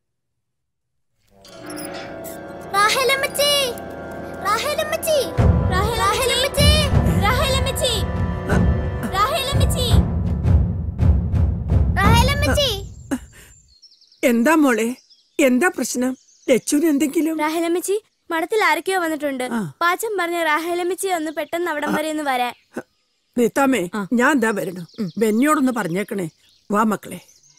റാഹേലമ്മച്ചി റാഹേലമ്മച്ചി റാഹേലമ്മച്ചി റാഹേലമ്മച്ചി റാഹേലമ്മച്ചി റാഹേലമ്മച്ചി എന്താ മോളെ എന്താ പ്രശ്നം ലച്ചുവിന് എന്തെങ്കിലും റാഹേലമ്മച്ചി മഠത്തിൽ ആരൊക്കെയോ വന്നിട്ടുണ്ട് പാച്ചൻ പറഞ്ഞ റാഹേലമ്മച്ചി ഒന്ന് പെട്ടെന്ന് അവിടം വരെ ഒന്ന് വരാൻ നീത്താമേ ഞാൻ എന്താ വരണു ബെന്നിയോടൊന്ന് പറഞ്ഞേക്കണേ വാ മക്കളെ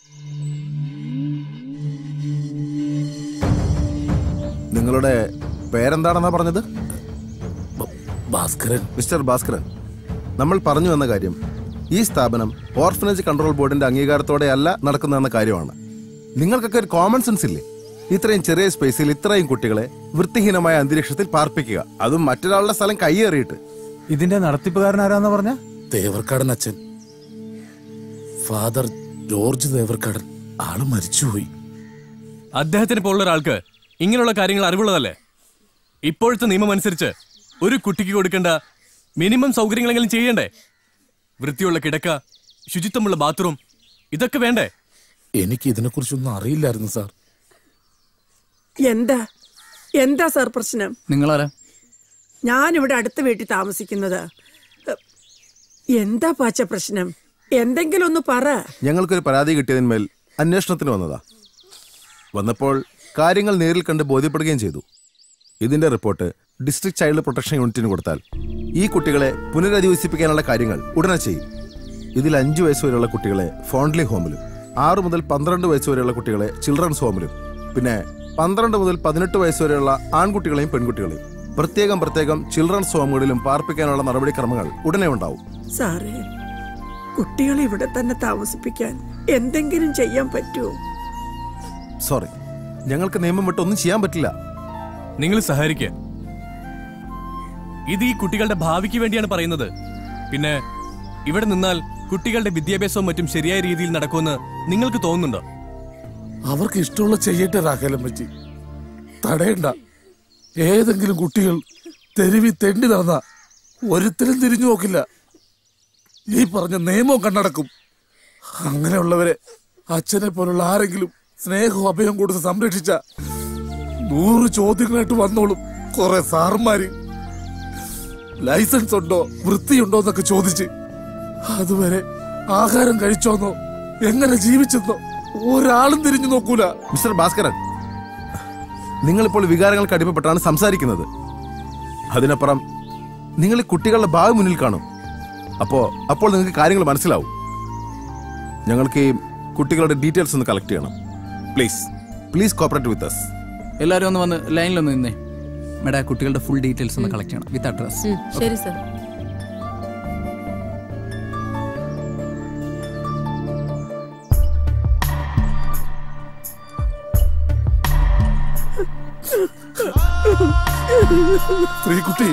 നിങ്ങളുടെ പേരെന്താണെന്നാ പറഞ്ഞത് ഭാസ്കരൻ മിസ്റ്റർ ഭാസ്കരൻ നമ്മൾ പറഞ്ഞു വന്ന കാര്യം ഈ സ്ഥാപനം ഓർഫനേജ് കൺട്രോൾ ബോർഡിന്റെ അംഗീകാരത്തോടെ അല്ല നടക്കുന്നതെന്ന കാര്യമാണ് നിങ്ങൾക്കൊക്കെ ഒരു കോമൺ സെൻസ് ഇല്ലേ ഇത്രയും ചെറിയ സ്പേസിൽ ഇത്രയും കുട്ടികളെ വൃത്തിഹീനമായ അന്തരീക്ഷത്തിൽ പാർപ്പിക്കുക അതും മറ്റൊരാളുടെ സ്ഥലം കൈയേറിയിട്ട് ഇതിന്റെ നടത്തിപ്പുകാരൻ ആരാന്ന് പറഞ്ഞ തേവർക്കാടൻ അച്ഛൻ ഫാദർ ജോർജ് തേവർക്കാടൻ ആള് മരിച്ചുപോയി അദ്ദേഹത്തിന് പോലുള്ള ഒരാൾക്ക് ഇങ്ങനെയുള്ള കാര്യങ്ങൾ അറിവുള്ളതല്ലേ ഇപ്പോഴത്തെ നിയമം അനുസരിച്ച് ഒരു കുട്ടിക്ക് കൊടുക്കേണ്ട മിനിമം സൗകര്യങ്ങളെങ്കിലും ചെയ്യണ്ടേ വൃത്തിയുള്ള കിടക്ക ശുചിത്വമുള്ള ബാത്റൂം ഇതൊക്കെ വേണ്ടേ എനിക്ക് ഇതിനെക്കുറിച്ചൊന്നും അറിയില്ലായിരുന്നു സാർ എന്താ എന്താ സാർ പ്രശ്നം നിങ്ങളാരാ ഞാനിവിടെ അടുത്ത വീട്ടിൽ താമസിക്കുന്നത് എന്താ പാച്ച പ്രശ്നം എന്തെങ്കിലും ഒന്ന് പറ ഞങ്ങൾക്കൊരു പരാതി കിട്ടിയതിന്മേൽ അന്വേഷണത്തിന് വന്നതാ വന്നപ്പോൾ കാര്യങ്ങൾ നേരിൽ കണ്ട് ബോധ്യപ്പെടുകയും ചെയ്തു ഇതിന്റെ റിപ്പോർട്ട് ഡിസ്ട്രിക്ട് ചൈൽഡ് പ്രൊട്ടക്ഷൻ യൂണിറ്റിന് കൊടുത്താൽ ഈ കുട്ടികളെ പുനരധിവസിപ്പിക്കാനുള്ള കാര്യങ്ങൾ ഉടനെ ചെയ്യും ഇതിൽ അഞ്ചു വയസ്സ് വരെയുള്ള കുട്ടികളെ ഫോൺലി ഹോമിലും ആറ് മുതൽ പന്ത്രണ്ട് വയസ്സ് വരെയുള്ള കുട്ടികളെ ചിൽഡ്രൻസ് ഹോമിലും പിന്നെ പന്ത്രണ്ട് മുതൽ പതിനെട്ട് വയസ്സ് വരെയുള്ള ആൺകുട്ടികളെയും പെൺകുട്ടികളെയും പ്രത്യേകം പ്രത്യേകം ചിൽഡ്രൻസ് ഹോമുകളിലും പാർപ്പിക്കാനുള്ള നടപടിക്രമങ്ങൾ ഉടനെ ഉണ്ടാവും സാറേ കുട്ടികളെ ഇവിടെ തന്നെ താമസിപ്പിക്കാൻ എന്തെങ്കിലും ചെയ്യാൻ പറ്റുമോ സോറി ഞങ്ങൾക്ക് നിയമം വിട്ടൊന്നും ചെയ്യാൻ പറ്റില്ല നിങ്ങൾ സഹകരിക്കുക ഇത് ഈ കുട്ടികളുടെ ഭാവിക്ക് വേണ്ടിയാണ് പറയുന്നത് പിന്നെ ഇവിടെ നിന്നാൽ കുട്ടികളുടെ വിദ്യാഭ്യാസവും മറ്റും ശരിയായ രീതിയിൽ നടക്കുമെന്ന് നിങ്ങൾക്ക് തോന്നുന്നുണ്ടോ അവർക്ക് ഇഷ്ടമുള്ള ചെയ്യട്ടെ റാഖേലം വെച്ച് തടയണ്ട ഏതെങ്കിലും കുട്ടികൾ തെരുവി തെണ്ടി നടന്ന ഒരുത്തരും തിരിഞ്ഞു നോക്കില്ല ഈ പറഞ്ഞ നിയമവും കണ്ണടക്കും അങ്ങനെയുള്ളവരെ അച്ഛനെ പോലുള്ള ആരെങ്കിലും സ്നേഹവും അഭയം കൊടുത്ത് സംരക്ഷിച്ച നൂറ് ചോദ്യങ്ങളായിട്ട് വന്നോളും കുറെ സാറുമാര് ലൈസൻസ് ഉണ്ടോ വൃത്തിയുണ്ടോ എന്നൊക്കെ ചോദിച്ച് അതുവരെ ആഹാരം കഴിച്ചോന്നോ എങ്ങനെ ജീവിച്ചെന്നോ ഒരാളും തിരിഞ്ഞു നോക്കൂല മിസ്റ്റർ ഭാസ്കരൻ നിങ്ങളിപ്പോൾ വികാരങ്ങൾക്ക് അടിമപ്പെട്ടാണ് സംസാരിക്കുന്നത് അതിനപ്പുറം നിങ്ങൾ ഈ കുട്ടികളുടെ ഭാവി മുന്നിൽ കാണും അപ്പോ അപ്പോൾ നിങ്ങൾക്ക് കാര്യങ്ങൾ മനസ്സിലാവും ഞങ്ങൾക്ക് ഈ കുട്ടികളുടെ ഡീറ്റെയിൽസ് ഒന്ന് കളക്ട് ചെയ്യണം please please cooperate with us എല്ലാവരും ഒന്ന് വന്ന് ലൈനിലൊന്ന് നിന്നേ മേഡം കുട്ടികളുടെ ഫുൾ ഡീറ്റെയിൽസ് ഒന്ന് കളക്ട് ചെയ്യണം വിത്ത് അഡ്രസ് ശരി സർ സ്ത്രീകുട്ടി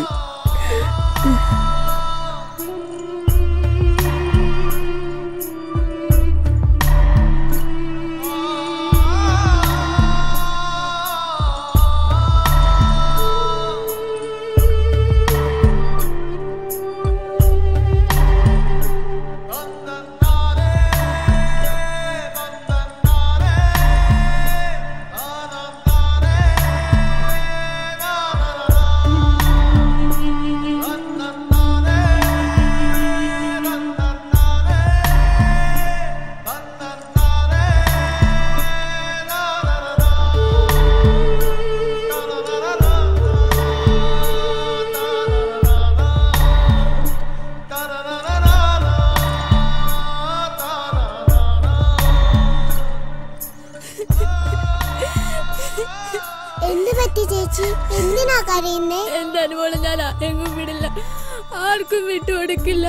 കരയുന്നേ എന്റെ അനുമോളെ ഞാൻ എങ്ങും വിടില്ല ആർക്കും വിട്ടുകൊടുക്കില്ല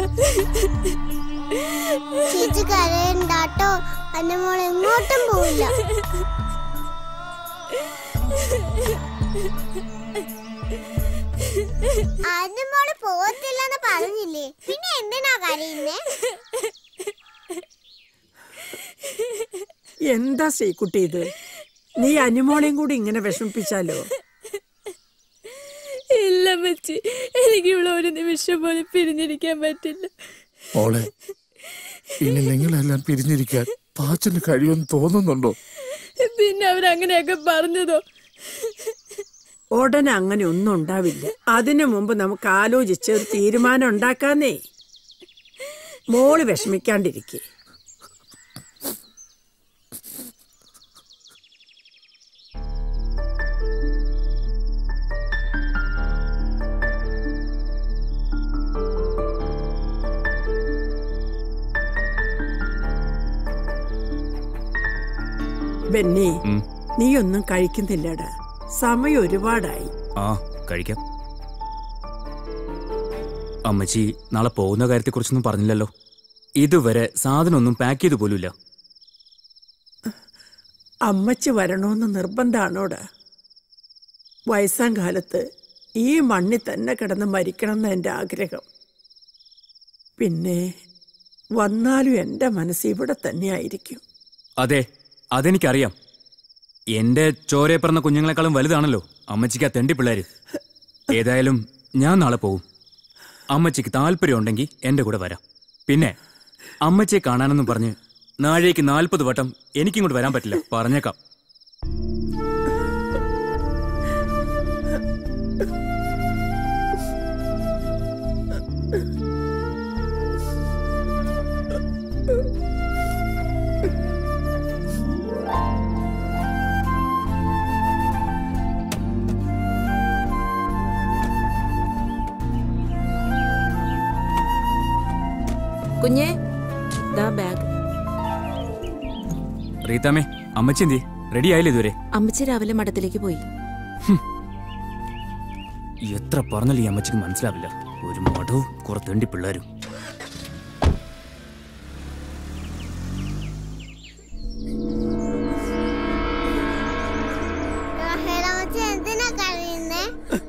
ചേച്ചി കരയണ്ടാട്ടോ എന്റെ മോൾ എങ്ങോട്ടും പോവില്ല അതിന്റെ മോള് പോകത്തില്ലെന്ന് പറഞ്ഞില്ലേ പിന്നെ എന്തിനാ കരയുന്നേ എന്താ ശ്രീകുട്ടി ഇത് നീ അനുമോളെയും കൂടി ഇങ്ങനെ വിഷമിപ്പിച്ചാലോ ഇല്ല മച്ചി എനിക്ക് ഇവിടെ ഒരു നിമിഷം പോലും പിരിഞ്ഞിരിക്കാൻ പറ്റില്ല മോളെ ഇനി നിങ്ങളെല്ലാം പിരിഞ്ഞിരിക്കാൻ പാച്ചന് കഴിയുമെന്ന് തോന്നുന്നുണ്ടോ പിന്നെ അവരങ്ങനെയൊക്കെ പറഞ്ഞതോ ഉടനെ അങ്ങനെ ഒന്നും ഉണ്ടാവില്ല അതിനു മുമ്പ് നമുക്ക് ആലോചിച്ച് ഒരു തീരുമാനം ഉണ്ടാക്കാന്നേ മോള് വിഷമിക്കാണ്ടിരിക്കേ ബെന്നി ഉം. നീയൊന്നും കഴിക്കുന്നില്ലടാ സമയം ഒരുപാടായി ആ കഴിക്കാം അമ്മച്ചി നാളെ പോകുന്ന കാര്യത്തെക്കുറിച്ചൊന്നും പറഞ്ഞില്ലല്ലോ ഇതുവരെ സാധനമൊന്നും പാക്ക് ചെയ്ത് പോലുമില്ല അമ്മച്ചി വരണോന്ന് നിർബന്ധാണോടാ വയസ്സാം കാലത്ത് ഈ മണ്ണിൽ തന്നെ കിടന്ന് മരിക്കണം എന്ന് എൻ്റെ ആഗ്രഹം പിന്നെ വന്നാലും എൻ്റെ മനസ്സ് ഇവിടെ തന്നെയായിരിക്കും അതെ അതെനിക്കറിയാം എന്റെ ചോരയെ പിറന്ന കുഞ്ഞുങ്ങളെക്കാളും വലുതാണല്ലോ അമ്മച്ചിക്ക് ആ തെണ്ടി പിള്ളേര് ഏതായാലും ഞാൻ നാളെ പോകും അമ്മച്ചിക്ക് താല്പര്യമുണ്ടെങ്കിൽ എന്റെ കൂടെ വരാം പിന്നെ അമ്മച്ചിയെ കാണാനെന്നും പറഞ്ഞ് നാഴേക്ക് നാൽപ്പത് വട്ടം എനിക്കിങ്ങോട്ട് വരാൻ പറ്റില്ല പറഞ്ഞേക്കാം കുഞ്ഞേ ദാ ബാഗ് റീതാമേ അമ്മച്ചി എന്തി റെഡി ആയില്ലേ ഇതുവരെ അമ്മച്ചി രാവിലെ മഠത്തിലേക്ക് പോയി എത്ര പറഞ്ഞാലും ഈ അമ്മച്ചിക്ക് മനസ്സിലാവില്ല ഒരു മഠവും കുറെ തെണ്ടി പിള്ളേരും റഹേലമ്മച്ചി എന്തിനാ കരയുന്നേ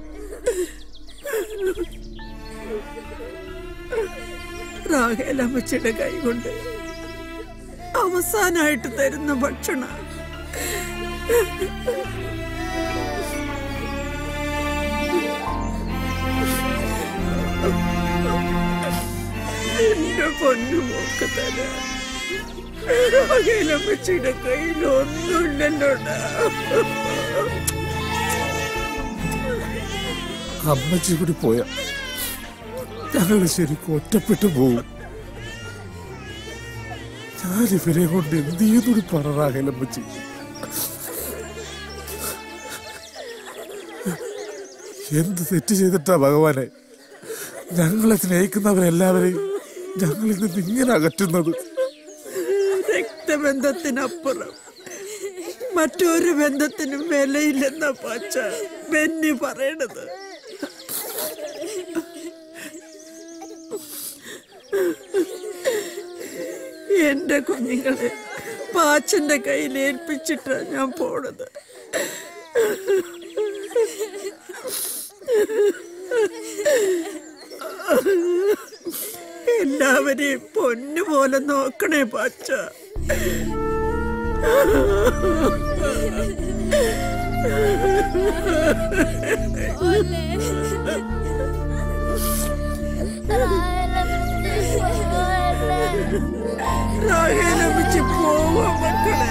റാഹേലമ്മച്ചിയുടെ കൈ കൊണ്ട് അവസാനായിട്ട് തരുന്ന ഭക്ഷണ എന്റെ പൊന്നു മോക്ക് തരാൻ റാഹേലമ്മച്ചിയുടെ കയ്യിൽ ഒന്നുമില്ലല്ലോടാ അമ്മച്ചി കൂടി പോയ ഞങ്ങൾ ശരിക്കും ഒറ്റപ്പെട്ടു പോകും ഞാൻ ഇവരെ കൊണ്ട് എന്ത് ചെയ്തൊരു പററാകലമ്മച്ചി എന്ത് തെറ്റ് ചെയ്തിട്ടാ ഭഗവാനെ ഞങ്ങളെ സ്നേഹിക്കുന്നവരെല്ലാവരെയും ഞങ്ങളിൽ നിന്ന് ഇങ്ങനെ അകറ്റുന്നത് രക്തബന്ധത്തിനപ്പുറം മറ്റൊരു ബന്ധത്തിനും വിലയില്ലെന്ന പച്ച ബെന്നി പറയണത് എന്റെ കുഞ്ഞുങ്ങളെ പാച്ചന്റെ കയ്യിൽ ഏൽപ്പിച്ചിട്ടാ ഞാൻ പോണത് എല്ലാവരെയും പൊന്നുപോലെ നോക്കണേ പാച്ച റാഹേലമ്മച്ചി പോവാ മക്കളെ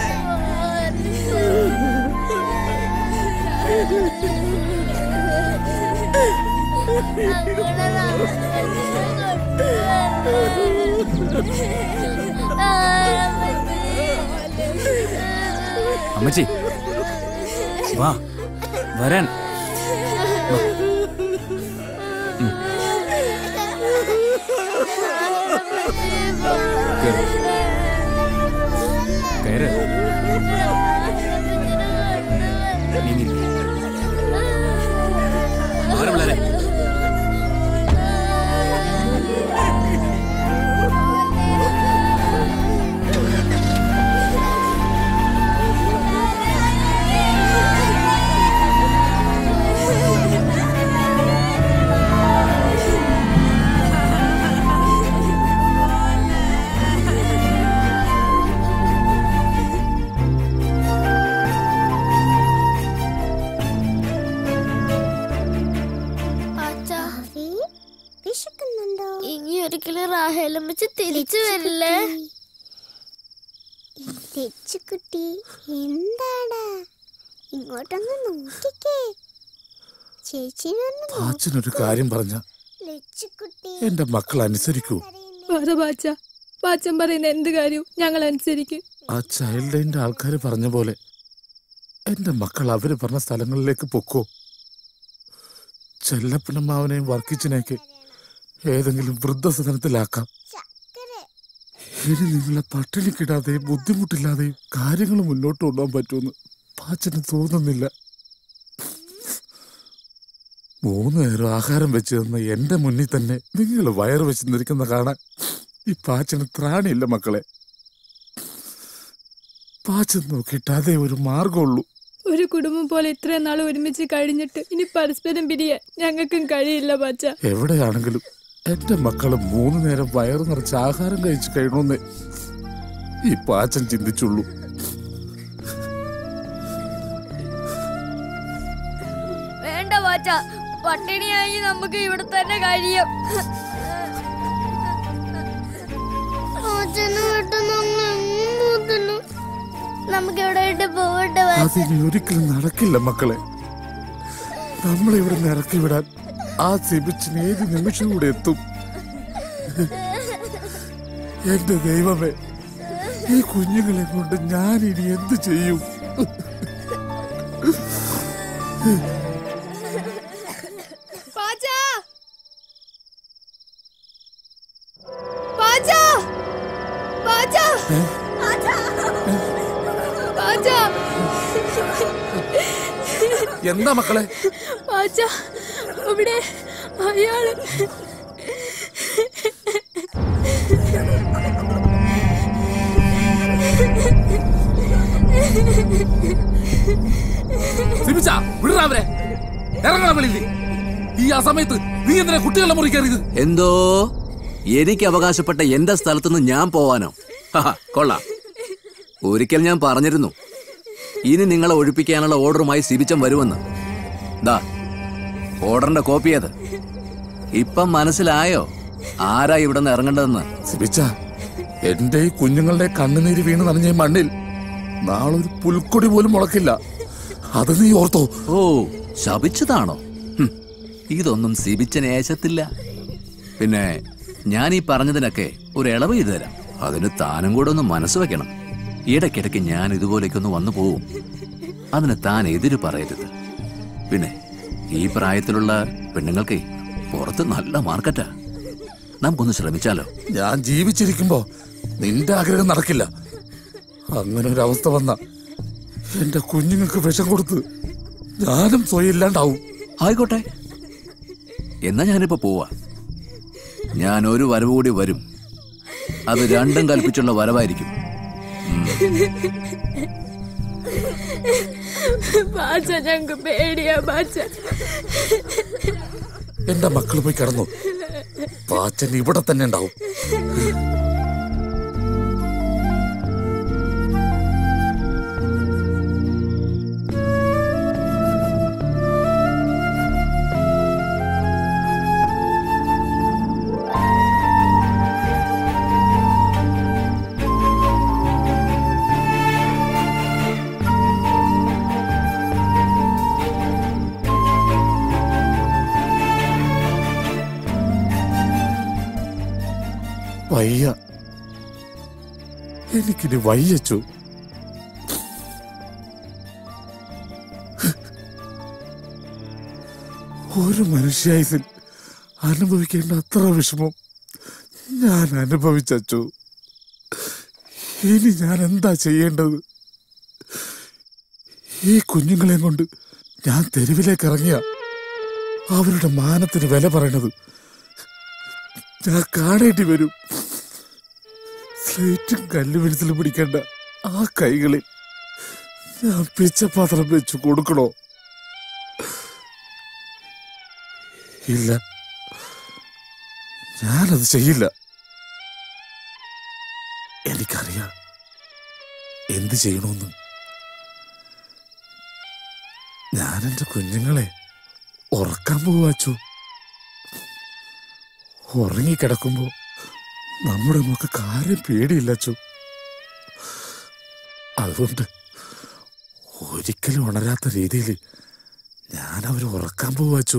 അമ്മച്ചി വാ വരാൻ വാ. ഉം. കേറ്. കയറ് നീങ്ങി ഒരിക്കലും റാഹേലം വെച്ച് തിരിച്ചു വരില്ലേ തെച്ചുകുട്ടി എന്താടാ ഇങ്ങോട്ടൊന്ന് നോക്കിക്കേ ചേച്ചിനൊന്ന് പാച്ചനൊരു കാര്യം പറഞ്ഞ ലച്ചുകുട്ടി എന്റെ മക്കൾ അനുസരിക്കൂ പറ ബാച്ച ബാച്ചൻ പറയുന്ന എന്ത് കാര്യവും ഞങ്ങൾ അനുസരിക്കും ആ ചൈൽഡ് ലൈൻ്റെ ആൾക്കാർ പറഞ്ഞ പോലെ എന്റെ മക്കൾ അവര് പറഞ്ഞ സ്ഥലങ്ങളിലേക്ക് പൊക്കോ ചെല്ലപ്പനമ്മാവനെയും വർക്കിച്ചിനെയൊക്കെ ഏതെങ്കിലും വൃദ്ധസദനത്തിലാക്കാം ഇനി നിങ്ങളെ പട്ടിണിക്കിടാതെയും ബുദ്ധിമുട്ടില്ലാതെയും കാര്യങ്ങൾ മുന്നോട്ട് കൊണ്ടുപോകാൻ പറ്റുമെന്ന് പാച്ചന് തോന്നുന്നില്ല മൂന്ന് നേരം ആഹാരം വെച്ച് തന്ന എന്റെ മുന്നിൽ തന്നെ നിങ്ങൾ വയറ് വെച്ച് നിൽക്കുന്ന കാണാൻ ഈ പാച്ചന് ത്രാണിയില്ല മക്കളെ പാച്ചൻ നോക്കിയിട്ട് അതേ ഒരു മാർഗമുള്ളൂ ഒരു കുടുംബം പോലെ ഇത്രയും നാൾ ഒരുമിച്ച് കഴിഞ്ഞിട്ട് ഇനി പരസ്പരം പിരിയാൻ ഞങ്ങൾക്കും കഴിയില്ല ബാച്ച എവിടെയാണെങ്കിലും എന്റെ മക്കള് മൂന്ന് നേരം വയറ് നിറച്ച് ആഹാരം കഴിച്ചു കഴിയണമെന്ന് ഈ പാച്ചൻ ചിന്തിച്ചുള്ളൂ വേണ്ട വാച്ച പട്ടിണിയായി നമുക്ക് ഇവിടെ തന്നെ കഴിയും നമുക്ക് ഇവിടെ ഇട്ട് പോകട്ടെ അതിനി ഒരിക്കലും നടക്കില്ല മക്കളെ നമ്മളിവിടെ നിന്ന് ഇറക്കി വിടാൻ ആ സിബിച്ചിന് ഏത് നിമിഷം കൂടെ എത്തും എന്റെ ദൈവമേ ഈ കുഞ്ഞുങ്ങളെ കൊണ്ട് ഞാൻ ഇനി എന്ത് ചെയ്യും ബാച്ച ബാച്ച ബാച്ച ബാച്ച എന്താ മക്കളെ ബാച്ച ഇവിടെ അയാള് സിബിച്ച വിടറാ അവരെ ഇറങ്ങണം വെളിയിൽ ഈ ആ സമയത്ത് നീ എന്തിനാ കുട്ടികളുടെ മുറി കയറിയത് എന്തോ എനിക്ക് അവകാശപ്പെട്ട എന്റെ സ്ഥലത്തുനിന്ന് ഞാൻ പോവാനോ ഹഹ, കൊള്ളാം ഒരിക്കൽ ഞാൻ പറഞ്ഞിരുന്നു ഇനി നിങ്ങളെ ഒഴിപ്പിക്കാനുള്ള ഓർഡറുമായി സിബിച്ചം വരുമെന്ന് ദാ ഓർഡറിന്റെ കോപ്പി അത് ഇപ്പം മനസ്സിലായോ ആരാ ഇവിടെ നിന്ന് ഇറങ്ങേണ്ടതെന്ന് സിബിച്ച എന്റെ ഈ കുഞ്ഞുങ്ങളുടെ കണ്ണുനീര് വീണ് നനഞ്ഞ ഈ മണ്ണിൽ നാളെ ഒരു പുൽക്കൊടി പോലും മുളക്കില്ല അത് നീ ഓർത്തോ ഓ ശപിച്ചതാണോ ഹും, ഇതൊന്നും സിബിച്ചന് ഏശത്തില്ല പിന്നെ ഞാൻ ഈ പറഞ്ഞതിനൊക്കെ ഒരു ഇളവ് ചെയ്തു തരാം അതിന് താനും കൂടെ ഒന്ന് മനസ്സ് വെക്കണം ഇടയ്ക്കിടയ്ക്ക് ഞാൻ ഇതുപോലേക്കൊന്ന് വന്നു പോവും അതിന് താൻ എതിര് പറയരുത് പിന്നെ ഈ പ്രായത്തിലുള്ള പെണ്ണുങ്ങൾക്ക് പുറത്ത് നല്ല മാർക്കറ്റാ നമുക്കൊന്ന് ശ്രമിച്ചാലോ ഞാൻ ജീവിച്ചിരിക്കുമ്പോ നിന്റെ ആഗ്രഹം നടക്കില്ല അങ്ങനെ ഒരു അവസ്ഥ വന്ന എന്റെ കുഞ്ഞുങ്ങൾക്ക് വിഷം കൊടുത്ത് ഞാനും സ്വയം ഇല്ലാണ്ടാവും ആയിക്കോട്ടെ എന്നാ ഞാനിപ്പോ പോവാ ഞാൻ ഒരു വരവ് കൂടി വരും അത് രണ്ടും കൽപ്പിച്ചുള്ള വരവായിരിക്കും ബാച്ച ഞങ്ങക്ക് പേടിയാ ബാച്ച എന്റെ മക്കൾ പോയി കിടന്നു പാച്ചൻ ഇവിടെ തന്നെ ഉണ്ടാവും വയ്യ എനിക്കിനി വയ്യച്ചു ഒരു മനുഷ്യായുസിൽ അനുഭവിക്കേണ്ട അത്ര വിഷമം ഞാൻ അനുഭവിച്ചു ഇനി ഞാൻ എന്താ ചെയ്യേണ്ടത് ഈ കുഞ്ഞുങ്ങളെ കൊണ്ട് ഞാൻ തെരുവിലേക്ക് ഇറങ്ങിയ അവരുടെ മാനത്തിന് വില പറയണത് ഞാൻ കാണേണ്ടി വരും സ്ലേറ്റും കല്ല് പെൻസിലും പിടിക്കേണ്ട ആ കൈകളിൽ ഞാൻ പിച്ചപാത്രം വെച്ച് കൊടുക്കണോ ഇല്ല ഞാനത് ചെയ്യില്ല എനിക്കറിയാം എന്ത് ചെയ്യണമെന്ന് ഞാൻ എൻ്റെ കുഞ്ഞുങ്ങളെ ഉറക്കാൻ പോവാച്ചു ഉറങ്ങിക്കിടക്കുമ്പോ നമ്മുടെ മക്കൾക്ക് ആരും പേടിയില്ല അച്ചു അതുകൊണ്ട് ഒരിക്കലും ഉണരാത്ത രീതിയിൽ ഞാൻ അവരെ ഉറക്കാൻ പോവാച്ചു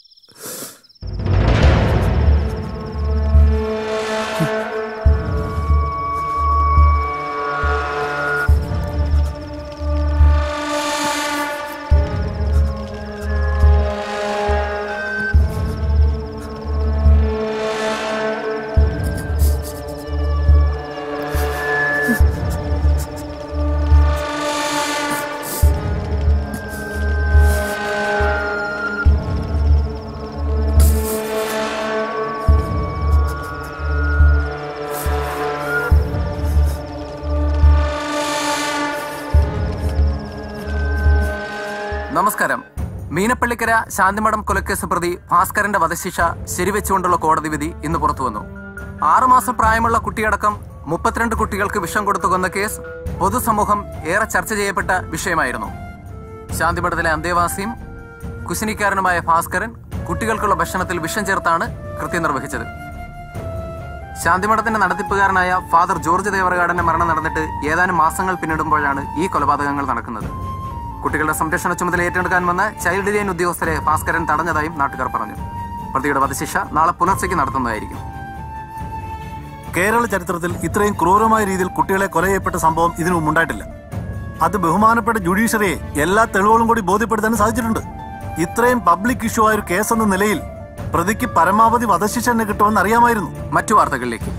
നമസ്കാരം മീനപ്പള്ളിക്കര ശാന്തിമഠം കൊലക്കേസ് പ്രതി ഭാസ്കരന്റെ വധശിക്ഷ ശരിവെച്ചുകൊണ്ടുള്ള കോടതി വിധി ഇന്ന് പുറത്തുവന്നു ആറുമാസം പ്രായമുള്ള കുട്ടിയടക്കം മുപ്പത്തിരണ്ട് കുട്ടികൾക്ക് വിഷം കൊടുത്തു കൊന്ന കേസ് പൊതുസമൂഹം ഏറെ ചർച്ച ചെയ്യപ്പെട്ട വിഷയമായിരുന്നു ശാന്തിമഠത്തിലെ അന്തേവാസിയും കുശിനിക്കാരനുമായ ഭാസ്കരൻ കുട്ടികൾക്കുള്ള ഭക്ഷണത്തിൽ വിഷം ചേർത്താണ് കൃത്യം നിർവഹിച്ചത് ശാന്തിമഠത്തിന്റെ നടത്തിപ്പുകാരനായ ഫാദർ ജോർജ് ദേവറഗാടന്റെ മരണം നടന്നിട്ട് ഏതാനും മാസങ്ങൾ പിന്നിടുമ്പോഴാണ് ഈ കൊലപാതകങ്ങൾ നടക്കുന്നത് കുട്ടികളുടെ സംരക്ഷണ ചുമതല ഏറ്റെടുക്കാൻ വന്ന ചൈൽഡ് ലൈൻ ഉദ്യോഗസ്ഥരെ ഭാസ്കരൻ തടഞ്ഞതായും നാട്ടുകാർ പറഞ്ഞു പ്രതിയുടെ വധശിക്ഷ നാളെ പുലർച്ചയ്ക്ക് നടത്തുന്നതായിരിക്കും കേരള ചരിത്രത്തിൽ ഇത്രയും ക്രൂരമായ രീതിയിൽ കുട്ടികളെ കൊല ചെയ്യപ്പെട്ട സംഭവം ഇതിനു മുമ്പുണ്ടായിട്ടില്ല അത് ബഹുമാനപ്പെട്ട ജുഡീഷ്യറിയെ എല്ലാ തെളിവുകളും കൂടി ബോധ്യപ്പെടുത്താൻ സാധിച്ചിട്ടുണ്ട് ഇത്രയും പബ്ലിക് ഇഷ്യൂ ആയ ഒരു കേസ് എന്ന നിലയിൽ പ്രതിക്ക് പരമാവധി വധശിക്ഷ തന്നെ കിട്ടുമെന്ന് അറിയാമായിരുന്നു മറ്റു വാർത്തകളിലേക്ക്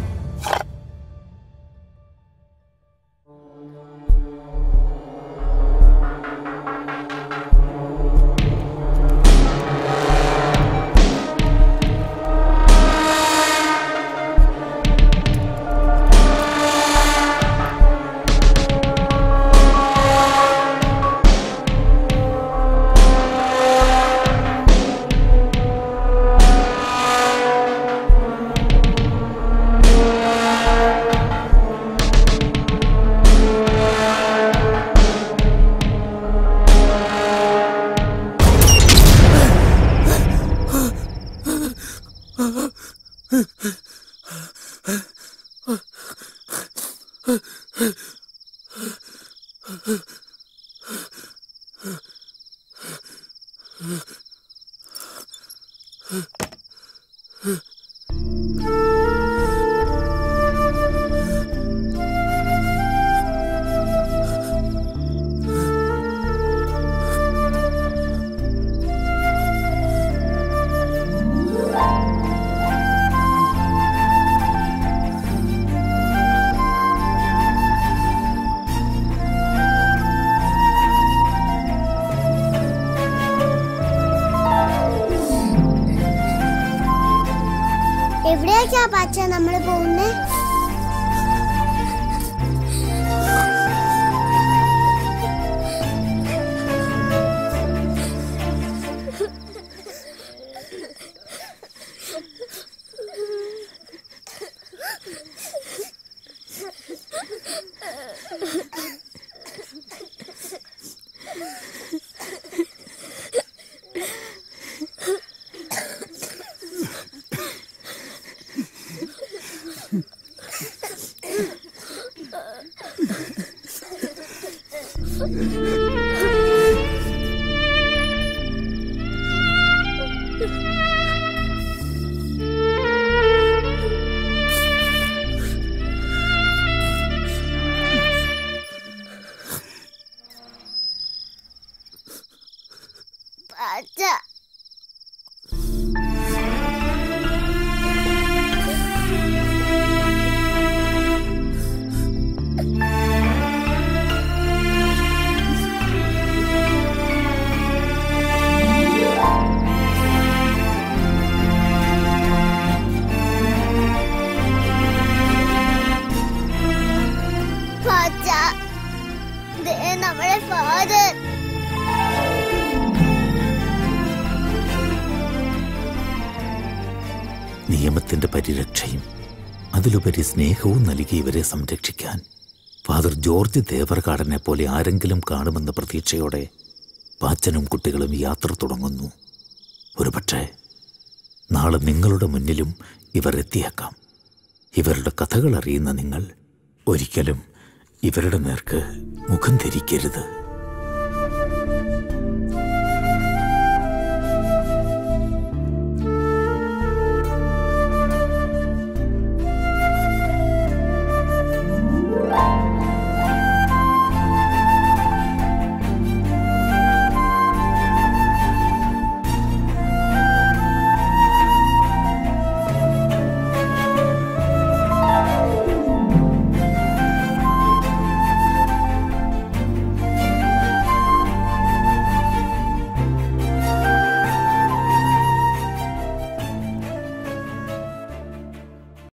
എവിടേക്കാ പച്ച നമ്മൾ പോകുന്നേ പച്ച പച്ച ദേ നമ്മുടെ ഫാദർ നിയമത്തിന്റെ പരിരക്ഷയും അതിലുപരി സ്നേഹവും നൽകി ഇവരെ സംരക്ഷിക്കാൻ ഫാദർ ജോർജ് ദേവർകാടനെ പോലെ ആരെങ്കിലും കാണുമെന്ന പ്രതീക്ഷയോടെ പാച്ചനും കുട്ടികളും യാത്ര തുടങ്ങുന്നു ഒരുപക്ഷെ നാളെ നിങ്ങളുടെ മുന്നിലും ഇവർ എത്തിയേക്കാം ഇവരുടെ കഥകൾ അറിയുന്ന നിങ്ങൾ ഒരിക്കലും ഇവരുടെ നേർക്ക് മുഖം ധരിക്കരുത്